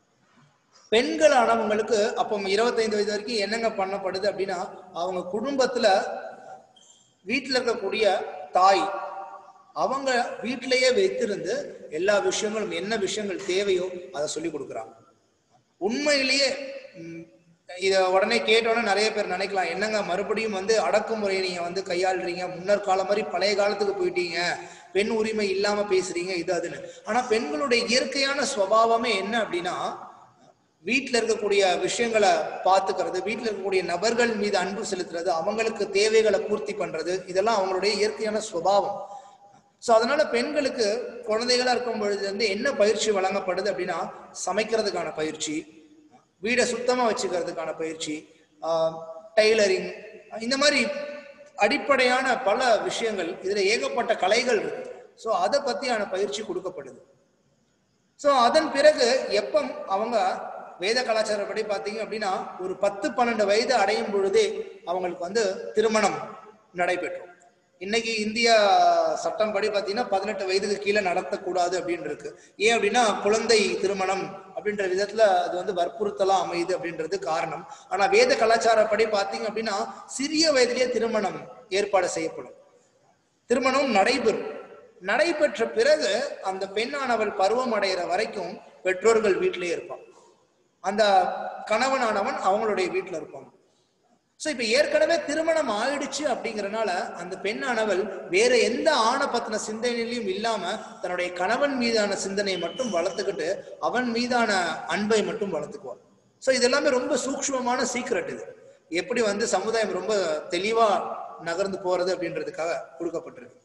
பெண்களானவங்களுக்கு அப்போ இருபத்தைந்து வயது வரைக்கும் என்னங்க பண்ணப்படுது அப்படின்னா அவங்க குடும்பத்துல வீட்டுல இருக்கக்கூடிய தாய் அவங்க வீட்டிலேயே வைத்திருந்து எல்லா விஷயங்களும் என்ன விஷயங்கள் தேவையோ அதை சொல்லி கொடுக்குறாங்க உண்மையிலேயே ம், இத உடனே கேட்டோன்னே நிறைய பேர் நினைக்கலாம் என்னங்க மறுபடியும் வந்து அடக்குமுறையை நீங்க வந்து கையாளுறீங்க முன்னர் காலம் மாதிரி பழைய காலத்துக்கு போயிட்டீங்க பெண் உரிமை இல்லாம பேசுறீங்க இது அதுன்னு ஆனா பெண்களுடைய இயற்கையான சுவாவமே என்ன அப்படின்னா வீட்டில் இருக்கக்கூடிய விஷயங்களை பார்த்துக்கிறது வீட்டில் இருக்கக்கூடிய நபர்கள் மீது அன்பு செலுத்துறது அவங்களுக்கு தேவைகளை பூர்த்தி பண்றது இதெல்லாம் அவங்களுடைய இயற்கையான சுபாவம் ஸோ அதனால பெண்களுக்கு குழந்தைகளா இருக்கும் பொழுது வந்து என்ன பயிற்சி வழங்கப்படுது அப்படின்னா சமைக்கிறதுக்கான பயிற்சி வீடை சுத்தமா வச்சுக்கிறதுக்கான பயிற்சி டைலரிங் இந்த மாதிரி அடிப்படையான பல விஷயங்கள் இதுல ஏகப்பட்ட கலைகள் இருக்கு ஸோ அதை பத்தியான பயிற்சி கொடுக்கப்படுது ஸோ அதன் பிறகு எப்போ அவங்க வேத கலாச்சாரப்படி பார்த்தீங்க அப்படின்னா ஒரு பத்து பன்னெண்டு வயது அடையும் பொழுதே அவங்களுக்கு வந்து திருமணம் நடைபெற்றும் இன்னைக்கு இந்திய சட்டம் படி பார்த்தீங்கன்னா பதினெட்டு வயதுக்கு கீழே நடத்தக்கூடாது அப்படின்னு இருக்கு ஏன் அப்படின்னா குழந்தை திருமணம் அப்படின்ற விதத்துல அது வந்து வற்புறுத்தலா அமையுது அப்படின்றது காரணம் ஆனா வேத கலாச்சாரப்படி பார்த்தீங்க அப்படின்னா சிறிய வயதிலேயே திருமணம் ஏற்பாடு செய்யப்படும் திருமணம் நடைபெறும் நடைபெற்ற பிறகு அந்த பெண்ணானவள் பருவம் அடைகிற வரைக்கும் பெற்றோர்கள் வீட்டிலேயே இருப்பான் அந்த கணவனானவன் அவங்களுடைய வீட்டில் இருப்பாங்க ஸோ இப்போ ஏற்கனவே திருமணம் ஆயிடுச்சு அப்படிங்கறனால அந்த பெண்ணானவள் வேற எந்த ஆணை பத்தின சிந்தனையிலையும் இல்லாம தன்னுடைய கணவன் மீதான சிந்தனையை மட்டும் வளர்த்துக்கிட்டு அவன் மீதான அன்பை மட்டும் வளர்த்துக்குவாள் ஸோ இது எல்லாமே ரொம்ப சூக்ஷ்மமான சீக்ரெட் இது எப்படி வந்து சமுதாயம் ரொம்ப தெளிவா நகர்ந்து போறது அப்படின்றதுக்காக கொடுக்கப்பட்டிருக்கு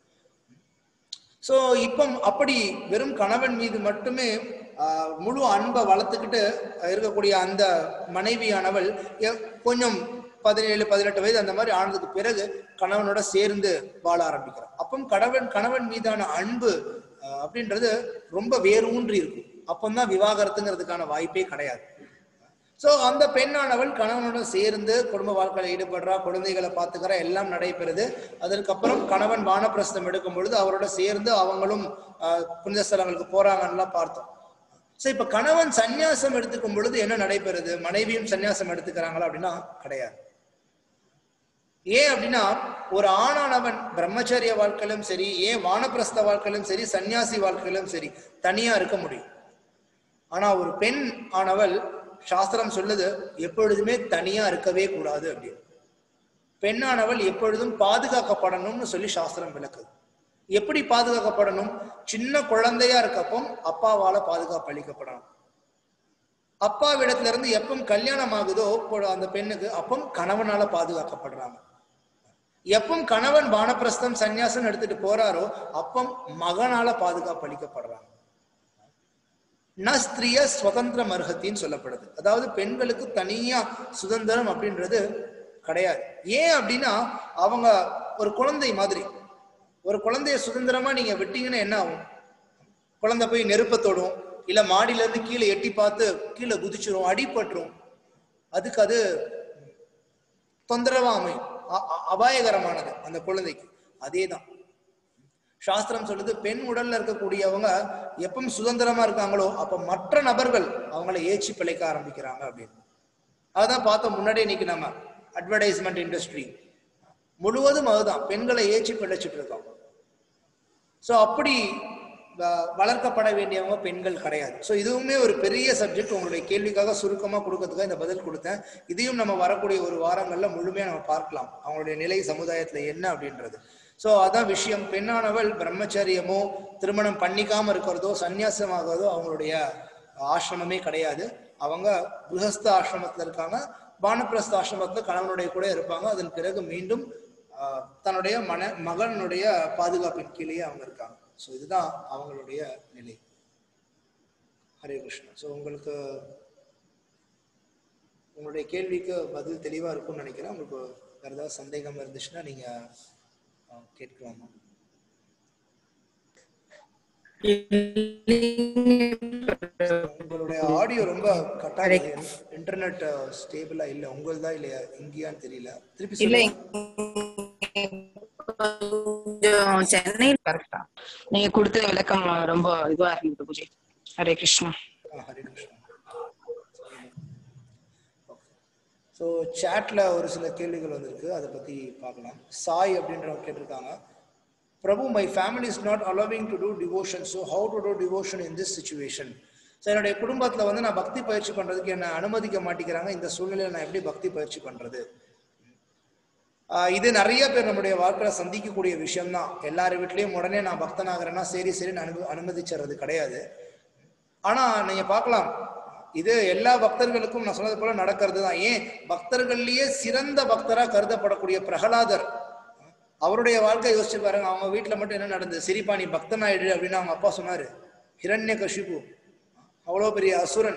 ஸோ இப்போ அப்படி வெறும் கணவன் மீது மட்டுமே ஆஹ், முழு அன்பை வளர்த்துக்கிட்டு இருக்கக்கூடிய அந்த மனைவியானவள் எ- கொஞ்சம் பதினேழு பதினெட்டு வயது அந்த மாதிரி ஆனதுக்கு பிறகு கணவனோட சேர்ந்து வாழ ஆரம்பிக்கிறார் அப்போ கணவன் கணவன் மீதான அன்பு ஆஹ், அப்படின்றது ரொம்ப வேரூன்றி இருக்கும் அப்பந்தான் விவாகரத்துங்கிறதுக்கான வாய்ப்பே கிடையாது சோ அந்த பெண்ணானவள் கணவனோட சேர்ந்து குடும்ப வாழ்க்கையில ஈடுபடுறா குழந்தைகளை பார்த்துக்கிறா எல்லாம் நடைபெறுது அதற்கப்புறம் கணவன் வானப்பிரஸ்தம் எடுக்கும் பொழுது அவரோட சேர்ந்து அவங்களும் ஆஹ், புனித ஸ்தலங்களுக்கு போறாங்கன்னுலாம் பார்த்தோம் சோ இப்ப கணவன் சந்நியாசம் எடுத்துக்கும் பொழுது என்ன நடைபெறுது மனைவியும் சந்நியாசம் எடுத்துக்கிறாங்களா அப்படின்னா கிடையாது ஏன் அப்படின்னா ஒரு ஆணானவன் பிரம்மச்சரிய வாழ்க்கையிலும் சரி ஏன் வானப்பிரஸ்த வாழ்க்கையிலும் சரி சன்னியாசி வாழ்க்கையிலும் சரி தனியா இருக்க முடியும் ஆனா ஒரு பெண் ஆனவள் சாஸ்திரம் சொல்லுது எப்பொழுதுமே தனியா இருக்கவே கூடாது அப்படின்னு பெண்ணானவள் எப்பொழுதும் பாதுகாக்கப்படணும்னு சொல்லி சாஸ்திரம் விளக்குது எப்படி பாதுகாக்கப்படணும் சின்ன குழந்தையா இருக்கப்போ அப்பாவால பாதுகாப்பு அளிக்கப்படணும் அப்பாவிடத்துல இருந்து எப்பவும் கல்யாணம் ஆகுதோ இப்போ அந்த பெண்ணுக்கு அப்பம் கணவனால பாதுகாக்கப்படுறாங்க எப்பவும் கணவன் வானப்பிரஸ்தம் சந்நியாசம் எடுத்துட்டு போறாரோ அப்பம் மகனால பாதுகாப்பு அளிக்கப்படுறாங்க நஸ்திரிய சுதந்திர மருகத்தின்னு சொல்லப்படுது அதாவது பெண்களுக்கு தனியா சுதந்திரம் அப்படின்றது கிடையாது ஏன் அப்படின்னா அவங்க ஒரு குழந்தை மாதிரி ஒரு குழந்தைய சுதந்திரமா நீங்க விட்டீங்கன்னா என்ன ஆகும் குழந்தை போய் நெருப்ப தொடும் இல்ல மாடியில இருந்து கீழே எட்டி பார்த்து கீழே குதிச்சிரும் அடிபட்டுரும் அதுக்கு அது தொந்தரவா அமையும் அ- அ- அபாயகரமானது அந்த குழந்தைக்கு அதேதான் சாஸ்திரம் சொல்லுது பெண் உடல்ல இருக்கக்கூடியவங்க எப்பவும் சுதந்திரமா இருக்காங்களோ அப்ப மற்ற நபர்கள் அவங்கள ஏச்சி பிழைக்க ஆரம்பிக்கிறாங்க அப்படின்னு அதான் பார்த்தோம் முன்னாடியே இன்னைக்கு நம்ம அட்வர்டைஸ்மெண்ட் இண்டஸ்ட்ரி முழுவதும் அதுதான் பெண்களை ஏச்சி பிழைச்சிட்டு இருக்கோம் ஸோ அப்படி வ- வளர்க்கப்பட வேண்டியவங்க பெண்கள் கிடையாது ஸோ இதுவுமே ஒரு பெரிய சப்ஜெக்ட் உங்களுடைய கேள்விக்காக சுருக்கமாக கொடுக்கறதுக்காக இந்த பதில் கொடுத்தேன் இதையும் நம்ம வரக்கூடிய ஒரு வாரங்கள்ல முழுமையாக நம்ம பார்க்கலாம் அவங்களுடைய நிலை சமுதாயத்தில் என்ன அப்படின்றது ஸோ அதான் விஷயம் பெண்ணானவள் பிரம்மச்சரியமோ திருமணம் பண்ணிக்காம இருக்கிறதோ சந்நியாசமாகிறதோ அவங்களுடைய ஆசிரமமே கிடையாது அவங்க குருஹஸ்த ஆசிரமத்தில் இருக்காங்க வானப்பிரஸ்த ஆசிரமத்தில் கணவனுடைய கூட இருப்பாங்க அதன் பிறகு மீண்டும் ஆஹ், தன்னுடைய மன மகனுடைய பாதுகாப்பின் கீழேயே அவங்க இருக்காங்க ஸோ இதுதான் அவங்களுடைய நிலை ஹரே கிருஷ்ணா ஸோ உங்களுக்கு உங்களுடைய கேள்விக்கு பதில் தெளிவா இருக்கும்னு நினைக்கிறேன் உங்களுக்கு வேற ஏதாவது சந்தேகம் இருந்துச்சுன்னா நீங்க ஆஹ், கேட்கலாமா உங்களுடைய ஆடியோ ரொம்ப கட்டாக இன்டர்நெட் ஸ்டேபிளா இல்ல உங்களுதா இல்லையா இங்கேயான்னு தெரியல திருப்பி இல்ல சொல்லுங்க கொஞ்சம் சென்னை கரெக்டா நீங்க கொடுத்த விளக்கம் ரொம்ப இதுவா இருந்தது பூஜை ஹரே கிருஷ்ணா ஆ, ஹரே கிருஷ்ணா ஸோ சேட்ல ஒரு சில கேள்விகள் வந்திருக்கு அதை பத்தி பார்க்கலாம் சாய் அப்படின்றவங்க கேட்டிருக்காங்க Prabhu my family is not allowing to do devotion so how to do devotion in this situation so என்னுடைய குடும்பத்தில் வந்து நான் பக்தி பயிற்சி பண்ணுறதுக்கு என்னை அனுமதிக்க மாட்டேங்கிறாங்க இந்த சூழ்நிலையில் நான் எப்படி பக்தி பயிற்சி பண்ணுறது ஆஹ் இது நிறைய பேர் நம்முடைய வாழ்க்கையில சந்திக்கக்கூடிய விஷயம்தான் எல்லார் வீட்லயும் உடனே நான் பக்தனாகிறேன்னா சரி சரி அனுமதி அனுமதிச்சுறது கிடையாது ஆனா நீங்க பார்க்கலாம் இது எல்லா பக்தர்களுக்கும் நான் சொன்னது போல நடக்கிறது தான் ஏன் பக்தர்கள்லயே சிறந்த பக்தரா கருதப்படக்கூடிய பிரகலாதர் அவருடைய வாழ்க்கை யோசிச்சு பாருங்க அவங்க வீட்டுல மட்டும் என்ன நடந்தது சரிப்பா நீ பக்தன் ஆயிடு அப்படின்னு அவங்க அப்பா சொன்னாரு ஹிரண்ய கஷிபு அவ்வளவு பெரிய அசுரன்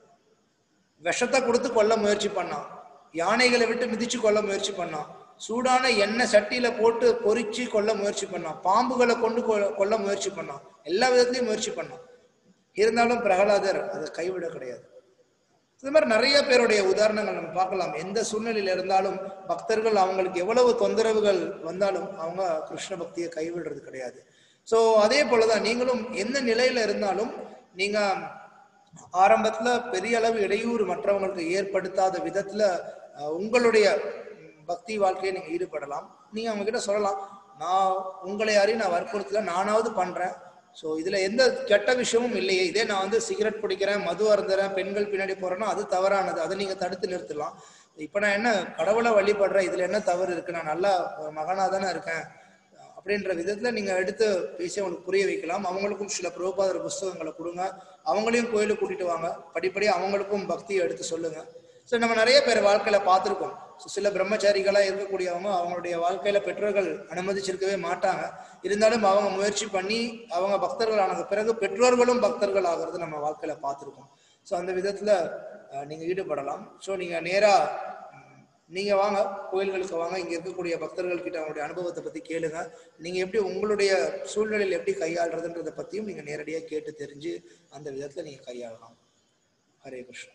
விஷத்தை கொடுத்து கொல்ல முயற்சி பண்ணான் யானைகளை விட்டு மிதிச்சு கொல்ல முயற்சி பண்ணான் சூடான எண்ணெய் சட்டியில போட்டு பொரிச்சு கொல்ல முயற்சி பண்ணான் பாம்புகளை கொண்டு கொ- கொல்ல முயற்சி பண்ணான் எல்லா விதத்திலையும் முயற்சி பண்ணான் இருந்தாலும் பிரகலாதர் அதை கைவிட கிடையாது இது மாதிரி நிறைய பேருடைய உதாரணங்கள் நம்ம பார்க்கலாம் எந்த சூழ்நிலையில இருந்தாலும் பக்தர்கள் அவங்களுக்கு எவ்வளவு தொந்தரவுகள் வந்தாலும் அவங்க கிருஷ்ண பக்தியை கைவிடுறது கிடையாது ஸோ அதே போலதான் நீங்களும் எந்த நிலையில இருந்தாலும் நீங்க ஆரம்பத்துல பெரிய அளவு இடையூறு மற்றவங்களுக்கு ஏற்படுத்தாத விதத்துல அஹ், உங்களுடைய ம், பக்தி வாழ்க்கையை நீங்க ஈடுபடலாம் நீங்க அவங்க கிட்ட சொல்லலாம் நான் உங்களை யாரையும் நான் வற்புறுத்தல நானாவது பண்றேன் ஸோ இதுல எந்த கெட்ட விஷயமும் இல்லையே இதே நான் வந்து சிகரெட் பிடிக்கிறேன் மது அருந்துறேன் பெண்கள் பின்னாடி போறேன்னா அது தவறானது அதை நீங்க தடுத்து நிறுத்தலாம் இப்ப நான் என்ன கடவுளை வழிபடுறேன் இதுல என்ன தவறு இருக்கு நான் நல்லா ஒரு மகனா தானே இருக்கேன் அப்படின்ற விதத்துல நீங்க எடுத்து பேசி அவங்களுக்கு புரிய வைக்கலாம் அவங்களுக்கும் சில பிரபுபாதர் புஸ்தகங்களை கொடுங்க அவங்களையும் கோயிலுக்கு கூட்டிட்டு வாங்க படிப்படியா அவங்களுக்கும் பக்தியை எடுத்து சொல்லுங்க ஸோ நம்ம நிறைய பேர் வாழ்க்கையில பார்த்துருக்கோம் ஸோ சில பிரம்மச்சாரிகளா இருக்கக்கூடியவங்க அவங்களுடைய வாழ்க்கையில பெற்றோர்கள் அனுமதிச்சிருக்கவே மாட்டாங்க இருந்தாலும் அவங்க முயற்சி பண்ணி அவங்க பக்தர்கள் ஆனது பிறகு பெற்றோர்களும் பக்தர்கள் ஆகிறது நம்ம வாழ்க்கையில பார்த்துருக்கோம் ஸோ அந்த விதத்துல அஹ், நீங்க ஈடுபடலாம் ஸோ நீங்க நேரா ம், நீங்க வாங்க கோயில்களுக்கு வாங்க இங்க இருக்கக்கூடிய பக்தர்கள் கிட்ட அவங்களுடைய அனுபவத்தை பத்தி கேளுங்க நீங்க எப்படி உங்களுடைய சூழ்நிலையில் எப்படி கையாளுறதுன்றதை பத்தியும் நீங்க நேரடியா கேட்டு தெரிஞ்சு அந்த விதத்துல நீங்க கையாளலாம் ஹரே கிருஷ்ணா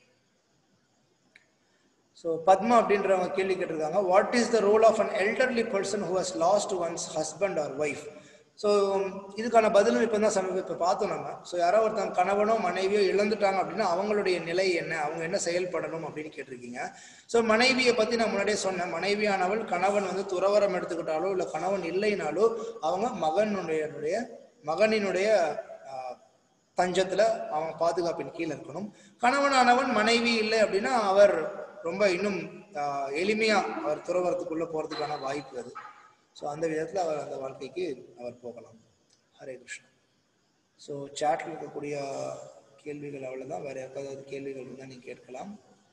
ஸோ பத்மா அப்படின்றவங்க கேள்வி கேட்டிருக்காங்க what is the role of an elderly person who has lost one's husband or wife so இதுக்கான பதிலும் இப்போ தான் சமீப இப்போ பார்த்தோம் நம்ம ஸோ யாரோ ஒருத்தங்க கணவனோ மனைவியோ இழந்துட்டாங்க அப்படின்னா அவங்களுடைய நிலை என்ன அவங்க என்ன செயல்படணும் அப்படின்னு கேட்டிருக்கீங்க ஸோ மனைவியை பற்றி நான் முன்னாடியே சொன்னேன் மனைவியானவள் கணவன் வந்து துறவரம் எடுத்துக்கிட்டாலோ இல்லை கணவன் இல்லைனாலோ அவங்க மகனுடைய மகனினுடைய ஆஹ், தஞ்சத்துல அவன் பாதுகாப்பின் கீழே இருக்கணும் கணவனானவன் மனைவி இல்லை அப்படின்னா அவர் ரொம்ப இன்னும் ஆஹ், எளிமையா அவர் துறவரத்துக்குள்ள போறதுக்கான வாய்ப்பு அது ஸோ அந்த விதத்துல அவர் அந்த வாழ்க்கைக்கு அவர் போகலாம் ஹரே கிருஷ்ணா ஸோ சாட்ல இருக்கக்கூடிய கேள்விகள் அவ்வளவுதான் வேற யாருக்காவது கேள்விகள் இருந்தால் நீங்க கேட்கலாம்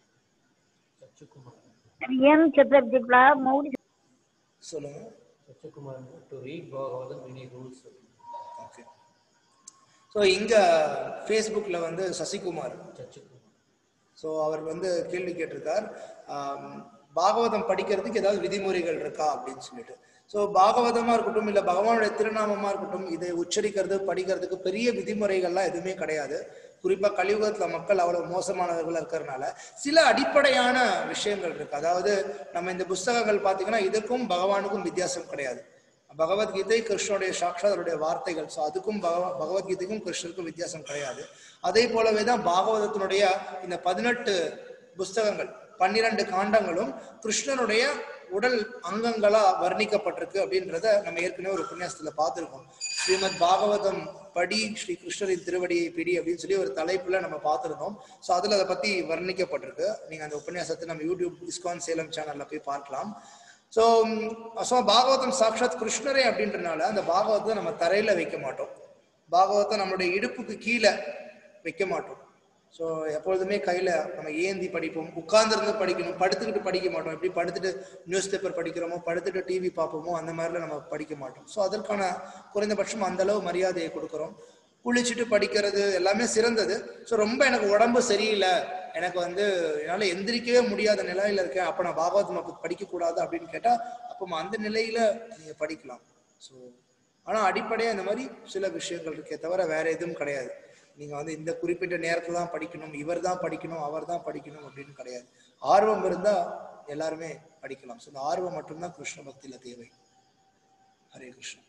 எம் சத்ரப்திப்லா மௌடி சொல்லுங்க Sachakumar to read Bhagavatam any rules. Okay so இங்க ஃபேஸ்புக்ல வந்து சசிகுமார் Sachakumar. ஸோ அவர் வந்து கேள்வி கேட்டிருக்கார் ஆம், பாகவதம் படிக்கிறதுக்கு ஏதாவது விதிமுறைகள் இருக்கா அப்படின்னு சொல்லிட்டு ஸோ பாகவதமா இருக்கட்டும் இல்லை பகவானுடைய திருநாமமா இருக்கட்டும் இதை உச்சரிக்கிறது படிக்கிறதுக்கு பெரிய விதிமுறைகள்லாம் எதுவுமே கிடையாது குறிப்பா கலியுகத்துல மக்கள் அவ்வளவு மோசமானவர்களா இருக்கிறதுனால சில அடிப்படையான விஷயங்கள் இருக்கு அதாவது நம்ம இந்த புஸ்தகங்கள் பார்த்தீங்கன்னா இதுக்கும் பகவானுக்கும் வித்தியாசம் கிடையாது பகவத்கீதை கிருஷ்ணனுடைய சாட்சாதருடைய வார்த்தைகள் ஸோ அதுக்கும் பகவ பகவத்கீதைக்கும் கிருஷ்ணருக்கும் வித்தியாசம் கிடையாது அதே போலவே தான் பாகவதத்தினுடைய இந்த பதினெட்டு புஸ்தகங்கள் பன்னிரண்டு காண்டங்களும் கிருஷ்ணனுடைய உடல் அங்கங்களா வர்ணிக்கப்பட்டிருக்கு அப்படின்றத நம்ம ஏற்கனவே ஒரு உபன்யாசத்துல பார்த்திருக்கோம் ஸ்ரீமத் பாகவதம் படி ஸ்ரீ கிருஷ்ணரின் திருவடியை பிடி அப்படின்னு சொல்லி ஒரு தலைப்புல நம்ம பார்த்திருந்தோம் ஸோ அதுல அதை பத்தி வர்ணிக்கப்பட்டிருக்கு நீங்க அந்த உபன்யாசத்தை நம்ம யூடியூப் இஸ்கான் சேலம் சேனல்ல போய் பார்க்கலாம் ஸோ ஸோ பாகவதம் சாட்சாத் கிருஷ்ணரே அப்படின்றனால அந்த பாகவதத்தை நம்ம தரையில வைக்க மாட்டோம் பாகவதத்தை நம்மளுடைய இடுப்புக்கு கீழே வைக்க மாட்டோம் ஸோ எப்பொழுதுமே கையில நம்ம ஏந்தி படிப்போம் உட்கார்ந்திருந்து படிக்கணும் படுத்துக்கிட்டு படிக்க மாட்டோம் எப்படி படுத்துட்டு நியூஸ் பேப்பர் படிக்கிறோமோ படுத்துட்டு டிவி பார்ப்போமோ அந்த மாதிரிலாம் நம்ம படிக்க மாட்டோம் ஸோ அதற்கான குறைந்தபட்சம் அந்த அளவு மரியாதையை கொடுக்குறோம் குளிச்சுட்டு படிக்கிறது எல்லாமே சிறந்தது ஸோ ரொம்ப எனக்கு உடம்பு சரியில்லை எனக்கு வந்து என்னால் எந்திரிக்கவே முடியாத நிலையில இருக்கேன் அப்போ நான் பாகவதம் அப்போ படிக்கக்கூடாது அப்படின்னு கேட்டால் அப்போ அந்த நிலையில நீங்கள் படிக்கலாம் ஸோ ஆனால் அடிப்படையாக இந்த மாதிரி சில விஷயங்கள் இருக்கே தவிர வேற எதுவும் கிடையாது நீங்கள் வந்து இந்த குறிப்பிட்ட நேரத்தில் தான் படிக்கணும் இவர் தான் படிக்கணும் அவர் தான் படிக்கணும் அப்படின்னு கிடையாது ஆர்வம் இருந்தால் எல்லாருமே படிக்கலாம் ஸோ இந்த ஆர்வம் மட்டும்தான் கிருஷ்ண பக்தியில் தேவை ஹரே கிருஷ்ணா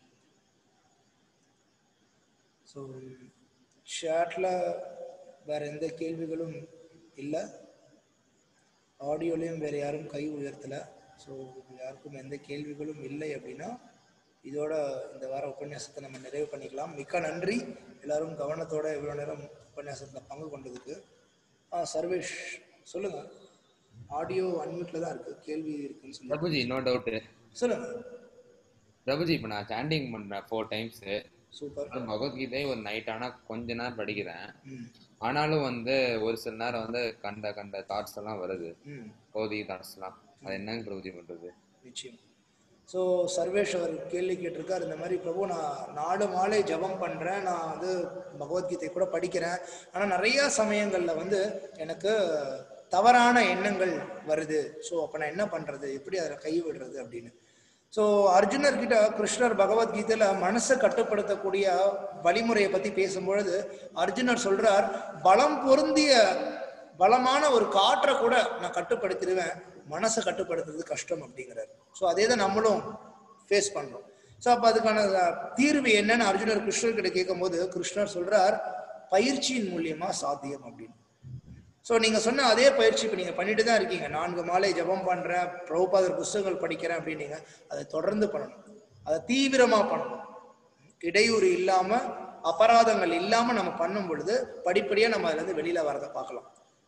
ஸோ ஷேட்டில் வேற எந்த கேள்விகளும் இல்லை ஆடியோலையும் வேற யாரும் கை உயர்த்தலை ஸோ யாருக்கும் எந்த கேள்விகளும் இல்லை அப்படின்னா இதோட இந்த வார உபன்யாசத்தை நம்ம நிறைவு பண்ணிக்கலாம் மிக்க நன்றி எல்லாரும் கவனத்தோட இவ்வளோ நேரம் உபன்யாசத்தில் பங்கு கொண்டதுக்கு ஆ சர்வேஷ் சொல்லுங்க ஆடியோ அன்மியூட்ல தான் இருக்கு கேள்வி இருக்குன்னு சொல்லி பிரபுஜி நோ டவுட் சொல்லுங்க பிரபுஜி இப்போ நான் சாண்டிங் பண்றேன் ஃபோர் டைம்ஸ் சூப்பர் பகவத்கீதை ஒரு நைட் ஆனா கொஞ்ச நேரம் படிக்கிறேன் ம் ஆனாலும் வந்து ஒரு சில நேரம் வந்து கண்ட கண்ட தாட்ஸ் எல்லாம் வருது ம் பௌதிக தாட்ஸ் எல்லாம் அது என்னங்க பிரபுஜி பண்றது நிச்சயம் ஸோ சர்வேஷ் அவர் கேள்வி கேட்டிருக்கார் இந்த மாதிரி பிரபு நான் நாலு மாலை ஜெபம் பண்ணுறேன் நான் வந்து பகவத்கீதை கூட படிக்கிறேன் ஆனால் நிறைய சமயங்களில் வந்து எனக்கு தவறான எண்ணங்கள் வருது ஸோ அப்போ நான் என்ன பண்ணுறது எப்படி அதில் கை விடுறது அப்படின்னு ஸோ அர்ஜுனர் கிட்ட கிருஷ்ணர் பகவத்கீதையில மனசை கட்டுப்படுத்தக்கூடிய வழிமுறையை பத்தி பேசும்பொழுது அர்ஜுனர் சொல்றார் பலம் பொருந்திய பலமான ஒரு காற்றை கூட நான் கட்டுப்படுத்திடுவேன் மனசை கட்டுப்படுத்துறது கஷ்டம் அப்படிங்கிறார் ஸோ அதே தான் நம்மளும் ஃபேஸ் பண்றோம் ஸோ அப்போ அதுக்கான அஹ், தீர்வு என்னன்னு அர்ஜுனர் கிருஷ்ணர் கிட்ட கேட்கும்போது கிருஷ்ணர் சொல்றார் பயிற்சியின் மூலியமா சாத்தியம் அப்படின்னு ஸோ நீங்க சொன்ன அதே பயிற்சி இப்போ நீங்க பண்ணிட்டு தான் இருக்கீங்க நான்கு மாலை ஜெபம் பண்றேன் பிரபுபாதர் புஸ்தகங்கள் படிக்கிறேன் அப்படின்னீங்க அதை தொடர்ந்து பண்ணணும் அதை தீவிரமா பண்ணணும் இடையூறு இல்லாம அபராதங்கள் இல்லாம நம்ம பண்ணும் பொழுது படிப்படியா நம்ம அதுல இருந்து வெளியில வரதை பார்க்கலாம்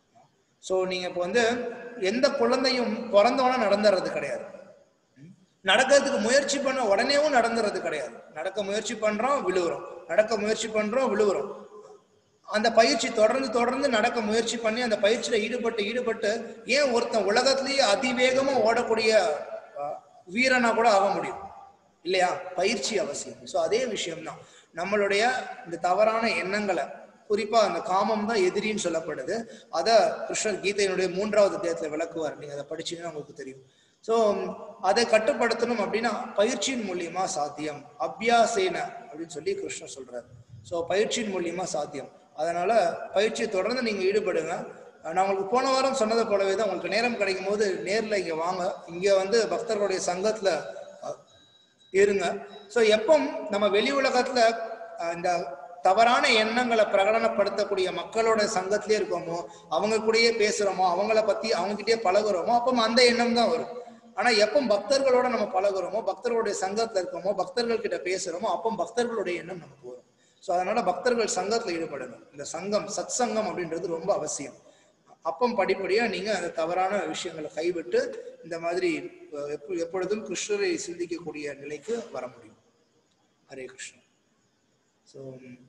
ஸோ நீங்க இப்போ வந்து எந்த குழந்தையும் பிறந்தவன நடந்துறது கிடையாது நடக்கிறதுக்கு முயற்சி பண்ண உடனேவும் நடந்துறது கிடையாது நடக்க முயற்சி பண்றோம் விழுவுறோம் நடக்க முயற்சி பண்றோம் விழுவுறோம் அந்த பயிற்சி தொடர்ந்து தொடர்ந்து நடக்க முயற்சி பண்ணி அந்த பயிற்சியில ஈடுபட்டு ஈடுபட்டு ஏன் ஒருத்தன் உலகத்திலேயே அதிவேகமா ஓடக்கூடிய அஹ், வீரனா கூட ஆக முடியும் இல்லையா பயிற்சி அவசியம் ஸோ அதே விஷயம்தான் நம்மளுடைய இந்த தவறான எண்ணங்களை குறிப்பா அந்த காமம் தான் எதிரின்னு சொல்லப்படுது அதை கிருஷ்ணர் கீதையினுடைய மூன்றாவது அத்தியாயத்துல விளக்குவார் நீங்க அதை படிச்சீங்கன்னா உங்களுக்கு தெரியும் ஸோ அதை கட்டுப்படுத்தணும் அப்படின்னா பயிற்சியின் மூலியமா சாத்தியம் அபியாசேன அப்படின்னு சொல்லி கிருஷ்ணர் சொல்றாரு ஸோ பயிற்சியின் மூலியமா சாத்தியம் அதனால பயிற்சியை தொடர்ந்து நீங்க ஈடுபடுங்க நான் உங்களுக்கு போன வாரம் சொன்னதை போலவே தான் உங்களுக்கு நேரம் கிடைக்கும் போது நேர்ல இங்க வாங்க இங்க வந்து பக்தர்களுடைய சங்கத்துல அஹ், இருங்க ஸோ எப்போ நம்ம வெளி உலகத்துல அஹ், இந்த தவறான எண்ணங்களை பிரகடனப்படுத்தக்கூடிய மக்களோட சங்கத்திலே இருக்கோமோ அவங்க கூடயே பேசுறோமோ அவங்கள பத்தி அவங்க கிட்டயே பழகுறோமோ அப்போ அந்த எண்ணம் தான் வரும் ஆனா எப்போ பக்தர்களோட நம்ம பழகுறோமோ பக்தர்களுடைய சங்கத்துல இருக்கோமோ பக்தர்கள் கிட்ட பேசுறோமோ அப்போ பக்தர்களுடைய எண்ணம் நமக்கு வரும் ஸோ அதனால பக்தர்கள் சங்கத்துல ஈடுபடணும் இந்த சங்கம் சத் சங்கம் அப்படின்றது ரொம்ப அவசியம் அப்பம் படிப்படியா நீங்க அந்த தவறான விஷயங்களை கைவிட்டு இந்த மாதிரி அஹ், எப்ப- எப்பொழுதும் கிருஷ்ணரை சிந்திக்கக்கூடிய நிலைக்கு வர முடியும் ஹரே கிருஷ்ணா ஸோ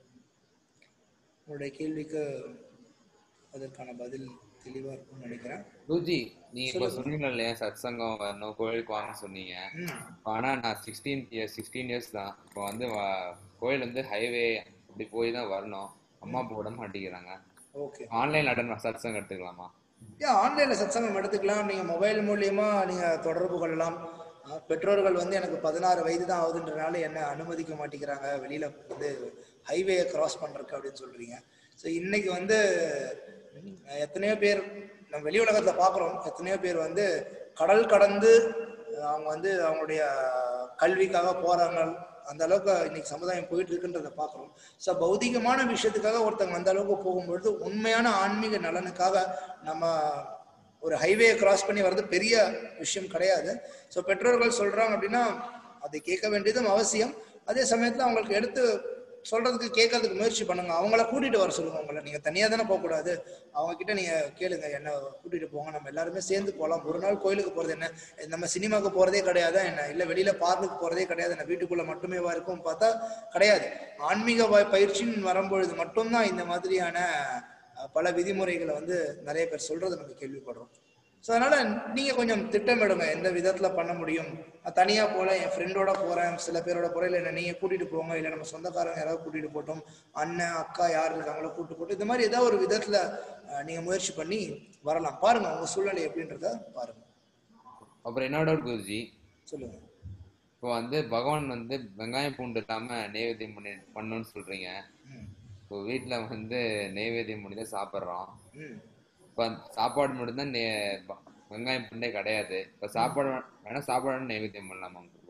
உங்களுடைய கேள்விக்கு அதற்கான பதில் தெளிவா இருக்கும்னு நினைக்கிறேன் குருஜி நீ இப்ப சொன்னீங்க இல்லையா சத் சங்கம் வரணும் கோயிலுக்கு வாங்க சொன்னீங்க ம் ஆனா நான் சிக்ஸ்டீன் இயர்ஸ் சிக்ஸ்டீன் இயர்ஸ் தான் இப்போ வந்து வ- கோயில் வந்து ஹைவே அப்படி போய் தான் வரணும் அம்மா அப்பா விட மாட்டேங்கிறாங்க ஓகே ஆன்லைன் அட்டன் சத் சங்கம் எடுத்துக்கலாமா ஏன் ஆன்லைன்ல சத்சங்கம் எடுத்துக்கலாம் நீங்க மொபைல் மூலியமா நீங்க தொடர்பு கொள்ளலாம் அஹ் பெற்றோர்கள் வந்து எனக்கு பதினாறு வயது தான் ஆகுதுன்றனால என்ன அனுமதிக்க மாட்டேங்கிறாங்க வெளியில வந்து ஹைவே கிராஸ் பண்றதுக்கு அப்படின்னு சொல்றீங்க ஸோ இன்னைக்கு வந்து அஹ் எத்தனையோ பேர் நம்ம வெளி உலகத்துல பாக்குறோம் எத்தனையோ பேர் வந்து கடல் கடந்து அஹ் அவங்க வந்து அவங்களுடைய கல்விக்காக போறாங்க அந்த அளவுக்கு இன்னைக்கு சமுதாயம் போயிட்டு இருக்குன்றத பாக்குறோம் ஸோ பௌதிகமான விஷயத்துக்காக ஒருத்தங்க அந்த அளவுக்கு போகும்பொழுது உண்மையான ஆன்மீக நலனுக்காக நம்ம ஒரு ஹைவே கிராஸ் பண்ணி வர்றது பெரிய விஷயம் கிடையாது ஸோ பெற்றோர்கள் சொல்றாங்க அப்படின்னா அதை கேட்க வேண்டியதும் அவசியம் அதே சமயத்துல அவங்களுக்கு எடுத்து சொல்றதுக்கு கேட்கறதுக்கு முயற்சி பண்ணுங்க அவங்கள கூட்டிட்டு வர சொல்லுங்க உங்களை நீங்க தனியா தானே போகக்கூடாது அவங்க கிட்ட நீங்க கேளுங்க என்ன கூட்டிட்டு போங்க நம்ம எல்லாருமே சேர்ந்து போகலாம் ஒரு நாள் கோயிலுக்கு போறது என்ன நம்ம சினிமாக்கு போறதே கிடையாதா என்ன இல்ல வெளியில பார்க்குக்கு போறதே கிடையாது என்ன வீட்டுக்குள்ள மட்டுமே இருக்கும் பார்த்தா கிடையாது ஆன்மீக வ- பயிற்சின்னு வரும்பொழுது மட்டும்தான் இந்த மாதிரியான அஹ், பல விதிமுறைகளை வந்து நிறைய பேர் சொல்றதை நம்ம கேள்விப்படுறோம் ஸோ அதனால நீங்க கொஞ்சம் திட்டமிடுங்க எந்த விதத்துல பண்ண முடியும் நான் தனியா போல என் ஃப்ரெண்டோட போறேன் சில பேரோட போறேன் இல்லை நீங்க கூட்டிட்டு போங்க இல்லை நம்ம சொந்தக்காரங்க யாராவது கூட்டிட்டு போட்டோம் அண்ணன் அக்கா யார் இருக்காங்களோ கூட்டிட்டு போட்டு இந்த மாதிரி ஏதாவது ஒரு விதத்துல அஹ், நீங்க முயற்சி பண்ணி வரலாம் பாருங்க உங்க சூழ்நிலை எப்படின்றத பாருங்க அப்புறம் என்னோட ஒரு குருஜி சொல்லுங்க இப்போ வந்து பகவான் வந்து வெங்காயம் பூண்டு இல்லாம நெய்வேத்தியம் பண்ணி பண்ணணும்னு சொல்றீங்க ம் இப்போ வீட்ல வந்து நெய்வேத்தியம் பண்ணி தான் சாப்பிட்றோம் ம் இப்போ சாப்பாடு மட்டும்தான் நெ ப- வெங்காயம் பூண்டே கிடையாது இப்போ சாப்பாடு வே- வேணா சாப்பாடு நெய்வேத்தியம் பண்ணலாமா உங்களுக்கு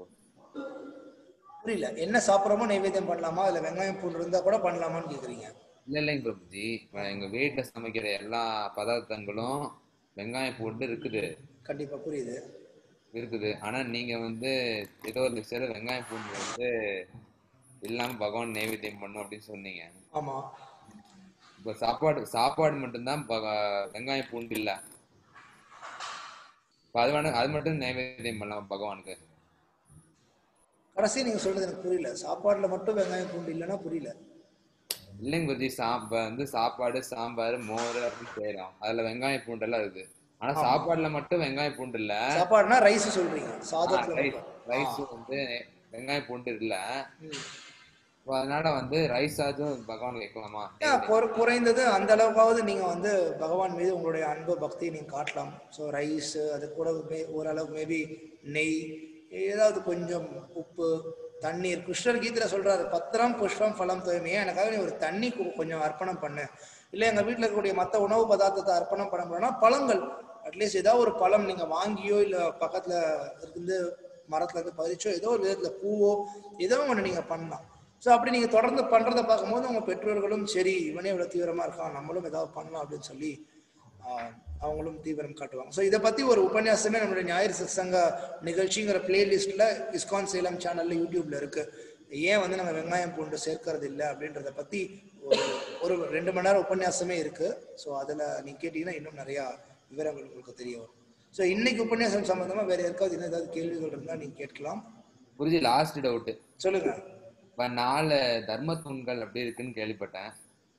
புரியல என்ன சாப்பிட்றோமோ நைவேத்தியம் பண்ணலாமா இல்ல வெங்காயம் பூண்டு இருந்தா கூட பண்ணலாமான்னு கேக்குறீங்க இல்ல இல்லைங்க பிரபுஜி இப்போ எங்க வீட்ல சமைக்கிற எல்லா பதார்த்தங்களும் வெங்காயம் பூண்டு இருக்குது கண்டிப்பா புரியுது இருக்குது ஆனா நீங்க வந்து ஏதோ ஒரு விஷயம் வெங்காயம் பூண்டு வந்து இல்லாம பகவான் நைவேத்தியம் பண்ணும் அப்படின்னு சொன்னீங்க ஆமா இப்போ சாப்பாடு சாப்பாடு மட்டும்தான் பக- வெங்காயம் பூண்டு இல்ல இப்போ அது வேணா அது மட்டும் நைவேத்தியம் பண்ணலாம் பகவானுக்கு கடைசி நீங்க சொல்றது எனக்கு புரியல சாப்பாடுல மட்டும் வெங்காயம் பூண்டு இல்லைன்னா புரியல இல்லைங்க குருஜி சாப்பா வந்து சாப்பாடு சாம்பார் மோர் அப்படின்னு செய்யறோம் அதுல வெங்காயம் பூண்டு எல்லாம் இருக்குது ஆனா சாப்பாடுல மட்டும் வெங்காயம் பூண்டு இல்ல சாப்பாடுனா ரைஸ் சொல்றீங்க சாதத்துல ரைஸ் மட்டும். ரைஸ் வந்து வெங்காயம் பூண்டு இல்ல ம். இப்போ அதனால வந்து ரைஸ் ஆச்சும் பகவான் வைக்கலாமா ஏன் குற- குறைந்தது அந்த அளவுக்காவது நீங்க வந்து பகவான் மீது உங்களுடைய அன்பு பக்தி நீங்க காட்டலாம் ஸோ ரைஸ் அது கூட மே- ஓரளவு மேபி நெய் ஏதாவது கொஞ்சம் உப்பு தண்ணீர் கிருஷ்ணர் கீதையில சொல்றாரு பத்திரம் புஷ்பம் பழம் தூய்மையா எனக்காக நீ ஒரு தண்ணி கு- கொஞ்சம் அர்ப்பணம் பண்ணு இல்ல எங்க வீட்டுல இருக்கக்கூடிய மத்த உணவு பதார்த்தத்தை அர்ப்பணம் பண்ண முடியும்னா பழங்கள் அட்லீஸ்ட் ஏதாவது ஒரு பழம் நீங்க வாங்கியோ இல்ல பக்கத்துல இருந்து மரத்துல இருந்து பறிச்சோ ஏதோ ஒரு விதத்துல பூவோ ஏதோ ஒண்ணு நீங்க பண்ணலாம் ஸோ அப்படி நீங்க தொடர்ந்து பண்றதை பார்க்கும்போது உங்க பெற்றோர்களும் சரி இவனே இவ்வளவு தீவிரமா இருக்கான் நம்மளும் ஏதாவது பண்ணலாம் அப்படின்னு சொல்லி ஆஹ், அவங்களும் தீவிரம் காட்டுவாங்க ஸோ இதை பத்தி ஒரு உபன்யாசமே நம்மளுடைய ஞாயிறு சத்சங்க நிகழ்ச்சிங்கிற பிளேலிஸ்ட்ல இஸ்கான் சேலம் சேனல்ல யூடியூப்ல இருக்கு ஏன் வந்து நம்ம வெங்காயம் பூண்டு சேர்க்கறது இல்லை அப்படின்றத பத்தி ஒரு ஒரு ரெண்டு மணி நேரம் உபன்யாசமே இருக்கு ஸோ அதுல நீங்க கேட்டீங்கன்னா இன்னும் நிறைய விவரங்கள் உங்களுக்கு தெரிய வரும் ஸோ இன்னைக்கு உபன்யாசம் சம்பந்தமா வேற யாருக்காவது இன்னும் ஏதாவது கேள்விகள் இருந்தா நீங்க கேட்கலாம் குருஜி லாஸ்ட் டவுட் சொல்லுங்க இப்போ நாலு தர்ம தூண்கள் அப்படி இருக்குன்னு கேள்விப்பட்டேன்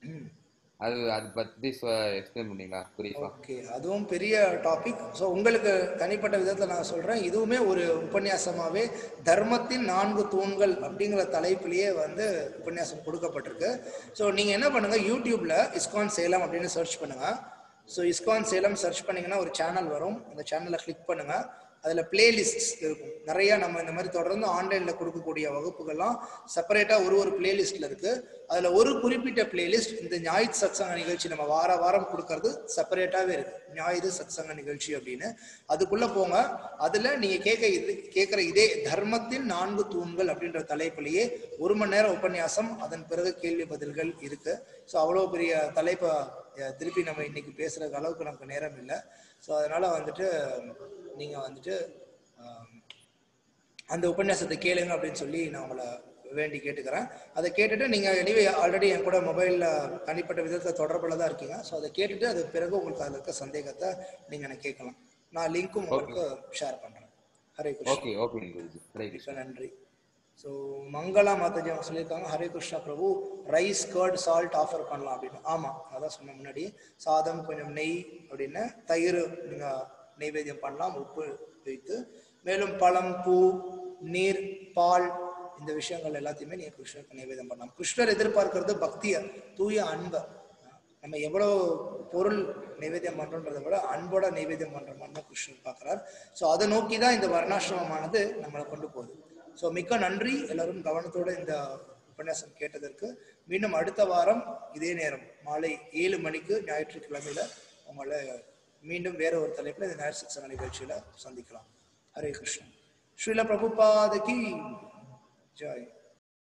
அது அது பத்தி எக்ஸ்பிளைன் பண்ணீங்களா குறிப்பா ஓகே அதுவும் பெரிய டாபிக் ஸோ உங்களுக்கு தனிப்பட்ட விதத்தில் நான் சொல்கிறேன் இதுவுமே ஒரு உபன்யாசமாகவே தர்மத்தின் நான்கு தூண்கள் அப்படிங்கிற தலைப்பிலேயே வந்து உபன்யாசம் கொடுக்கப்பட்டிருக்கு ஸோ நீங்கள் என்ன பண்ணுங்கள் யூடியூப்பில் இஸ்கான் சேலம் அப்படின்னு சர்ச் பண்ணுங்கள் ஸோ இஸ்கான் சேலம் சர்ச் பண்ணீங்கன்னா ஒரு சேனல் வரும் அந்த சேனலை கிளிக் பண்ணுங்கள் அதில் பிளேலிஸ்ட்ஸ் இருக்கும் நிறைய நம்ம இந்த மாதிரி தொடர்ந்து ஆன்லைனில் கொடுக்கக்கூடிய வகுப்புகள்லாம் செப்பரேட்டாக ஒரு ஒரு பிளேலிஸ்ட்டில் இருக்குது அதில் ஒரு குறிப்பிட்ட பிளேலிஸ்ட் இந்த ஞாயிறு சத்சங்க நிகழ்ச்சி நம்ம வார வாரம் கொடுக்கறது செப்பரேட்டாகவே இருக்கு ஞாயிறு சத்சங்க நிகழ்ச்சி அப்படின்னு அதுக்குள்ளே போங்க அதில் நீங்கள் கேட்க இது கேட்குற இதே தர்மத்தின் நான்கு தூண்கள் அப்படின்ற தலைப்பிலேயே ஒரு மணி நேரம் உபன்யாசம் அதன் பிறகு கேள்வி பதில்கள் இருக்கு ஸோ அவ்வளோ பெரிய தலைப்பை அஹ், திருப்பி நம்ம இன்னைக்கு பேசுகிற அளவுக்கு நமக்கு நேரம் இல்லை ஸோ அதனால வந்துட்டு நீங்கள் வந்துட்டு ஆம், அந்த உபன்யாசத்தை கேளுங்க அப்படின்னு சொல்லி நான் உங்களை வேண்டி கேட்டுக்கிறேன் அதை கேட்டுட்டு நீங்க எனிவே ஆல்ரெடி என் கூட மொபைல்ல தனிப்பட்ட விதத்தில் தொடர்பில் தான் இருக்கீங்க ஸோ அதை கேட்டுட்டு அது பிறகு உங்களுக்கு அதில் இருக்க சந்தேகத்தை நீங்க எனக்கு கேட்கலாம் நான் லிங்க்கும் உங்களுக்கு ஷேர் பண்றேன் ஹரே கிருஷ்ணா ஓகே ஓகே குருஜி ஹரே கிருஷ்ணா மிக்க நன்றி ஸோ மங்களா மாதாஜி அவங்க சொல்லியிருக்காங்க Hare Krishna Prabhu rice curd salt offer பண்ணலாம் அப்படின்னு ஆமாம் அதான் சொன்ன முன்னாடி சாதம் கொஞ்சம் நெய் அப்படின்னு தயிர் நீங்கள் நெய்வேத்தியம் பண்ணலாம் உப்பு வைத்து மேலும் பழம் பூ நீர் பால் இந்த விஷயங்கள் எல்லாத்தையுமே நீங்கள் கிருஷ்ணருக்கு நைவேத்தியம் பண்ணலாம் கிருஷ்ணர் எதிர்பார்க்கறது பக்தியை தூய அன்பை நம்ம எவ்வளோ பொருள் நைவேத்தியம் பண்றோன்றதை விட அன்போட நைவேத்தியம் பண்ற மாதிரி தான் கிருஷ்ணர் பார்க்குறார் ஸோ அதை நோக்கி தான் இந்த வர்ணாசிரமமானது நம்மளை கொண்டு போகுது ஸோ மிக்க நன்றி எல்லாரும் கவனத்தோட இந்த உபன்யாசம் கேட்டதற்கு மீண்டும் அடுத்த வாரம் இதே நேரம் மாலை ஏழு மணிக்கு ஞாயிற்றுக்கிழமையில உங்களை மீண்டும் வேற ஒரு தலைப்பில் இந்த ஞாயிற்று சங்க நிகழ்ச்சியில சந்திக்கலாம் ஹரே கிருஷ்ணன் ஸ்ரீல பிரபுபாதகி ஜெய்